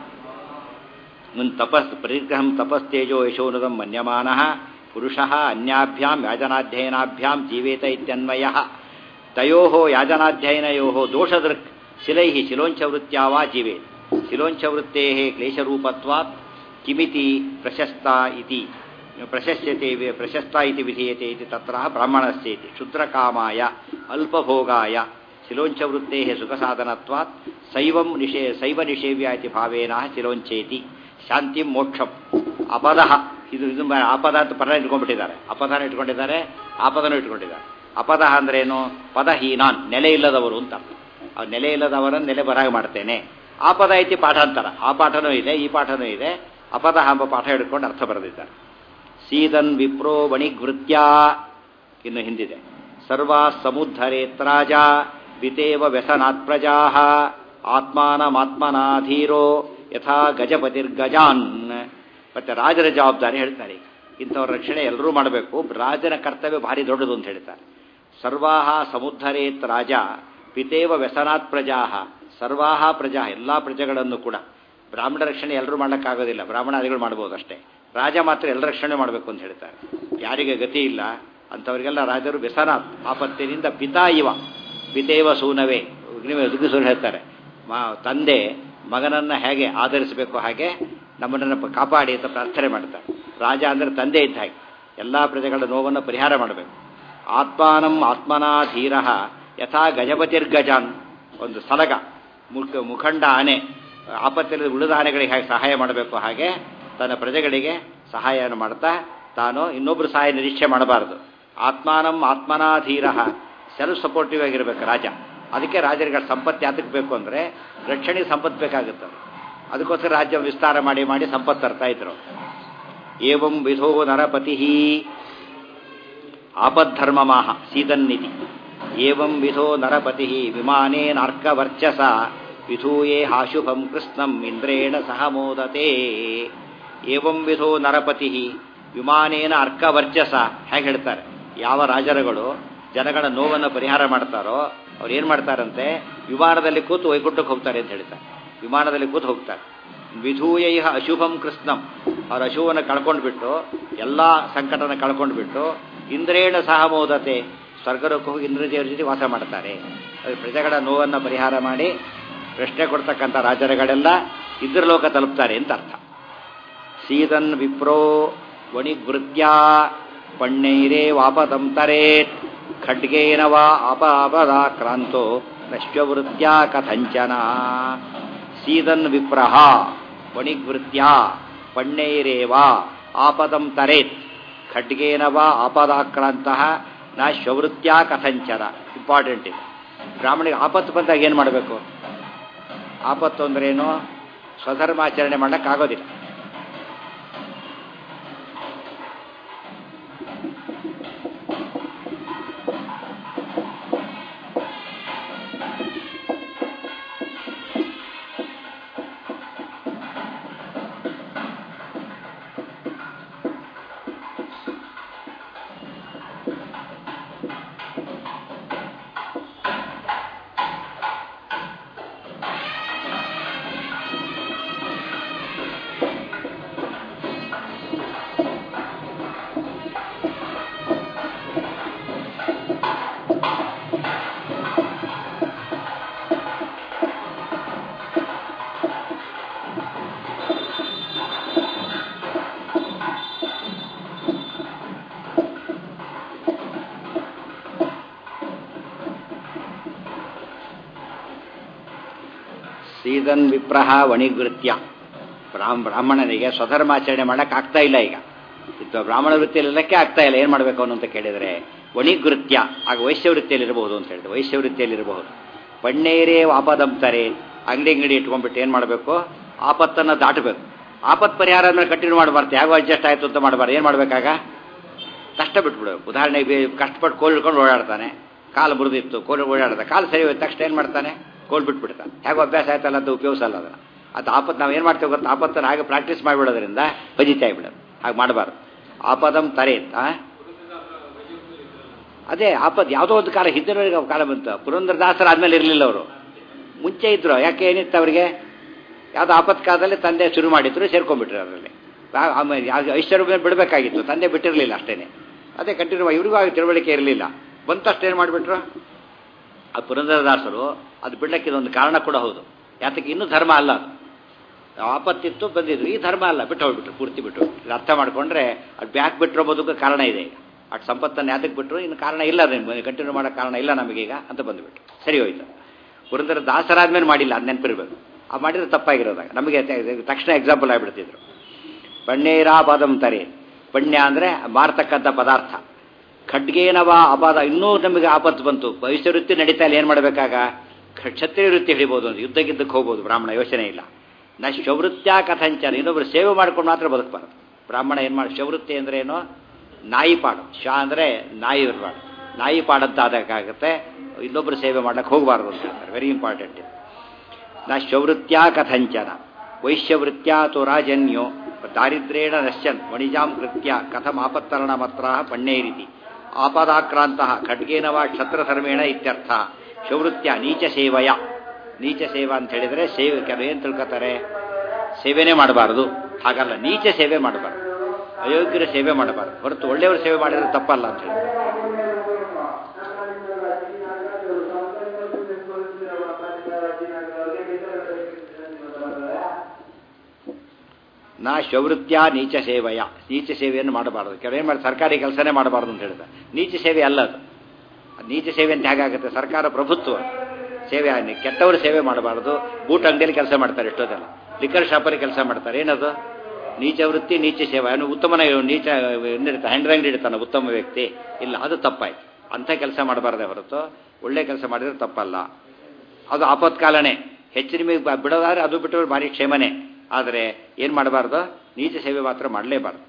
A: ಮುನ್ ತಪಸ್ ಪರಿಗ್ರಹಂ ತಪಸ್ತೇಜೋ ಯಶೋನುದಂ ಮನ್ಯಮಾನಃ ಪುರುಷಃ ಅನ್ಯಾಭ್ಯಾಂ ಯಾಜನಾಧ್ಯಯನಾಭ್ಯಾಂ ಜೀವೇತ ಇತ್ಯನ್ವಯ ತಯೋ ಯಾಜನಾಧ್ಯಯನಯೋ ದೋಷದೃಕ್ ಶಿಲೈ ಶಿಲೋಂಚವೃತ್ತ್ಯಾ ವಾ ಜೀವೇತ್ ಶಿಲೋಂಚವೃತ್ತೇ ಕ್ಲೇಶರೂಪತ್ವಾತ್ ಕಿಮಿತಿ ಪ್ರಶಸ್ತ ಇತಿ ಪ್ರಶಸ್ಯತೆ ಪ್ರಶಸ್ತ ಇತಿ ವಿಧೀಯತೆ ಇತಿ ತತ್ರ ಬ್ರಾಹ್ಮಣಸ್ಯೇತಿ ಕ್ಷುದ್ರಕಾಮಾಯ ಅಲ್ಪಭೋಗಾಯ ಶಿಲೋಂಚವೃತ್ತೇ ಸುಖಸಾಧನತ್ವಾತ್ ಶೈವಂ ನಿಷೇ ಶೈವ ನಿಷೇವ್ಯ ಇತಿ ಭಾವೇನ ಶಿಲೋಂಚೇತಿ ಶಾಂತಿ ಮೋಕ್ಷಂ ಅಪದಃ ಇದು ಇದು ಆಪದ ಅಂತ ಪದ ಇಟ್ಕೊಂಡ್ಬಿಟ್ಟಿದ್ದಾರೆ ಅಪದಾನ ಇಟ್ಕೊಂಡಿದ್ದಾರೆ ಆಪದನೂ ಇಟ್ಕೊಂಡಿದ್ದಾರೆ ಅಪದ ಅಂದ್ರೆ ಏನು ಪದಹೀನಾನ್ ನೆಲೆ ಇಲ್ಲದವರು ಅಂತ ಆ ನೆಲೆ ಇಲ್ಲದವರನ್ನು ನೆಲೆ ಬರಾಗ ಮಾಡ್ತೇನೆ ಆಪದ ಐತಿ ಪಾಠಾಂತರ ಆ ಪಾಠನೂ ಇದೆ ಈ ಪಾಠನೂ ಇದೆ ಅಪದ ಎಂಬ ಪಾಠ ಹಿಡ್ಕೊಂಡು ಅರ್ಥ ಬರೆದಿದ್ದಾರೆ ಸೀದನ್ ವಿಪ್ರೋ ವಣಿಗೃತ್ಯ ಇನ್ನು ಹಿಂದಿದೆ ಸರ್ವಾ ಸಮುದ್ಧರೇತ್ರಾಜ ವಿತೇವ ವ್ಯಸನಾತ್ ಪ್ರಜಾ ಆತ್ಮಾನಮಾತ್ಮನಾಧೀರೋ ಯಥಾ ಗಜಪತಿರ್ಗಜಾನ್ ಮತ್ತೆ ರಾಜರ ಜವಾಬ್ದಾರಿ ಹೇಳ್ತಾರೆ ಇಂಥವ್ರ ರಕ್ಷಣೆ ಎಲ್ಲರೂ ಮಾಡಬೇಕು ರಾಜನ ಕರ್ತವ್ಯ ಭಾರಿ ದೊಡ್ಡದು ಅಂತ ಹೇಳ್ತಾರೆ ಸರ್ವಾಹ ಸಮುದ್ಧರೇತ್ ರಾಜ ಪಿತೇವ ವ್ಯಸನಾತ್ ಪ್ರಜಾ ಸರ್ವಾಹ ಪ್ರಜಾ ಎಲ್ಲ ಪ್ರಜೆಗಳನ್ನು ಕೂಡ ಬ್ರಾಹ್ಮಣ ರಕ್ಷಣೆ ಎಲ್ಲರೂ ಮಾಡೋಕ್ಕಾಗೋದಿಲ್ಲ ಬ್ರಾಹ್ಮಣಾದಿಗಳು ಮಾಡ್ಬೋದು ಅಷ್ಟೇ ರಾಜ ಮಾತ್ರ ಎಲ್ಲ ರಕ್ಷಣೆ ಮಾಡಬೇಕು ಅಂತ ಹೇಳ್ತಾರೆ ಯಾರಿಗೆ ಗತಿ ಇಲ್ಲ ಅಂಥವರಿಗೆಲ್ಲ ರಾಜರು ವ್ಯಸನಾತ್ ಆಪತ್ತಿನಿಂದ ಪಿತಾ ಇವ ಪಿತೇವ ಸೂನವೇ ದುಗ್ಗಿಸೂರು ಹೇಳ್ತಾರೆ ಮಾ ತಂದೆ ಮಗನನ್ನು ಹೇಗೆ ಆಧರಿಸಬೇಕು ಹಾಗೆ ನಮ್ಮನ್ನು ಕಾಪಾಡಿ ಅಂತ ಪ್ರಾರ್ಥನೆ ಮಾಡ್ತಾರೆ ರಾಜ ಅಂದರೆ ತಂದೆ ಇದ್ದ ಹಾಗೆ ಎಲ್ಲ ಪ್ರಜೆಗಳ ನೋವನ್ನು ಪರಿಹಾರ ಮಾಡಬೇಕು ಆತ್ಮಾನಂ ಆತ್ಮನಾಧೀರ ಯಥಾ ಗಜಪತಿರ್ಗಜಾನ್ ಒಂದು ಸಲಗ ಮುಖ ಮುಖಂಡ ಆನೆ ಆಪತ್ತಿನ ಉಳಿದ ಆನೆಗಳಿಗೆ ಹೇಗೆ ಸಹಾಯ ಮಾಡಬೇಕು ಹಾಗೆ ತನ್ನ ಪ್ರಜೆಗಳಿಗೆ ಸಹಾಯವನ್ನು ಮಾಡ್ತಾ ತಾನು ಇನ್ನೊಬ್ಬರು ಸಹಾಯ ನಿರೀಕ್ಷೆ ಮಾಡಬಾರದು ಆತ್ಮಾನಂ ಆತ್ಮನಾಧೀರ ಸೆಲ್ಫ್ ಸಪೋರ್ಟಿವ್ ಆಗಿರ್ಬೇಕು ರಾಜ ಅದಕ್ಕೆ ರಾಜರಿಗೆ ಸಂಪತ್ತು ಯಾತಕ್ಕೆ ಬೇಕು ಅಂದರೆ ರಕ್ಷಣೆಗೆ ಸಂಪತ್ತು ಬೇಕಾಗುತ್ತೆ ಅದಕ್ಕೋಸ್ಕರ ರಾಜ್ಯ ವಿಸ್ತಾರ ಮಾಡಿ ಮಾಡಿ ಸಂಪತ್ತು ತರ್ತಾ ಇದ್ರು ಏವಂ ವಿಧೋ ನರಪತಿ ಆಪದ್ಧರ್ಮಮಾಹ ಸೀದನ್ನಿತಿ ಏವಂ ವಿಧೋ ನರಪತಿ ವಿಮಾನೇನಾರ್ಕವರ್ಚಸ ವಿಧೂಯೇ ಹಾಶುಭಂ ಕೃಷ್ಣಂ ಇಂದ್ರೇಣ ಸಹ ಮೋದತೆ ಏವಂ ವಿಧೋ ನರಪತಿ ವಿಮಾನೇನ ಅರ್ಕವರ್ಚಸ ಹೇಗೆ ಹೇಳ್ತಾರೆ ಯಾವ ರಾಜರುಗಳು ಜನಗಳ ನೋವನ್ನು ಪರಿಹಾರ ಮಾಡ್ತಾರೋ ಅವ್ರು ಏನು ಮಾಡ್ತಾರಂತೆ ವಿಮಾನದಲ್ಲಿ ಕೂತು ವೈಕುಂಠಕ್ಕೆ ಹೋಗ್ತಾರೆ ಅಂತ ಹೇಳ್ತಾರೆ ವಿಮಾನದಲ್ಲಿ ಕೂತು ಹೋಗ್ತಾರೆ ವಿಧೂಯ ಅಶುಭಂ ಕೃಷ್ಣಂ ಅವ್ರ ಅಶುವನ್ನು ಕಳ್ಕೊಂಡ್ಬಿಟ್ಟು ಎಲ್ಲ ಸಂಕಟನ ಕಳ್ಕೊಂಡ್ಬಿಟ್ಟು ಇಂದ್ರೇಣ ಸಹ ಮೋದತೆ ಸ್ವರ್ಗಕ್ಕೆ ಹೋಗಿ ಇಂದ್ರದೇವರ ಜೊತೆ ವಾಸ ಮಾಡ್ತಾರೆ ಅದು ಪ್ರಜೆಗಳ ನೋವನ್ನು ಪರಿಹಾರ ಮಾಡಿ ಪ್ರಶ್ನೆ ಕೊಡ್ತಕ್ಕಂಥ ರಾಜರುಗಳೆಲ್ಲ ಇಂದ್ರಲೋಕ ತಲುಪ್ತಾರೆ ಅಂತ ಅರ್ಥ ಸೀದನ್ ವಿಪ್ರೋ ವಣಿವೃತ್ಯ ಪಣ್ಣೈರೇ ವಾಪತಂ ತರೇತ್ ಖಡ್ಗೇನ ವಾ ಅಪಾಪದ ಕ್ರಾಂತೋ ನಶ್ವವೃತ್ಯ ಕಥಂಚನ ಸೀದನ್ ವಿಪ್ರಹ ವಣಿವೃತ್ಯ ಪಣ್ಣೈರೇವ ಆಪದಂ ತರೇತ್ ಖಡ್ಗೇನ ವಾ ಆಪದಾಕ್ರಾಂತ ನ ಶ್ವವೃತ್ಯ ಕಥಂಚನ ಇಂಪಾರ್ಟೆಂಟ್ ಇದೆ ಬ್ರಾಹ್ಮಣಿಗೆ ಆಪತ್ತು ಬಂದಾಗ ಏನು ಮಾಡಬೇಕು ಆಪತ್ತು ಅಂದ್ರೇನು ಸ್ವಧರ್ಮಾಚರಣೆ ಮಾಡೋಕ್ಕಾಗೋದಿಲ್ಲ ಸೀದನ್ ವಿಪ್ರಹ ವಣಿಗೃತ್ಯ ಬ್ರಾಹ್ಮ ಬ್ರಾಹ್ಮಣನಿಗೆ ಸ್ವಧರ್ಮಾಚರಣೆ ಮಾಡಕ್ ಆಗ್ತಾ ಇಲ್ಲ ಈಗ ಇದು ಬ್ರಾಹ್ಮಣ ವೃತ್ತಿಯಲ್ಲಿಲ್ಲಕ್ಕೆ ಆಗ್ತಾ ಇಲ್ಲ ಏನು ಮಾಡಬೇಕು ಅವನು ಅಂತ ಕೇಳಿದರೆ ವಣಿಗೃತ್ಯ ಆಗ ವೈಶ್ಯವೃತ್ತಿಯಲ್ಲಿ ಇರಬಹುದು ಅಂತ ಹೇಳಿದ್ರೆ ವೈಶ್ಯವೃತ್ತಿಯಲ್ಲಿ ಇರಬಹುದು ಪಣ್ಣೇರೇ ಆಪದಂತಾರೆ ಅಂಗಡಿ ಅಂಗಡಿ ಇಟ್ಕೊಂಡ್ಬಿಟ್ಟು ಏನು ಮಾಡಬೇಕು ಆಪತ್ತನ್ನು ದಾಟಬೇಕು ಆಪತ್ ಪರಿಹಾರ ಅಂದ್ರೆ ಕಂಟಿನ್ಯೂ ಮಾಡಬಾರ್ದು ಯಾವಾಗ ಅಡ್ಜಸ್ಟ್ ಆಯಿತು ಅಂತ ಮಾಡಬಾರ್ದು ಏನು ಮಾಡಬೇಕಾಗ ಕಷ್ಟ ಬಿಟ್ಬಿಡ್ಬೇಕು ಉದಾಹರಣೆಗೆ ಕಷ್ಟಪಟ್ಟು ಕೋಲ್ ಹಿಡ್ಕೊಂಡು ಓಡಾಡ್ತಾನೆ ಕಾಲು ಮುರಿದಿತ್ತು ಕೋಲ್ ಓಡಾಡ್ತಾನೆ ಕಾಲು ಸರಿ ಹೋಯ್ತು ತಕ್ಷಣ ಏನು ಮಾಡ್ತಾನೆ ಕೋಲ್ ಬಿಟ್ಬಿಡ್ತಾನೆ ಹೇಗೋ ಅಭ್ಯಾಸ ಆಯ್ತಲ್ಲ ಅಂತ ಉಪಯೋಗಿಸಲ್ಲ ಅದನ್ನು ಅದು ಆಪತ್ತು ನಾವು ಏನು ಮಾಡ್ತೇವೆ ಗೊತ್ತಾ ಆಪತ್ತನ್ನು ಹಾಗೆ ಪ್ರಾಕ್ಟೀಸ್ ಮಾಡಿಬಿಡೋದ್ರಿಂದ ಫಜಿತ ಆಗಿಬಿಡೋದು ಹಾಗೆ ಮಾಡಬಾರ್ದು ಆಪದಂ ತರೇತ್ ಅದೇ ಆಪತ್ ಯಾವುದೋ ಒಂದು ಕಾಲ ಹಿಂದಿನವರಿಗೆ ಕಾಲ ಬಂತು ಪುರಂದರದಾಸರ ಆದ್ಮೇಲೆ ಇರಲಿಲ್ಲ ಅವರು ಮುಂಚೆ ಇದ್ರು ಯಾಕೆ ಏನಿತ್ತು ಅವರಿಗೆ ಯಾವುದೋ ಆಪತ್ಕಾಲದಲ್ಲಿ ತಂದೆ ಶುರು ಮಾಡಿದ್ರು ಸೇರ್ಕೊಂಡ್ಬಿಟ್ರು ಅದರಲ್ಲಿ ಆಮೇಲೆ ಯಾವ್ದು ಐಶ್ವರ್ಯ ಬಿಡಬೇಕಾಗಿತ್ತು ತಂದೆ ಬಿಟ್ಟಿರಲಿಲ್ಲ ಅಷ್ಟೇನೆ ಅದೇ ಕಂಟಿನ್ಯೂ ಇವ್ರಿಗೂ ಆಗ ತಿಳುವಳಿಕೆ ಇರಲಿಲ್ಲ ಬಂತಷ್ಟು ಏನು ಮಾಡಿಬಿಟ್ರು ಆ ಪುರಂದರದಾಸರು ಅದು ಬಿಡ್ಲಿಕ್ಕೆ ಇದೊಂದು ಕಾರಣ ಕೂಡ ಹೌದು ಯಾತಕ್ಕೆ ಇನ್ನೂ ಧರ್ಮ ಅಲ್ಲ ಅದು ಆಪತ್ತಿತ್ತು ಬಂದಿದ್ರು ಈ ಧರ್ಮ ಅಲ್ಲ ಬಿಟ್ಟು ಹೋಗ್ಬಿಟ್ರು ಪೂರ್ತಿ ಬಿಟ್ಟು ಇದು ಅರ್ಥ ಮಾಡ್ಕೊಂಡ್ರೆ ಅದು ಬ್ಯಾಕ್ ಬಿಟ್ಟಿರೋ ಬದುಕು ಕಾರಣ ಇದೆ ಈಗ ಅಷ್ಟು ಸಂಪತ್ತನ್ನು ಯಾತಕ್ಕೆ ಬಿಟ್ಟರು ಇನ್ನು ಕಾರಣ ಇಲ್ಲ ಅದೇನು ಕಂಟಿನ್ಯೂ ಮಾಡೋ ಕಾರಣ ಇಲ್ಲ ನಮಗೀಗ ಅಂತ ಬಂದುಬಿಟ್ಟು ಸರಿ ಹೋಯ್ತು ಪುರಂದರ ದಾಸರಾದ್ಮೇಲೆ ಮಾಡಿಲ್ಲ ಅದು ನೆನಪಿರ್ಬೇಕು ಆ ಮಾಡಿದ್ರೆ ತಪ್ಪಾಗಿರೋದಾಗ ನಮಗೆ ತಕ್ಷಣ ಎಕ್ಸಾಂಪಲ್ ಆಗಿಬಿಡ್ತಿದ್ರು ಪಣ್ಣೇರಾ ಬಾದಂ ತರೆ ಪಣ್ಯ ಅಂದರೆ ಮಾರ್ತಕ್ಕಂಥ ಪದಾರ್ಥ ಖಡ್ಗೇನವ ಅಪಾದ ಇನ್ನೂ ನಮಗೆ ಆಪತ್ತು ಬಂತು ಭವಿಷ್ಯ ವೃತ್ತಿ ನಡೀತಾ ಇಲ್ಲ ಏನು ಮಾಡಬೇಕಾಗ ಕ್ಷತ್ರಿಯ ವೃತ್ತಿ ಹಿಡಿಬೋದು ಅಂತ ಯುದ್ಧ ಗಿದ್ದಕ್ಕೆ ಹೋಗ್ಬೋದು ಬ್ರಾಹ್ಮಣ ಯೋಚನೆ ಇಲ್ಲ ನಾ ಶವೃತ್ಯ ಕಥಂಚನ ಇನ್ನೊಬ್ರು ಸೇವೆ ಮಾಡ್ಕೊಂಡು ಮಾತ್ರ ಬದುಕಬಾರ್ದು ಬ್ರಾಹ್ಮಣ ಏನು ಮಾಡಿ ಶವೃತ್ತಿ ಅಂದ್ರೆ ಏನು ನಾಯಿ ಪಾಡು ಶ ಅಂದರೆ ನಾಯಿ ಇರಬಾರ್ದು ನಾಯಿ ಪಾಡಂತ ಆದಕ್ಕಾಗುತ್ತೆ ಇನ್ನೊಬ್ರು ಸೇವೆ ಮಾಡಕ್ಕೆ ಹೋಗಬಾರ್ದು ಅಂತ ಹೇಳ್ತಾರೆ ವೆರಿ ಇಂಪಾರ್ಟೆಂಟ್ ಇದು ನಾ ಶವೃತ್ಯ ಕಥಂಚನ ವೈಶ್ಯವೃತ್ಯ ತು ರಾಜನ್ಯೋ ದಾರಿದ್ರ್ಯೇಣ ನಶ್ಯನ್ ವಣಿಜಾಂ ಕೃತ್ಯ ಕಥಮಾಪತ್ತರಣ ಮಾತ್ರ ಪಣ್ಣೇರಿತಿ ಆಪದಾಕ್ರಾಂತ ಖಡ್ಗೇನ ವಾ ಕ್ಷತ್ರಧರ್ಮೇಣ ಇತ್ಯರ್ಥ ಶವೃತ್ಯ ನೀಚ ಸೇವಯ ನೀಚ ಸೇವಾ ಅಂತ ಹೇಳಿದರೆ ಸೇವೆ ಕೆಲವು ಏನು ತಿಳ್ಕೊತಾರೆ ಸೇವೆನೇ ಮಾಡಬಾರ್ದು ಹಾಗಲ್ಲ ನೀಚ ಸೇವೆ ಮಾಡಬಾರ್ದು ಅಯೋಗ್ಯರ ಸೇವೆ ಮಾಡಬಾರ್ದು ಹೊರತು ಒಳ್ಳೆಯವರು ಸೇವೆ ಮಾಡಿದ್ರೆ ತಪ್ಪಲ್ಲ ಅಂತ ಹೇಳಿ ನಾ ಶವೃತ್ಯ ನೀಚ ಸೇವೆಯ ನೀಚ ಸೇವೆಯನ್ನು ಮಾಡಬಾರ್ದು ಕೆಲವೇನು ಮಾಡಿ ಸರ್ಕಾರಿ ಕೆಲಸನೇ ಮಾಡಬಾರ್ದು ಅಂತ ಹೇಳಿದ ನೀಚ ಸೇವೆ ಅಲ್ಲ ಅದು ನೀಚ ಸೇವೆ ಅಂತ ಹೇಗಾಗುತ್ತೆ ಸರ್ಕಾರ ಪ್ರಭುತ್ವ ಸೇವೆ ಕೆಟ್ಟವರು ಸೇವೆ ಮಾಡಬಾರ್ದು ಬೂಟ್ ಅಂಗಡಿಯಲ್ಲಿ ಕೆಲಸ ಮಾಡ್ತಾರೆ ಎಷ್ಟೋದೆಲ್ಲ ಲಿಕ್ಕರ್ ಶಾಪಲ್ಲಿ ಕೆಲಸ ಮಾಡ್ತಾರೆ ಏನದು ನೀಚ ವೃತ್ತಿ ನೀಚ ಸೇವೆ ಅವನು ಉತ್ತಮನ ನೀಚ ಏನಿರ್ತಾನೆ ಹ್ಯಾಂಡ್ ಅಂಗಡಿ ಇಡ್ತಾನೆ ಉತ್ತಮ ವ್ಯಕ್ತಿ ಇಲ್ಲ ಅದು ತಪ್ಪಾಯ್ತು ಅಂಥ ಕೆಲಸ ಮಾಡಬಾರ್ದೆ ಹೊರತು ಒಳ್ಳೆ ಕೆಲಸ ಮಾಡಿದ್ರೆ ತಪ್ಪಲ್ಲ ಅದು ಆಪತ್ಕಾಲನೇ ಹೆಚ್ಚು ನಿಮಗೆ ಬಿಡೋದಾದ್ರೆ ಅದು ಬಿಟ್ಟರೆ ಭಾರಿ ಕ್ಷೇಮನೇ ಆದರೆ ಏನು ಮಾಡಬಾರ್ದು ನೀಚ ಸೇವೆ ಮಾತ್ರ ಮಾಡಲೇಬಾರ್ದು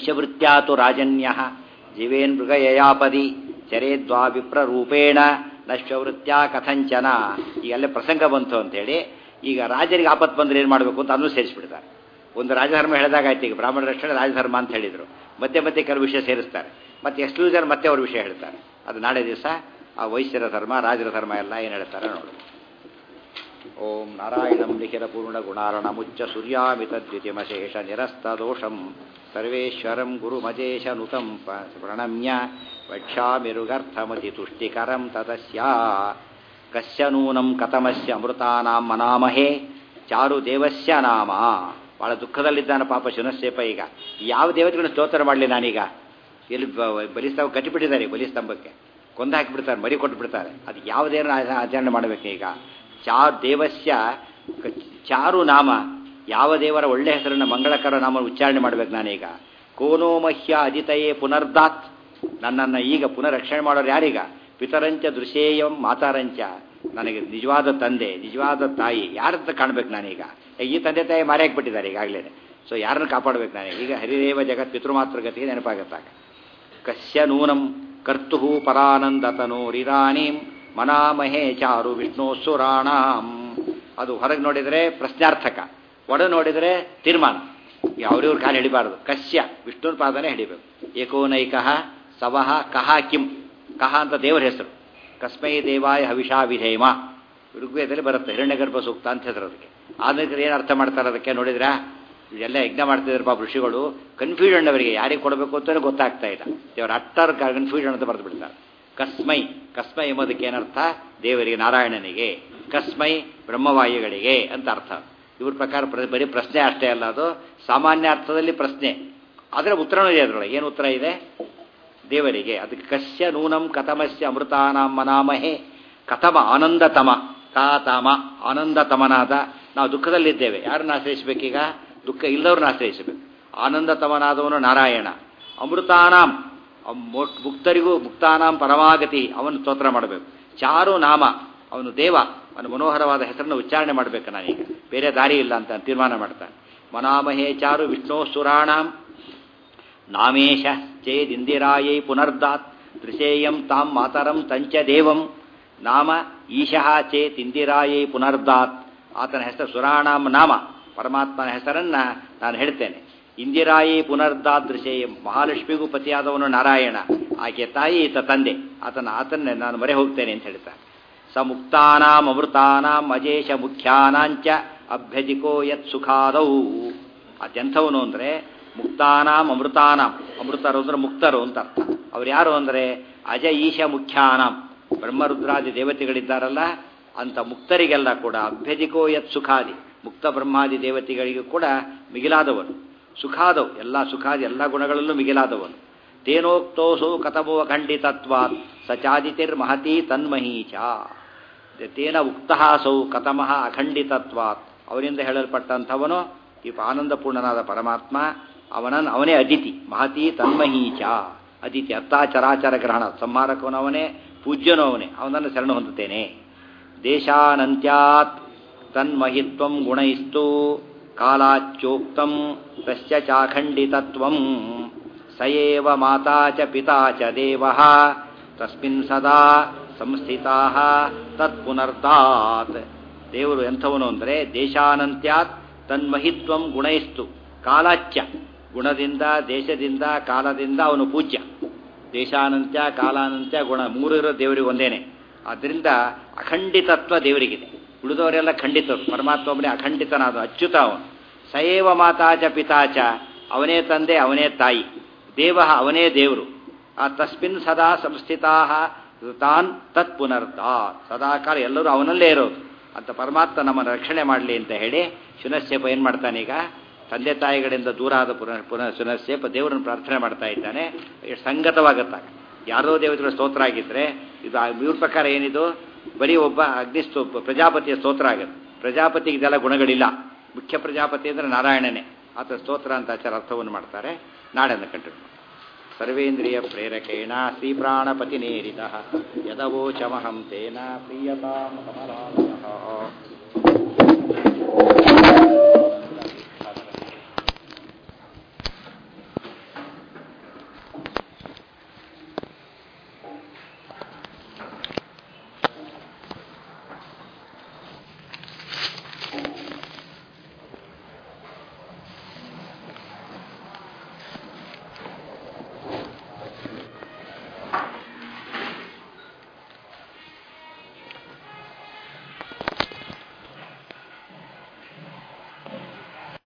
A: ವೈಶ್ಯವೃತ್ಯಾತು ರಾಜನ್ಯ ಜೀವೇನ್ ಮೃಗ ಯಯಾಪದಿ ಚರೇದ್ವಾ ವಿಪ್ರರೂಪೇಣ ನಶ್ವವೃತ್ಯ ಕಥಂಚನ ಈಗ ಅಲ್ಲೇ ಪ್ರಸಂಗ ಬಂತು ಅಂತೇಳಿ ಈಗ ರಾಜರಿಗೆ ಆಪತ್ತು ಬಂದ್ರೆ ಏನು ಮಾಡಬೇಕು ಅಂತ ಅದನ್ನು ಸೇರಿಸ್ಬಿಡ್ತಾರೆ ಒಂದು ರಾಜಧರ್ಮ ಹೇಳಿದಾಗ ಆಯ್ತು ಈಗ ಬ್ರಾಹ್ಮಣ ರಕ್ಷಣೆ ರಾಜಧರ್ಮ ಅಂತ ಹೇಳಿದರು ಮತ್ತೆ ಮತ್ತೆ ಕೆಲವು ವಿಷಯ ಸೇರಿಸ್ತಾರೆ ಮತ್ತೆ ಎಕ್ಸ್ಕ್ಲೂಸರ್ ಮತ್ತೆ ಅವ್ರ ವಿಷಯ ಹೇಳ್ತಾರೆ ಅದು ನಾಳೆ ದಿವಸ ಆ ವೈಶ್ಯರ ಧರ್ಮ ರಾಜರ ಧರ್ಮ ಎಲ್ಲ ಏನು ಹೇಳ್ತಾರೆ ನೋಡು ಓಂ ನಾರಾಯಣಂ ಲಿಖಿತ ಪೂರ್ಣ ಗುಣಾರಣ ಮುಚ್ಚ ಸೂರ್ಯಾಮಿತ ದ್ವಿತಿಮಶೇಷ ನಿರಸ್ತ ದೋಷಂ ಸರ್ವೇಶ್ವರಂ ಗುರುಮಜೇಶ ನುತಂ ಪ- ಪ್ರಣಮ್ಯ ವಕ್ಷ್ಯಾಮಿರುಗರ್ಥಮತಿ ತುಷ್ಟಿಕರಂ ತತಸ್ಯ ಕಸ್ಯ ನೂನಂ ಕಥಮಸ್ಯ ಅಮೃತಾನಾಂ ಮನಾಮಹೇ ಚಾರು ದೇವಸ್ಯ ನಾಮ ಬಹಳ ದುಃಖದಲ್ಲಿದ್ದಾನೆ ಪಾಪ ಶುನಸ್ಸೇಪ ಈಗ ಯಾವ ದೇವತೆಗಳನ್ನ ಸ್ತೋತ್ರ ಮಾಡಲಿ ನಾನೀಗ ಎಲ್ಲಿ ಬ- ಬಲಿಸ್ತಂಭ ಕಟ್ಟಿಬಿಟ್ಟಿದ್ದಾರೆ ಬಲಿಸ್ತಂಭಕ್ಕೆ ಕೊಂದು ಹಾಕಿಬಿಡ್ತಾರೆ ಮರಿ ಕೊಟ್ಟು ಬಿಡ್ತಾರೆ ಅದು ಯಾವುದೇನೋ ಆಚರಣೆ ಮಾಡಬೇಕು ಈಗ ಚಾ ದೇವಸ್ಯ ಕ- ಚಾರು ನಾಮ ಯಾವ ದೇವರ ಒಳ್ಳೆ ಹೆಸರನ್ನು ಮಂಗಳಕರ ನಾಮ ಉಚ್ಚಾರಣೆ ಮಾಡಬೇಕು ನಾನೀಗ ಕೋನೋ ಮಹ್ಯ ಅಜಿತಯೇ ಪುನರ್ದಾತ್ ನನ್ನನ್ನು ಈಗ ಪುನರ್ ರಕ್ಷಣೆ ಮಾಡೋರು ಯಾರೀಗ ಪಿತರಂಚ ದೃಶೇಯಂ ಮಾತಾರಂಚ ನನಗೆ ನಿಜವಾದ ತಂದೆ ನಿಜವಾದ ತಾಯಿ ಯಾರಂತ ಕಾಣ್ಬೇಕು ನಾನೀಗ ಈ ತಂದೆ ತಾಯಿ ಮಾರಿ ಹಾಕ್ಬಿಟ್ಟಿದ್ದಾರೆ ಈಗಾಗಲೇ ಸೊ ಯಾರನ್ನು ಕಾಪಾಡ್ಬೇಕು ನಾನೀಗ ಈಗ ಹರಿದೇವ ಜಗತ್ ಪಿತೃಮಾತೃಗತಿಗೆ ನೆನಪಾಗುತ್ತಾಗ ಕಸ್ಯ ನೂನಂ ಕರ್ತು ಪರಾನಂದತನೋರಿದಾನೀಂ ಮನಾಮಹೇ ಚಾರು ವಿಷ್ಣು ಸುರಾಣಾಂ ಅದು ಹೊರಗೆ ನೋಡಿದರೆ ಪ್ರಶ್ನಾರ್ಥಕ ಒಡ ನೋಡಿದರೆ ತೀರ್ಮಾನ ಅವ್ರಿವ್ರ ಕಾಲು ಹಿಡಿಬಾರ್ದು ಕಸ್ಯ ವಿಷ್ಣುನ ಪಾದನೆ ಹಿಡಿಬೇಕು ಏಕೋನೈಕಃ ಸವಹ ಕಹ ಕಿಂ ಕಹ ಅಂತ ದೇವರ ಹೆಸರು ಕಸ್ಮೈ ದೇವಾಯ ಹವಿಷಾ ವಿಧೇಮ ಋಗ್ವೇದದಲ್ಲಿ ಬರುತ್ತೆ ಹಿರಣ್ಯಗರ್ಭ ಸೂಕ್ತ ಅಂತ ಹೆಸರು ಅದಕ್ಕೆ ಆದ್ರೆ ಏನು ಅರ್ಥ ಮಾಡ್ತಾರೆ ಅದಕ್ಕೆ ನೋಡಿದ್ರಾ ಇದೆಲ್ಲ ಯಜ್ಞ ಮಾಡ್ತಿದ್ರು ಪಾಪ ಋಷಿಗಳು ಕನ್ಫ್ಯೂಷನ್ ಅವರಿಗೆ ಯಾರಿಗೆ ಕೊಡಬೇಕು ಅಂತಲೇ ಗೊತ್ತಾಗ್ತಾ ಇಲ್ಲ ದೇವರ ಅಟ್ಟರ್ ಕನ್ಫ್ಯೂಷನ್ ಅಂತ ಬರೆದು ಬಿಡ್ತಾರೆ ಕಸ್ಮೈ ಕಸ್ಮೈ ಎಂಬುದಕ್ಕೆ ಏನರ್ಥ ದೇವರಿಗೆ ನಾರಾಯಣನಿಗೆ ಕಸ್ಮೈ ಬ್ರಹ್ಮವಾಯುಗಳಿಗೆ ಅಂತ ಅರ್ಥ ಇವ್ರ ಪ್ರಕಾರ ಪ್ರ- ಬರೀ ಪ್ರಶ್ನೆ ಅಷ್ಟೇ ಅಲ್ಲ ಅದು ಸಾಮಾನ್ಯ ಅರ್ಥದಲ್ಲಿ ಪ್ರಶ್ನೆ ಆದರೆ ಉತ್ತರನೂ ಇದೆ ಅದರೊಳಗೆ ಏನು ಉತ್ತರ ಇದೆ ದೇವರಿಗೆ ಅದಕ್ಕೆ ಕಸ್ಯ ನೂನಂ ಕಥಮಸ್ಯ ಅಮೃತಾನಾಂ ಮನಾಮಹೇ ಕಥಮ ಆನಂದತಮ ಕಾತಮ ಆನಂದತಮನಾದ ನಾವು ದುಃಖದಲ್ಲಿದ್ದೇವೆ ಯಾರನ್ನ ಆಶ್ರಯಿಸಬೇಕೀಗ ದುಃಖ ಇಲ್ಲದವ್ರನ್ನ ಆಶ್ರಯಿಸಬೇಕು ಆನಂದತಮನಾದವನು ನಾರಾಯಣ ಅಮೃತಾನಾಂ ಅವ್ ಮೊ- ಮುಕ್ತರಿಗೂ ಮುಕ್ತಾನಾಂ ಪರಮಾಗತಿ ಅವನು ಸ್ತೋತ್ರ ಮಾಡಬೇಕು ಚಾರು ನಾಮ ಅವನು ದೇವ ಅವನು ಮನೋಹರವಾದ ಹೆಸರನ್ನು ಉಚ್ಚಾರಣೆ ಮಾಡಬೇಕು ನಾನೀಗ ಬೇರೆ ದಾರಿ ಇಲ್ಲ ಅಂತ ತೀರ್ಮಾನ ಮಾಡ್ತಾನೆ ಮನಾಮಹೇ ಚಾರು ವಿಷ್ಣು ಸುರಾಣಾಂ ನಾಮೇಶ ಚೇದಿಂದಿರಾಯೈ ಪುನರ್ದಾತ್ ದೃಶೇಯಂ ತಾಂ ಮಾತರಂ ತಂಚ ದೇವಂ ನಾಮ ಈಶಃ ಚೇತ್ ಇಂದಿರಾಯೈ ಪುನರ್ದಾತ್ ಆತನ ಹೆಸರು ಸುರಾಣಾಂ ನಾಮ ಪರಮಾತ್ಮನ ಹೆಸರನ್ನ ನಾನು ಹೇಳ್ತೇನೆ ಇಂದಿರಾಯಿ ಪುನರ್ದಾತ್ ದೃಶೇಯಂ ಮಹಾಲಕ್ಷ್ಮಿಗೂ ಪತಿಯಾದವನು ನಾರಾಯಣ ಆಕೆ ತಾಯಿ ಈತ ತಂದೆ ಆತನ ಆತನ್ನೇ ನಾನು ಮೊರೆ ಹೋಗ್ತೇನೆ ಅಂತ ಹೇಳ್ತಾನೆ ಸ ಮುಕ್ತಾನಾಂ ಅಮೃತಾನಾಂ ಅಜೇಶ ಮುಖ್ಯಾನಾಂಚ ಅಭ್ಯಜಿಕೋ ಯತ್ ಸುಖಾದೌ ಅದೆಂಥವನು ಅಂದರೆ ಮುಕ್ತಾನಾಂ ಅಮೃತಾನಾಂ ಅಮೃತರು ಅಂದ್ರೆ ಮುಕ್ತರು ಅಂತ ಅರ್ಥ ಅವ್ರು ಯಾರು ಅಂದರೆ ಅಜ ಈಶ ಮುಖ್ಯಾನಾಂ ಬ್ರಹ್ಮರುದ್ರಾದಿ ದೇವತೆಗಳಿದ್ದಾರಲ್ಲ ಅಂತ ಮುಕ್ತರಿಗೆಲ್ಲ ಕೂಡ ಅಭ್ಯಜಿಕೋ ಯತ್ ಸುಖಾದಿ ಮುಕ್ತ ಬ್ರಹ್ಮಾದಿ ದೇವತೆಗಳಿಗೂ ಕೂಡ ಮಿಗಿಲಾದವನು ಸುಖಾದವು ಎಲ್ಲ ಸುಖಾದಿ ಎಲ್ಲ ಗುಣಗಳಲ್ಲೂ ಮಿಗಿಲಾದವನು ತೇನೋಕ್ತೋಸು ಕಥಮೋ ಖಂಡಿತತ್ವಾತ್ ಸಚಾದಿತಿರ್ ಮಹತಿ ತನ್ಮಹೀಚ ತೇನ ಉಕ್ತಹಾಸೌ ಕಥಮಃ ಅಖಂಡಿತತ್ವಾತ್ ಅವರಿಂದ ಹೇಳಲ್ಪಟ್ಟಂಥವನು ಈ ಆನಂದಪೂರ್ಣನಾದ ಪರಮಾತ್ಮ ಅವನನ್ನು ಅವನೇ ಅದಿತಿ ಮಹತಿ ತನ್ಮಹೀಚ ಅದಿತಿ ಅರ್ಥಾಚರಾಚರ ಗ್ರಹಣ ಸಂಹಾರಕವನು ಅವನೇ ಪೂಜ್ಯನೂ ಅವನೇ ಅವನನ್ನು ಶರಣ ಹೊಂದುತ್ತೇನೆ ದೇಶಾನಂತ್ಯಾತ್ ತನ್ಮಹಿತ್ವಂ ಗುಣೈಸ್ತು ಕಾಲಾಚ್ಯೋಕ್ತಂ ತಸ್ಯ ಚಾಖಂಡಿತತ್ವಂ ಸಯೇವ ಮಾತಾ ಚ ಪಿತಾ ಚ ದೇವಃ ತಸ್ಮಿನ್ ಸದಾ ಸಂಸ್ಥಿತಾ ತತ್ಪುನರ್ತಾತ್ ದೇವರು ಎಂಥವನು ಅಂದರೆ ದೇಶಾನಂತ್ಯಾತ್ ತನ್ಮಹಿತ್ವಂ ಗುಣೈಸ್ತು ಕಾಲಾಚ್ಯ ಗುಣದಿಂದ ದೇಶದಿಂದ ಕಾಲದಿಂದ ಅವನು ಪೂಜ್ಯ ದೇಶಾನಂತ್ಯ ಕಾಲಾನಂತ್ಯ ಗುಣ ಮೂರು ಇರೋ ದೇವರಿಗೆ ಒಂದೇನೆ ಆದ್ದರಿಂದ ಅಖಂಡಿತತ್ವ ದೇವರಿಗಿದೆ ಉಳಿದವರೆಲ್ಲ ಖಂಡಿತರು ಪರಮಾತ್ಮ ಒಬ್ಬನೇ ಅಖಂಡಿತನಾದ ಅಚ್ಯುತ ಅವನು ಸಯೇವ ಮಾತಾಚ ಪಿತಾಚ ಅವನೇ ತಂದೆ ಅವನೇ ತಾಯಿ ದೇವ ಅವನೇ ದೇವರು ಆ ತಸ್ಮಿನ್ ಸದಾ ಸಂಸ್ಥಿತಾ ತಾನ್ ತತ್ ಪುನರ್ತಾ ಸದಾಕಾಲ ಎಲ್ಲರೂ ಅವನಲ್ಲೇ ಇರೋದು ಅಂತ ಪರಮಾತ್ಮ ನಮ್ಮನ್ನು ರಕ್ಷಣೆ ಮಾಡಲಿ ಅಂತ ಹೇಳಿ ಶುನಶ್ಯಪ ಏನು ಮಾಡ್ತಾನೀಗ ತಂದೆ ತಾಯಿಗಳಿಂದ ದೂರ ಆದ ಪುನಃ ಪುನಃ ಶುನಶ್ಯಪ ದೇವರನ್ನು ಪ್ರಾರ್ಥನೆ ಮಾಡ್ತಾ ಇದ್ದಾನೆ ಎಷ್ಟು ಸಂಗತವಾಗುತ್ತಾಗ ಯಾರೋ ದೇವತೆಗಳ ಸ್ತೋತ್ರ ಆಗಿದ್ರೆ ಇದು ಆ- ಇವ್ರ ಪ್ರಕಾರ ಏನಿದು ಬರೀ ಒಬ್ಬ ಅಗ್ನಿಸ್ತೋ ಪ್ರಜಾಪತಿಯ ಸ್ತೋತ್ರ ಆಗುತ್ತೆ ಪ್ರಜಾಪತಿಗೆ ಇದೆಲ್ಲ ಗುಣಗಳಿಲ್ಲ ಮುಖ್ಯ ಪ್ರಜಾಪತಿ ಅಂದರೆ ನಾರಾಯಣನೇ ಆತ ಸ್ತೋತ್ರ ಅಂತ ಆಚಾರ ಅರ್ಥವನ್ನು ಮಾಡ್ತಾರೆ ನಾಡನ್ನು ಕಂಟಿನ್ಯೂ ಸರ್ವೇಂದ್ರಿಯ ಪ್ರೇರಕೇಣ ಶ್ರೀಪ್ರಾಣಪತಿನೇರಿತ ಯದವೋಚಮಹಂ ತೇನ ಪ್ರೀಯತಾಂ ಕಮಲಾಲಯಃ